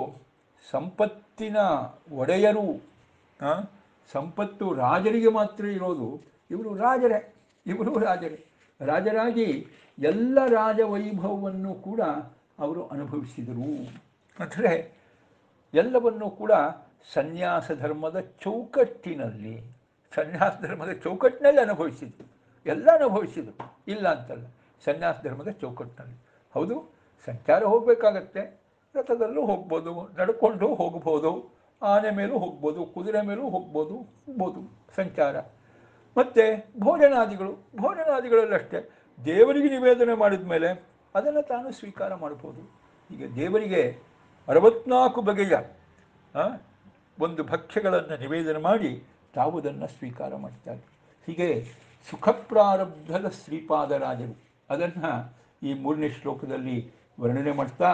ಸಂಪತ್ತಿನ ಒಡೆಯರು ಆ, ಸಂಪತ್ತು ರಾಜರಿಗೆ ಮಾತ್ರ ಇರೋದು ಇವರು ರಾಜರೇ ಇವರು ರಾಜರೇ ರಾಜರಾಗಿ ಎಲ್ಲ ರಾಜ ವೈಭವವನ್ನು ಕೂಡ ಅವರು ಅನುಭವಿಸಿದರು ಅಂದರೆ ಎಲ್ಲವನ್ನೂ ಕೂಡ ಸನ್ಯಾಸ ಧರ್ಮದ ಚೌಕಟ್ಟಿನಲ್ಲಿ ಸನ್ಯಾಸ ಧರ್ಮದ ಚೌಕಟ್ಟಿನಲ್ಲಿ ಅನುಭವಿಸಿದ್ರು ಎಲ್ಲ ಅನುಭವಿಸಿದ್ರು ಇಲ್ಲ ಅಂತಲ್ಲ ಸನ್ಯಾಸ ಧರ್ಮದ ಚೌಕಟ್ಟಿನಲ್ಲಿ ಹೌದು ಸಂಚಾರ ಹೋಗಬೇಕಾಗತ್ತೆ ರಥದಲ್ಲೂ ಹೋಗ್ಬೋದು ನಡ್ಕೊಂಡು ಹೋಗ್ಬೋದು ಆನೆ ಮೇಲೂ ಹೋಗ್ಬೋದು ಕುದುರೆ ಮೇಲೂ ಹೋಗ್ಬೋದು ಹೋಗ್ಬೋದು ಸಂಚಾರ ಮತ್ತು ಭೋಜನಾದಿಗಳು ಭೋಜನಾದಿಗಳಲ್ಲಷ್ಟೇ ದೇವರಿಗೆ ನಿವೇದನೆ ಮಾಡಿದ ಮೇಲೆ ಅದನ್ನು ತಾನು ಸ್ವೀಕಾರ ಮಾಡ್ಬೋದು ಈಗ ದೇವರಿಗೆ ಅರವತ್ನಾಲ್ಕು ಬಗೆಯ ಆ, ಒಂದು ಭಕ್ಷ್ಯಗಳನ್ನು ನಿವೇದನೆ ಮಾಡಿ ತಾವು ಅದನ್ನು ಸ್ವೀಕಾರ ಮಾಡ್ತಾರೆ ಹೀಗೆ ಸುಖ ಪ್ರಾರಬ್ಧದ ಶ್ರೀಪಾದರಾಜರು ಅದನ್ನು ಈ ಮೂರನೇ ಶ್ಲೋಕದಲ್ಲಿ ವರ್ಣನೆ ಮಾಡ್ತಾ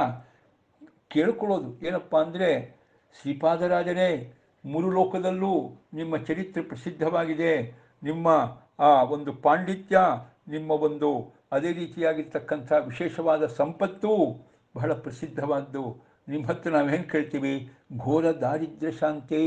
ಕೇಳ್ಕೊಳ್ಳೋದು ಏನಪ್ಪ ಅಂದರೆ ಶ್ರೀಪಾದರಾಜನೇ ಮೂರು ಲೋಕದಲ್ಲೂ ನಿಮ್ಮ ಚರಿತ್ರೆ ಪ್ರಸಿದ್ಧವಾಗಿದೆ ನಿಮ್ಮ ಆ ಒಂದು ಪಾಂಡಿತ್ಯ ನಿಮ್ಮ ಒಂದು ಅದೇ ರೀತಿಯಾಗಿರ್ತಕ್ಕಂಥ ವಿಶೇಷವಾದ ಸಂಪತ್ತು ಬಹಳ ಪ್ರಸಿದ್ಧವಾದ್ದು ನಿಮ್ಮ ಹತ್ರ ನಾವು ಹೆಂಗೆ ಕೇಳ್ತೀವಿ ಘೋರ ದಾರಿದ್ರ್ಯ ಶಾಂತಿ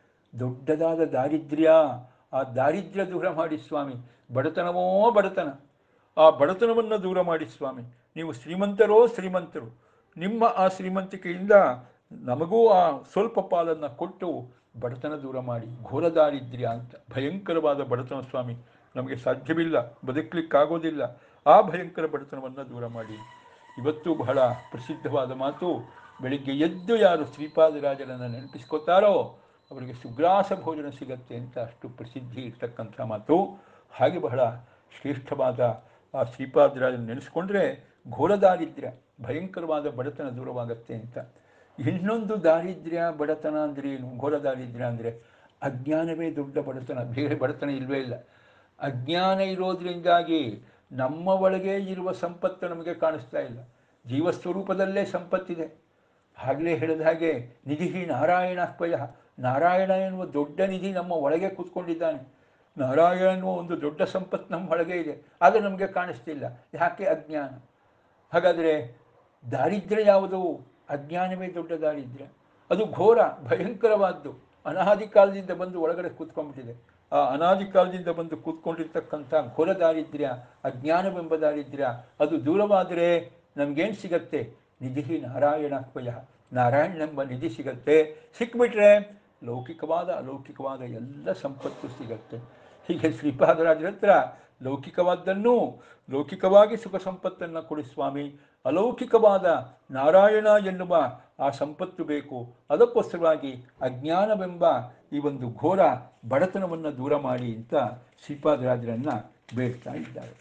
ದೊಡ್ಡದಾದ ದಾರಿದ್ರ್ಯ ಆ ದಾರಿದ್ರ್ಯ ದೂರ ಮಾಡಿ ಸ್ವಾಮಿ ಬಡತನವೋ ಬಡತನ ಆ ಬಡತನವನ್ನು ದೂರ ಮಾಡಿ ಸ್ವಾಮಿ ನೀವು ಶ್ರೀಮಂತರೋ ಶ್ರೀಮಂತರು ನಿಮ್ಮ ಆ ಶ್ರೀಮಂತಿಕೆಯಿಂದ ನಮಗೂ ಆ ಸ್ವಲ್ಪ ಪಾಲನ್ನು ಕೊಟ್ಟು ಬಡತನ ದೂರ ಮಾಡಿ ಘೋರ ದಾರಿದ್ರ್ಯ ಅಂತ ಭಯಂಕರವಾದ ಬಡತನ ಸ್ವಾಮಿ ನಮಗೆ ಸಾಧ್ಯವಿಲ್ಲ ಬದುಕಲಿಕ್ಕಾಗೋದಿಲ್ಲ ಆ ಭಯಂಕರ ಬಡತನವನ್ನು ದೂರ ಮಾಡಿ ಇವತ್ತು ಬಹಳ ಪ್ರಸಿದ್ಧವಾದ ಮಾತು ಬೆಳಿಗ್ಗೆ ಎದ್ದು ಯಾರು ಶ್ರೀಪಾದರಾಜರನ್ನು ನೆನಪಿಸ್ಕೊತಾರೋ ಅವರಿಗೆ ಸುಗ್ರಾಸ ಭೋಜನ ಸಿಗತ್ತೆ ಅಂತ ಅಷ್ಟು ಪ್ರಸಿದ್ಧಿ ಇರ್ತಕ್ಕಂಥ ಮಾತು ಹಾಗೆ ಬಹಳ ಶ್ರೇಷ್ಠವಾದ ಆ ಶ್ರೀಪಾದರಾಜನ ನೆನೆಸ್ಕೊಂಡ್ರೆ ಘೋರ ದಾರಿದ್ರ್ಯ ಭಯಂಕರವಾದ ಬಡತನ ದೂರವಾಗತ್ತೆ ಅಂತ ಇನ್ನೊಂದು ದಾರಿದ್ರ್ಯ ಬಡತನ ಅಂದರೆ ಏನು ಘೋರ ದಾರಿದ್ರ್ಯ ಅಂದರೆ ಅಜ್ಞಾನವೇ ದೊಡ್ಡ ಬಡತನ ಬೇರೆ ಬಡತನ ಇಲ್ಲವೇ ಇಲ್ಲ ಅಜ್ಞಾನ ಇರೋದ್ರಿಂದಾಗಿ ನಮ್ಮ ಒಳಗೆ ಇರುವ ಸಂಪತ್ತು ನಮಗೆ ಕಾಣಿಸ್ತಾ ಇಲ್ಲ ಜೀವಸ್ವರೂಪದಲ್ಲೇ ಸಂಪತ್ತಿದೆ ಆಗಲೇ ಹೇಳಿದ ಹಾಗೆ ನಿಧಿ ನಾರಾಯಣಾತ್ಮಯ ನಾರಾಯಣ ಎನ್ನುವ ದೊಡ್ಡ ನಿಧಿ ನಮ್ಮ ಒಳಗೆ ಕೂತ್ಕೊಂಡಿದ್ದಾನೆ ನಾರಾಯಣ ಎನ್ನುವ ಒಂದು ದೊಡ್ಡ ಸಂಪತ್ತು ನಮ್ಮ ಒಳಗೆ ಇದೆ ಅದು ನಮಗೆ ಕಾಣಿಸ್ತಿಲ್ಲ ಯಾಕೆ ಅಜ್ಞಾನ ಹಾಗಾದರೆ ದಾರಿದ್ರ್ಯ ಯಾವುದು ಅಜ್ಞಾನವೇ ದೊಡ್ಡ ದಾರಿದ್ರ್ಯ ಅದು ಘೋರ ಭಯಂಕರವಾದ್ದು ಅನಾದಿ ಕಾಲದಿಂದ ಬಂದು ಒಳಗಡೆ ಕೂತ್ಕೊಂಡ್ಬಿಟ್ಟಿದೆ ಆ ಅನಾದಿ ಕಾಲದಿಂದ ಬಂದು ಕೂತ್ಕೊಂಡಿರ್ತಕ್ಕಂಥ ಘೋರ ದಾರಿದ್ರ್ಯ ಅಜ್ಞಾನವೆಂಬ ದಾರಿದ್ರ್ಯ ಅದು ದೂರವಾದರೆ ನಮಗೇನು ಸಿಗತ್ತೆ ನಿಧಿ ನಾರಾಯಣಾತ್ಮಯ ನಾರಾಯಣನೆಂಬ ನಿಧಿ ಸಿಗತ್ತೆ ಸಿಕ್ಬಿಟ್ರೆ ಲೌಕಿಕವಾದ ಅಲೌಕಿಕವಾದ ಎಲ್ಲ ಸಂಪತ್ತು ಸಿಗತ್ತೆ ಹೀಗೆ ಶ್ರೀಪಾದರಾಜರ ಹತ್ರ ಲೌಕಿಕವಾದ್ದನ್ನು ಲೌಕಿಕವಾಗಿ ಸುಖ ಸಂಪತ್ತನ್ನು ಕೊಡಿ ಸ್ವಾಮಿ ಅಲೌಕಿಕವಾದ ನಾರಾಯಣ ಎನ್ನುವ ಆ ಸಂಪತ್ತು ಬೇಕು ಅದಕ್ಕೋಸ್ಕರವಾಗಿ ಅಜ್ಞಾನವೆಂಬ ಈ ಒಂದು ಘೋರ ಬಡತನವನ್ನು ದೂರ ಮಾಡಿ ಅಂತ ಶ್ರೀಪಾದರಾಜರನ್ನು ಬೇಡ್ತಾ ಇದ್ದಾರೆ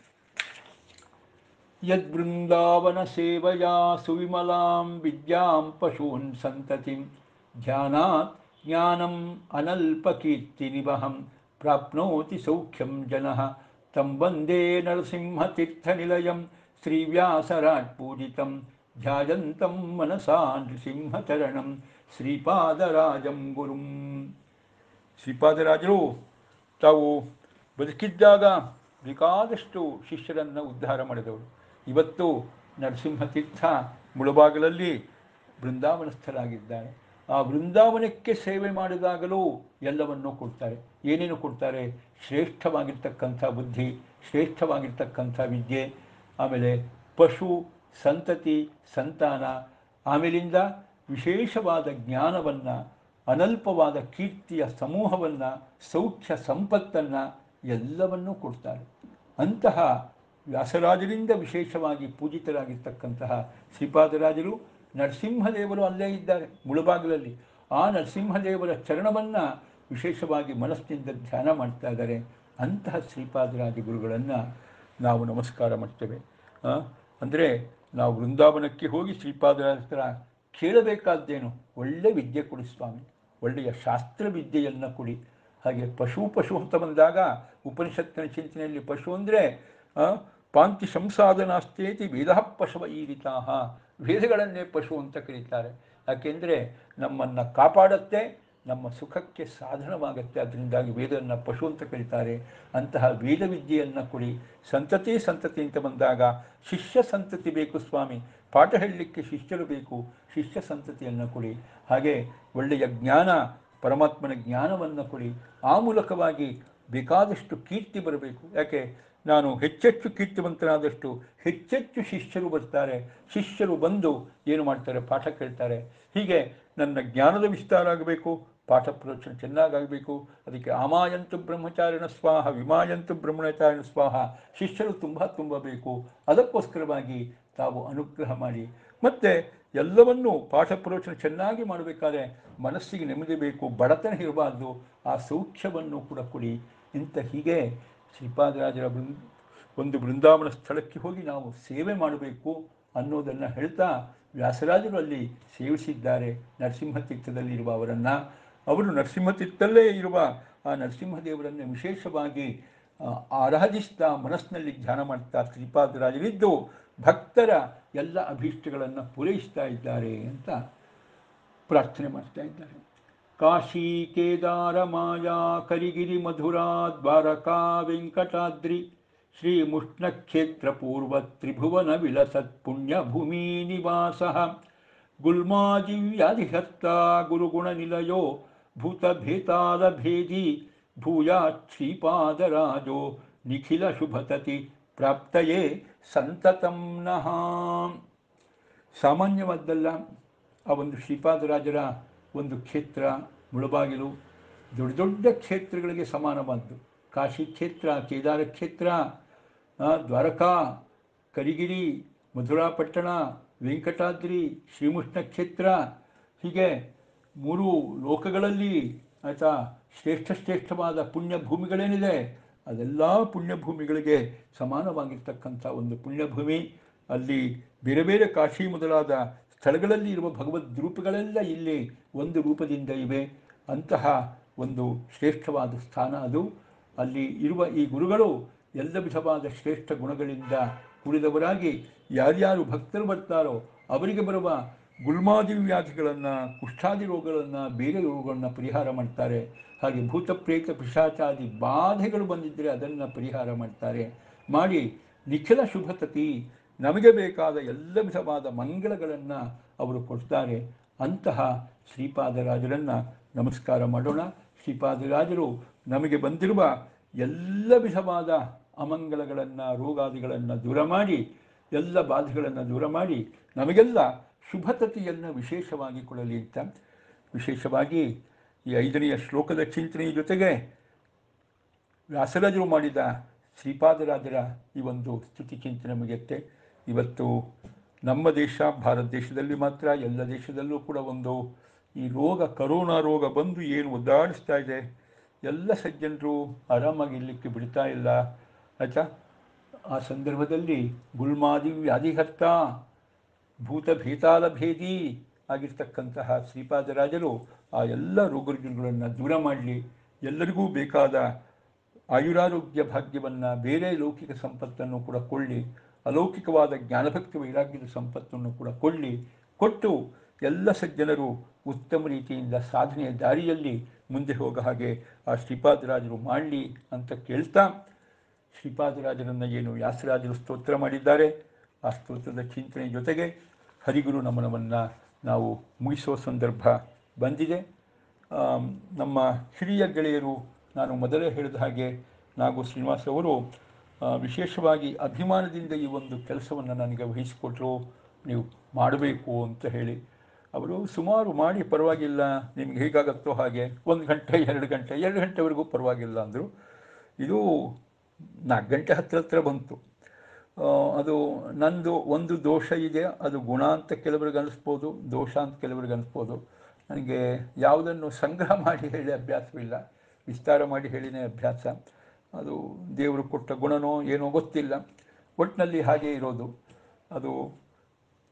ಯದ್ಬೃಂದಾವನ ಸೇವಯಾ ಸುವಿಮಲಾಂ ವಿದ್ಯಾಂ ಪಶೂನ್ ಸಂತತಿಂ ಧ್ಯಾನಾತ್ ಜ್ಞಾನಂ ಅನಲ್ಪಕೀರ್ತಿನಿವಹಂ ಪ್ರಾಪ್ನೋತಿ ಸೌಖ್ಯಂ ಜನಃ तं वन्दे नरसिंहतीर्थनिलयं श्रीव्यासराट्पूजितं ध्यायन्तं मनसा नृसिंहचरणं ಶ್ರೀಪಾದರಾಜಂ ಗುರುಂ ಶ್ರೀಪಾದರಾಜರು ತಾವು ಬದುಕಿದ್ದಾಗ ಬೇಕಾದಷ್ಟು ಶಿಷ್ಯರನ್ನು ಉದ್ಧಾರ ಮಾಡಿದವರು ಇವತ್ತು ನರಸಿಂಹತೀರ್ಥ ಮುಳಬಾಗಲಲ್ಲಿ ಬೃಂದಾವನಸ್ಥರಾಗಿದ್ದಾರೆ ಆ ಬೃಂದಾವನಕ್ಕೆ ಸೇವೆ ಮಾಡಿದಾಗಲೂ ಎಲ್ಲವನ್ನೂ ಕೊಡ್ತಾರೆ ಏನೇನು ಕೊಡ್ತಾರೆ ಶ್ರೇಷ್ಠವಾಗಿರ್ತಕ್ಕಂಥ ಬುದ್ಧಿ ಶ್ರೇಷ್ಠವಾಗಿರ್ತಕ್ಕಂಥ ವಿದ್ಯೆ ಆಮೇಲೆ ಪಶು ಸಂತತಿ ಸಂತಾನ ಆಮೇಲಿಂದ ವಿಶೇಷವಾದ ಜ್ಞಾನವನ್ನು ಅನಲ್ಪವಾದ ಕೀರ್ತಿಯ ಸಮೂಹವನ್ನು ಸೌಖ್ಯ ಸಂಪತ್ತನ್ನು ಎಲ್ಲವನ್ನೂ ಕೊಡ್ತಾರೆ ಅಂತಹ ವ್ಯಾಸರಾಜರಿಂದ ವಿಶೇಷವಾಗಿ ಪೂಜಿತರಾಗಿರ್ತಕ್ಕಂತಹ ಶ್ರೀಪಾದರಾಜರು ನರಸಿಂಹದೇವರು ಅಲ್ಲೇ ಇದ್ದಾರೆ ಮುಳುಬಾಗಿಲಲ್ಲಿ ಆ ನರಸಿಂಹದೇವರ ಚರಣವನ್ನು ವಿಶೇಷವಾಗಿ ಮನಸ್ಸಿನಿಂದ ಧ್ಯಾನ ಮಾಡ್ತಾ ಇದ್ದಾರೆ ಅಂತಹ ಶ್ರೀಪಾದರಾಜ ಗುರುಗಳನ್ನು ನಾವು ನಮಸ್ಕಾರ ಮಾಡ್ತೇವೆ ಅಂದರೆ ನಾವು ವೃಂದಾವನಕ್ಕೆ ಹೋಗಿ ಶ್ರೀಪಾದರ ಹತ್ರ ಕೇಳಬೇಕಾದ್ದೇನು ಒಳ್ಳೆ ವಿದ್ಯೆ ಕೊಡಿ ಸ್ವಾಮಿ ಒಳ್ಳೆಯ ಶಾಸ್ತ್ರ ವಿದ್ಯೆಯನ್ನು ಕೊಡಿ ಹಾಗೆ ಪಶು ಪಶು ಅಂತ ಬಂದಾಗ ಉಪನಿಷತ್ತಿನ ಚಿಂತನೆಯಲ್ಲಿ ಪಶು ಅಂದರೆ ಪಾಂತಿ ಸಂಸಾಧನಾಸ್ತೇತಿ ವೇದ ಪಶವ ಈರಿತಾ ವೇದಗಳನ್ನೇ ಪಶು ಅಂತ ಕರೀತಾರೆ ಯಾಕೆಂದರೆ ನಮ್ಮನ್ನು ಕಾಪಾಡುತ್ತೆ ನಮ್ಮ ಸುಖಕ್ಕೆ ಸಾಧನವಾಗುತ್ತೆ ಅದರಿಂದಾಗಿ ವೇದವನ್ನು ಪಶು ಅಂತ ಕರೀತಾರೆ ಅಂತಹ ವೇದ ವಿದ್ಯೆಯನ್ನು ಕೊಡಿ ಸಂತತಿ ಸಂತತಿ ಅಂತ ಬಂದಾಗ ಶಿಷ್ಯ ಸಂತತಿ ಬೇಕು ಸ್ವಾಮಿ ಪಾಠ ಹೇಳಲಿಕ್ಕೆ ಶಿಷ್ಯರು ಬೇಕು ಶಿಷ್ಯ ಸಂತತಿಯನ್ನು ಕೊಡಿ ಹಾಗೆ ಒಳ್ಳೆಯ ಜ್ಞಾನ ಪರಮಾತ್ಮನ ಜ್ಞಾನವನ್ನು ಕೊಡಿ ಆ ಮೂಲಕವಾಗಿ ಬೇಕಾದಷ್ಟು ಕೀರ್ತಿ ಬರಬೇಕು ಯಾಕೆ ನಾನು ಹೆಚ್ಚೆಚ್ಚು ಕೀರ್ತಿವಂತನಾದಷ್ಟು ಹೆಚ್ಚೆಚ್ಚು ಶಿಷ್ಯರು ಬರ್ತಾರೆ ಶಿಷ್ಯರು ಬಂದು ಏನು ಮಾಡ್ತಾರೆ ಪಾಠ ಕೇಳ್ತಾರೆ ಹೀಗೆ ನನ್ನ ಜ್ಞಾನದ ವಿಸ್ತಾರ ಆಗಬೇಕು ಪಾಠ ಪ್ರವಚನ ಚೆನ್ನಾಗಾಗಬೇಕು ಅದಕ್ಕೆ ಆಮಾಯಂತು ಬ್ರಹ್ಮಚಾರಿಣ ಸ್ವಾಹ ವಿಮಾಯಂತು ಬ್ರಹ್ಮಚಾರಿಣ ಸ್ವಾಹ ಶಿಷ್ಯರು ತುಂಬ ತುಂಬ ಬೇಕು ಅದಕ್ಕೋಸ್ಕರವಾಗಿ ತಾವು ಅನುಗ್ರಹ ಮಾಡಿ ಮತ್ತು ಎಲ್ಲವನ್ನೂ ಪಾಠ ಪ್ರವಚನ ಚೆನ್ನಾಗಿ ಮಾಡಬೇಕಾದ್ರೆ ಮನಸ್ಸಿಗೆ ನೆಮ್ಮದಿ ಬೇಕು ಬಡತನ ಇರಬಾರ್ದು ಆ ಸೌಖ್ಯವನ್ನು ಕೂಡ ಕೊಡಿ ಇಂಥ ಹೀಗೆ ಶ್ರೀಪಾದರಾಜರ ಬೃಂದ ಒಂದು ಬೃಂದಾವನ ಸ್ಥಳಕ್ಕೆ ಹೋಗಿ ನಾವು ಸೇವೆ ಮಾಡಬೇಕು ಅನ್ನೋದನ್ನು ಹೇಳ್ತಾ ವ್ಯಾಸರಾಜರು ಅಲ್ಲಿ ಸೇವಿಸಿದ್ದಾರೆ ನರಸಿಂಹತೀರ್ಥದಲ್ಲಿರುವ ಅವರನ್ನು ಅವರು ನರಸಿಂಹತೀರ್ಥಲ್ಲೇ ಇರುವ ಆ ನರಸಿಂಹದೇವರನ್ನು ವಿಶೇಷವಾಗಿ ಆ, ಆರಾಧಿಸ್ತಾ ಮನಸ್ಸಿನಲ್ಲಿ ಧ್ಯಾನ ಮಾಡ್ತಾ ಶ್ರೀಪಾದರಾಜರಿದ್ದು ಭಕ್ತರ ಎಲ್ಲ ಅಭೀಷ್ಟಗಳನ್ನು ಪೂರೈಸ್ತಾ ಇದ್ದಾರೆ ಅಂತ ಪ್ರಾರ್ಥನೆ ಮಾಡ್ತಾ ಇದ್ದಾರೆ ಕಾಶಿ ಕೇದಾರ ಮಾಯಾ ಕರಿಗಿರಿ ಮಧುರಾ ದ್ವಾರಕಾ ವೆಂಕಟಾದ್ರಿ ಶ್ರೀ ಮುಷ್ಣಕ್ಷೇತ್ರ ಪೂರ್ವ ತ್ರಿಭುವನ ವಿಲಸತ್ ಪುಣ್ಯ ಭೂಮಿ ನಿವಾಸ ಗುಲ್ಮಾದಿವ್ಯಾಧಿಹತ್ತ ಗುರುಗುಣ ನಿಲಯೋ ಭೂತಭೇತಾಲ ಭೇದಿ ಭೂಯಾತ್ ಶ್ರೀಪಾದರಾಜೋ ನಿಖಿಲ ಶುಭತತಿ ಪ್ರಾಪ್ತಯೇ ಸಂತತಂ ನಃ ಸಾಮಾನ್ಯವಾದ್ದಲ್ಲ ಆ ಒಂದು ಶ್ರೀಪಾದರಾಜರ ಒಂದು ಕ್ಷೇತ್ರ ಮುಳಬಾಗಿಲು ದೊಡ್ಡ ದೊಡ್ಡ ಕ್ಷೇತ್ರಗಳಿಗೆ ಸಮಾನವಾದ್ದು ಕಾಶಿ ಕ್ಷೇತ್ರ ಕೇದಾರ ಕ್ಷೇತ್ರ ಆ, ದ್ವಾರಕಾ ಕರಿಗಿರಿ ಮಧುರಾಪಟ್ಟಣ ವೆಂಕಟಾದ್ರಿ ಶ್ರೀಮುಷ್ಣ ಕ್ಷೇತ್ರ ಹೀಗೆ ಮೂರು ಲೋಕಗಳಲ್ಲಿ ಆಯಿತಾ ಶ್ರೇಷ್ಠ ಶ್ರೇಷ್ಠವಾದ ಪುಣ್ಯ ಭೂಮಿಗಳೇನಿದೆ ಅದೆಲ್ಲ ಪುಣ್ಯಭೂಮಿಗಳಿಗೆ ಸಮಾನವಾಗಿರ್ತಕ್ಕಂಥ ಒಂದು ಪುಣ್ಯಭೂಮಿ ಅಲ್ಲಿ ಬೇರೆ ಬೇರೆ ಕಾಶಿ ಮೊದಲಾದ ಸ್ಥಳಗಳಲ್ಲಿ ಇರುವ ಭಗವದ್ ರೂಪಗಳೆಲ್ಲ ಇಲ್ಲಿ ಒಂದು ರೂಪದಿಂದ ಇವೆ ಅಂತಹ ಒಂದು ಶ್ರೇಷ್ಠವಾದ ಸ್ಥಾನ ಅದು ಅಲ್ಲಿ ಇರುವ ಈ ಗುರುಗಳು ಎಲ್ಲ ವಿಧವಾದ ಶ್ರೇಷ್ಠ ಗುಣಗಳಿಂದ ಕೂಡಿದವರಾಗಿ ಯಾರ್ಯಾರು ಭಕ್ತರು ಬರ್ತಾರೋ ಅವರಿಗೆ ಬರುವ ಗುಲ್ಮಾದಿ ವ್ಯಾಧಿಗಳನ್ನು ಕುಷ್ಠಾದಿ ರೋಗಗಳನ್ನು ಬೇರೆ ರೋಗಗಳನ್ನು ಪರಿಹಾರ ಮಾಡ್ತಾರೆ ಹಾಗೆ ಭೂತ ಪ್ರೇತ ಪಿಶಾಚಾದಿ ಬಾಧೆಗಳು ಬಂದಿದ್ದರೆ ಅದನ್ನು ಪರಿಹಾರ ಮಾಡ್ತಾರೆ ಮಾಡಿ ನಿಖಿಲ ಶುಭತತಿ ನಮಗೆ ಬೇಕಾದ ಎಲ್ಲ ವಿಧವಾದ ಮಂಗಳಗಳನ್ನು ಅವರು ಕೊಡ್ತಾರೆ ಅಂತಹ ಶ್ರೀಪಾದರಾಜರನ್ನು ನಮಸ್ಕಾರ ಮಾಡೋಣ ಶ್ರೀಪಾದರಾಜರು ನಮಗೆ ಬಂದಿರುವ ಎಲ್ಲ ವಿಧವಾದ ಅಮಂಗಲಗಳನ್ನು ರೋಗಾದಿಗಳನ್ನು ದೂರ ಮಾಡಿ ಎಲ್ಲ ಬಾಧೆಗಳನ್ನು ದೂರ ಮಾಡಿ ನಮಗೆಲ್ಲ ಶುಭತತಿಯನ್ನು ವಿಶೇಷವಾಗಿ ಕೊಡಲಿ ಅಂತ ವಿಶೇಷವಾಗಿ ಈ ಐದನೆಯ ಶ್ಲೋಕದ ಚಿಂತನೆಯ ಜೊತೆಗೆ ವ್ಯಾಸರಾಜರು ಮಾಡಿದ ಶ್ರೀಪಾದರಾಜರ ಈ ಒಂದು ಸ್ತುತಿ ಚಿಂತನೆ ಮುಗಿಯುತ್ತೆ ಇವತ್ತು ನಮ್ಮ ದೇಶ ಭಾರತ ದೇಶದಲ್ಲಿ ಮಾತ್ರ ಎಲ್ಲ ದೇಶದಲ್ಲೂ ಕೂಡ ಒಂದು ಈ ರೋಗ ಕರೋನಾ ರೋಗ ಬಂದು ಏನು ಒದ್ದಾಡಿಸ್ತಾ ಇದೆ ಎಲ್ಲ ಸಜ್ಜನರು ಆರಾಮಾಗಿ ಇರಲಿಕ್ಕೆ ಬಿಡ್ತಾ ಇಲ್ಲ ಆಯಿತಾ ಆ ಸಂದರ್ಭದಲ್ಲಿ ಗುಲ್ಮಾದಿ ವ್ಯಾಧಿಹರ್ತ ಭೂತ ಭೇತಾಲ ಭೇದಿ ಆಗಿರ್ತಕ್ಕಂತಹ ಶ್ರೀಪಾದರಾಜರು ಆ ಎಲ್ಲ ರೋಗರುಗಳನ್ನು ದೂರ ಮಾಡಲಿ ಎಲ್ಲರಿಗೂ ಬೇಕಾದ ಆಯುರಾರೋಗ್ಯ ಭಾಗ್ಯವನ್ನು ಬೇರೆ ಲೌಕಿಕ ಸಂಪತ್ತನ್ನು ಕೂಡ ಕೊಳ್ಳಿ ಅಲೌಕಿಕವಾದ ಜ್ಞಾನಭಕ್ತಿ ವೈರಾಗ್ಯದ ಸಂಪತ್ತನ್ನು ಕೂಡ ಕೊಳ್ಳಿ ಕೊಟ್ಟು ಎಲ್ಲ ಸಜ್ಜನರು ಉತ್ತಮ ರೀತಿಯಿಂದ ಸಾಧನೆಯ ದಾರಿಯಲ್ಲಿ ಮುಂದೆ ಹೋಗೋ ಹಾಗೆ ಆ ಶ್ರೀಪಾದರಾಜರು ಮಾಡಲಿ ಅಂತ ಕೇಳ್ತಾ ಶ್ರೀಪಾದರಾಜರನ್ನು ಏನು ವ್ಯಾಸರಾಜರು ಸ್ತೋತ್ರ ಮಾಡಿದ್ದಾರೆ ಆ ಸ್ತೋತ್ರದ ಚಿಂತನೆ ಜೊತೆಗೆ ಹರಿಗುರು ನಮನವನ್ನು ನಾವು ಮುಗಿಸುವ ಸಂದರ್ಭ ಬಂದಿದೆ ಆಮ್, ನಮ್ಮ ಹಿರಿಯ ಗೆಳೆಯರು ನಾನು ಮೊದಲೇ ಹೇಳಿದ ಹಾಗೆ ನಾಗು ಶ್ರೀನಿವಾಸ್ ಅವರು ಆ, ವಿಶೇಷವಾಗಿ ಅಭಿಮಾನದಿಂದ ಈ ಒಂದು ಕೆಲಸವನ್ನು ನನಗೆ ವಹಿಸಿಕೊಟ್ರು ನೀವು ಮಾಡಬೇಕು ಅಂತ ಹೇಳಿ ಅವರು ಸುಮಾರು ಮಾಡಿ ಪರವಾಗಿಲ್ಲ ನಿಮ್ಗೆ ಹೇಗಾಗತ್ತೋ ಹಾಗೆ ಒಂದು ಗಂಟೆ ಎರಡು ಗಂಟೆ ಎರಡು ಗಂಟೆವರೆಗೂ ಪರವಾಗಿಲ್ಲ ಅಂದರು ಇದು ನಾಲ್ಕು ಗಂಟೆ ಹತ್ತಿರ ಹತ್ರ ಬಂತು ಆ, ಅದು ನಂದು ಒಂದು ದೋಷ ಇದೆ ಅದು ಗುಣ ಅಂತ ಕೆಲವರಿಗೆ ಅನಿಸ್ಬೋದು ದೋಷ ಅಂತ ಕೆಲವರಿಗೆ ಅನಿಸ್ಬೋದು ನನಗೆ ಯಾವುದನ್ನು ಸಂಗ್ರಹ ಮಾಡಿ ಹೇಳಿ ಅಭ್ಯಾಸವಿಲ್ಲ ವಿಸ್ತಾರ ಮಾಡಿ ಹೇಳಿನೇ ಅಭ್ಯಾಸ ಅದು ದೇವರು ಕೊಟ್ಟ ಗುಣನೋ ಏನೋ ಗೊತ್ತಿಲ್ಲ ಒಟ್ಟಿನಲ್ಲಿ ಹಾಗೆ ಇರೋದು ಅದು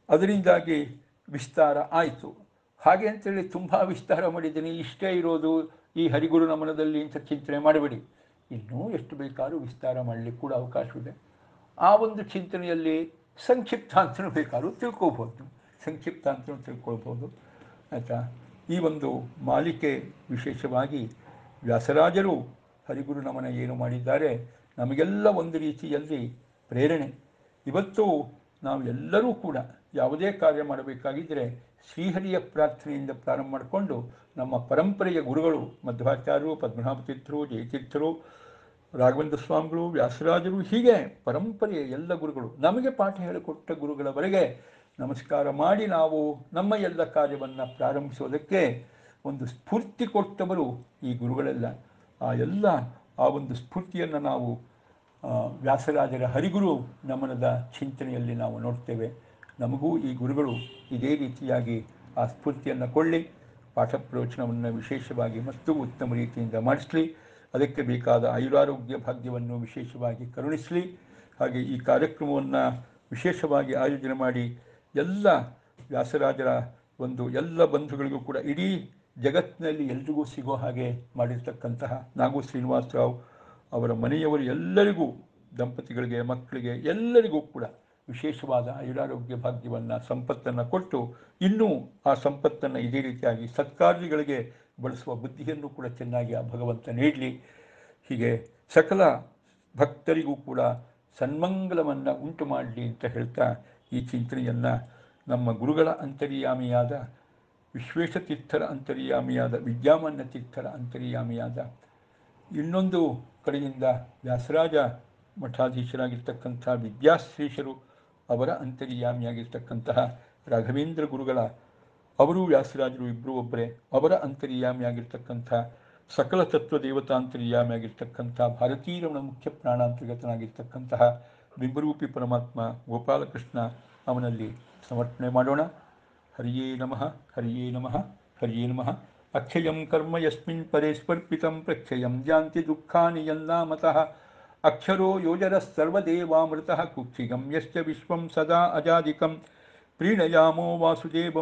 ಅದರಿಂದಾಗಿ ವಿಸ್ತಾರ ಆಯಿತು ಹಾಗೆ ಅಂತೇಳಿ ತುಂಬ ವಿಸ್ತಾರ ಮಾಡಿದ್ದೀನಿ ಇಷ್ಟೇ ಇರೋದು ಈ ಹರಿಗುರು ನಮನದಲ್ಲಿ ಅಂತ ಚಿಂತನೆ ಮಾಡಬೇಡಿ ಇನ್ನೂ ಎಷ್ಟು ಬೇಕಾದ್ರೂ ವಿಸ್ತಾರ ಮಾಡಲಿಕ್ಕೆ ಕೂಡ ಅವಕಾಶವಿದೆ ಆ ಒಂದು ಚಿಂತನೆಯಲ್ಲಿ ಸಂಕ್ಷಿಪ್ತ ಅಂತಲೂ ಬೇಕಾದ್ರೂ ತಿಳ್ಕೊಬೋದು ಸಂಕ್ಷಿಪ್ತ ಅಂತಲೂ ತಿಳ್ಕೊಳ್ಬೋದು ಆಯಿತಾ ಈ ಒಂದು ಮಾಲಿಕೆ ವಿಶೇಷವಾಗಿ ವ್ಯಾಸರಾಜರು ಹರಿಗುರು ನಮನ ಏನು ಮಾಡಿದ್ದಾರೆ ನಮಗೆಲ್ಲ ಒಂದು ರೀತಿಯಲ್ಲಿ ಪ್ರೇರಣೆ ಇವತ್ತು ನಾವು ಎಲ್ಲರೂ ಕೂಡ ಯಾವುದೇ ಕಾರ್ಯ ಮಾಡಬೇಕಾಗಿದ್ದರೆ ಶ್ರೀಹರಿಯ ಪ್ರಾರ್ಥನೆಯಿಂದ ಪ್ರಾರಂಭ ಮಾಡಿಕೊಂಡು ನಮ್ಮ ಪರಂಪರೆಯ ಗುರುಗಳು ಮಧ್ವಾಚಾರ್ಯರು ಪದ್ಮನಾಭ ತೀರ್ಥರು ಜಯತೀರ್ಥರು ರಾಘವೇಂದ್ರ ಸ್ವಾಮಿಗಳು ವ್ಯಾಸರಾಜರು ಹೀಗೆ ಪರಂಪರೆಯ ಎಲ್ಲ ಗುರುಗಳು ನಮಗೆ ಪಾಠ ಹೇಳಿಕೊಟ್ಟ ಗುರುಗಳವರೆಗೆ ನಮಸ್ಕಾರ ಮಾಡಿ ನಾವು ನಮ್ಮ ಎಲ್ಲ ಕಾರ್ಯವನ್ನು ಪ್ರಾರಂಭಿಸೋದಕ್ಕೆ ಒಂದು ಸ್ಫೂರ್ತಿ ಕೊಟ್ಟವರು ಈ ಗುರುಗಳೆಲ್ಲ ಆ ಎಲ್ಲ ಆ ಒಂದು ಸ್ಫೂರ್ತಿಯನ್ನು ನಾವು ಆ, ವ್ಯಾಸರಾಜರ ಹರಿಗುರು ನಮನದ ಚಿಂತನೆಯಲ್ಲಿ ನಾವು ನೋಡ್ತೇವೆ ನಮಗೂ ಈ ಗುರುಗಳು ಇದೇ ರೀತಿಯಾಗಿ ಆ ಸ್ಫೂರ್ತಿಯನ್ನು ಕೊಳ್ಳಿ ಪಾಠ ಪ್ರವಚನವನ್ನು ವಿಶೇಷವಾಗಿ ಮತ್ತು ಉತ್ತಮ ರೀತಿಯಿಂದ ಮಾಡಿಸಲಿ ಅದಕ್ಕೆ ಬೇಕಾದ ಆಯುರಾರೋಗ್ಯ ಭಾಗ್ಯವನ್ನು ವಿಶೇಷವಾಗಿ ಕರುಣಿಸಲಿ ಹಾಗೆ ಈ ಕಾರ್ಯಕ್ರಮವನ್ನು ವಿಶೇಷವಾಗಿ ಆಯೋಜನೆ ಮಾಡಿ ಎಲ್ಲ ವ್ಯಾಸರಾಜರ ಒಂದು ಎಲ್ಲ ಬಂಧುಗಳಿಗೂ ಕೂಡ ಇಡೀ ಜಗತ್ತಿನಲ್ಲಿ ಎಲ್ರಿಗೂ ಸಿಗೋ ಹಾಗೆ ಮಾಡಿರ್ತಕ್ಕಂತಹ ನಾಗು ಶ್ರೀನಿವಾಸರಾವ್ ಅವರ ಮನೆಯವರು ಎಲ್ಲರಿಗೂ ದಂಪತಿಗಳಿಗೆ ಮಕ್ಕಳಿಗೆ ಎಲ್ಲರಿಗೂ ಕೂಡ ವಿಶೇಷವಾದ ಆಯುರಾರೋಗ್ಯ ಭಾಗ್ಯವನ್ನು ಸಂಪತ್ತನ್ನು ಕೊಟ್ಟು ಇನ್ನೂ ಆ ಸಂಪತ್ತನ್ನು ಇದೇ ರೀತಿಯಾಗಿ ಸತ್ಕಾರ್ಯಗಳಿಗೆ ಬಳಸುವ ಬುದ್ಧಿಯನ್ನು ಕೂಡ ಚೆನ್ನಾಗಿ ಆ ಭಗವಂತ ನೀಡಲಿ ಹೀಗೆ ಸಕಲ ಭಕ್ತರಿಗೂ ಕೂಡ ಸನ್ಮಂಗಲವನ್ನು ಉಂಟು ಮಾಡಲಿ ಅಂತ ಹೇಳ್ತಾ ಈ ಚಿಂತನೆಯನ್ನು ನಮ್ಮ ಗುರುಗಳ ಅಂತರ್ಯಾಮಿಯಾದ ವಿಶ್ವೇಶತೀರ್ಥರ ಅಂತರ್ಯಾಮಿಯಾದ ವಿದ್ಯಾಮಾನ್ಯ ತೀರ್ಥರ ಅಂತರ್ಯಾಮಿಯಾದ ಇನ್ನೊಂದು ಕಡೆಯಿಂದ ವ್ಯಾಸರಾಜ ಮಠಾಧೀಶರಾಗಿರ್ತಕ್ಕಂಥ ವಿದ್ಯಾಶ್ರೀಷರು ಅವರ ಅಂತರ್ಯಾಮಿಯಾಗಿರ್ತಕ್ಕಂತಹ ರಾಘವೇಂದ್ರ ಗುರುಗಳ ಅವರು ವ್ಯಾಸರಾಜರು ಇಬ್ಬರು ಒಬ್ಬರೇ ಅವರ ಅಂತರ್ಯಾಮಿಯಾಗಿರ್ತಕ್ಕಂಥ ಸಕಲ ತತ್ವ ದೇವತಾಂತರ್ಯಾಮಿಯಾಗಿರ್ತಕ್ಕಂಥ ಭಾರತೀರಮಣ ಮುಖ್ಯ ಪ್ರಾಣಾಂತರ್ಗತನಾಗಿರ್ತಕ್ಕಂತಹ ಬಿಂಬರೂಪಿ ಪರಮಾತ್ಮ ಗೋಪಾಲಕೃಷ್ಣ ಅವನಲ್ಲಿ ಸಮರ್ಪಣೆ ಮಾಡೋಣ ಹರಿಯೇ ನಮಃ ಹರಿಯೇ ನಮಃ ಹರಿಯೇ ನಮಃ ಅಕ್ಷಯಂ ಕರ್ಮ ಯಸ್ಮಿನ್ ಪರೇ ಸ್ಪರ್ಪಿತಂ ಪ್ರಕ್ಷಯಂ ಜಾಂತಿ ದುಃಖಾನಿ ಯನ್ನಾಮತಃ ಅಕ್ಷರೋ ಯೋಜರಃ ಸರ್ವದೇವಾಮೃತಃ ಕುಕ್ಷಿಗಂ ಯಶ್ಚ ವಿಶ್ವಂ ಸದಾ ಅಜಾದಿಕಂ ಪ್ರೀಣಯಾಮೋ ವಾಸುದೇವಂ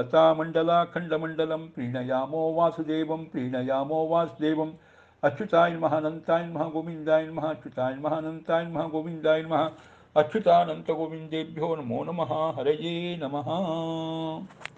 ದೇವತಾಮಂಡಲಾಖಂಡಮಂಡಲಂ ಪ್ರೀಣಯಾಮೋ ವಾಸುದೇವಂ ಪ್ರೀಣಯಾಮೋ ವಾಸುದೇವಂ ಅಚ್ಯುತಾಯ ನಮಃ ಅನಂತಾಯ ನಮಃ ಗೋವಿಂದಾಯ ನಮಃ ಅಚ್ಯುತಾಯ ನಮಃ ಅನಂತಾಯ ನಮಃ ಗೋವಿಂದಾಯ ನಮಃ ಅಚ್ಯುತಾನಂತ ಗೋವಿಂದೇಭ್ಯೋ ನಮೋ ನಮಃ ಹರಯೇ ನಮಃ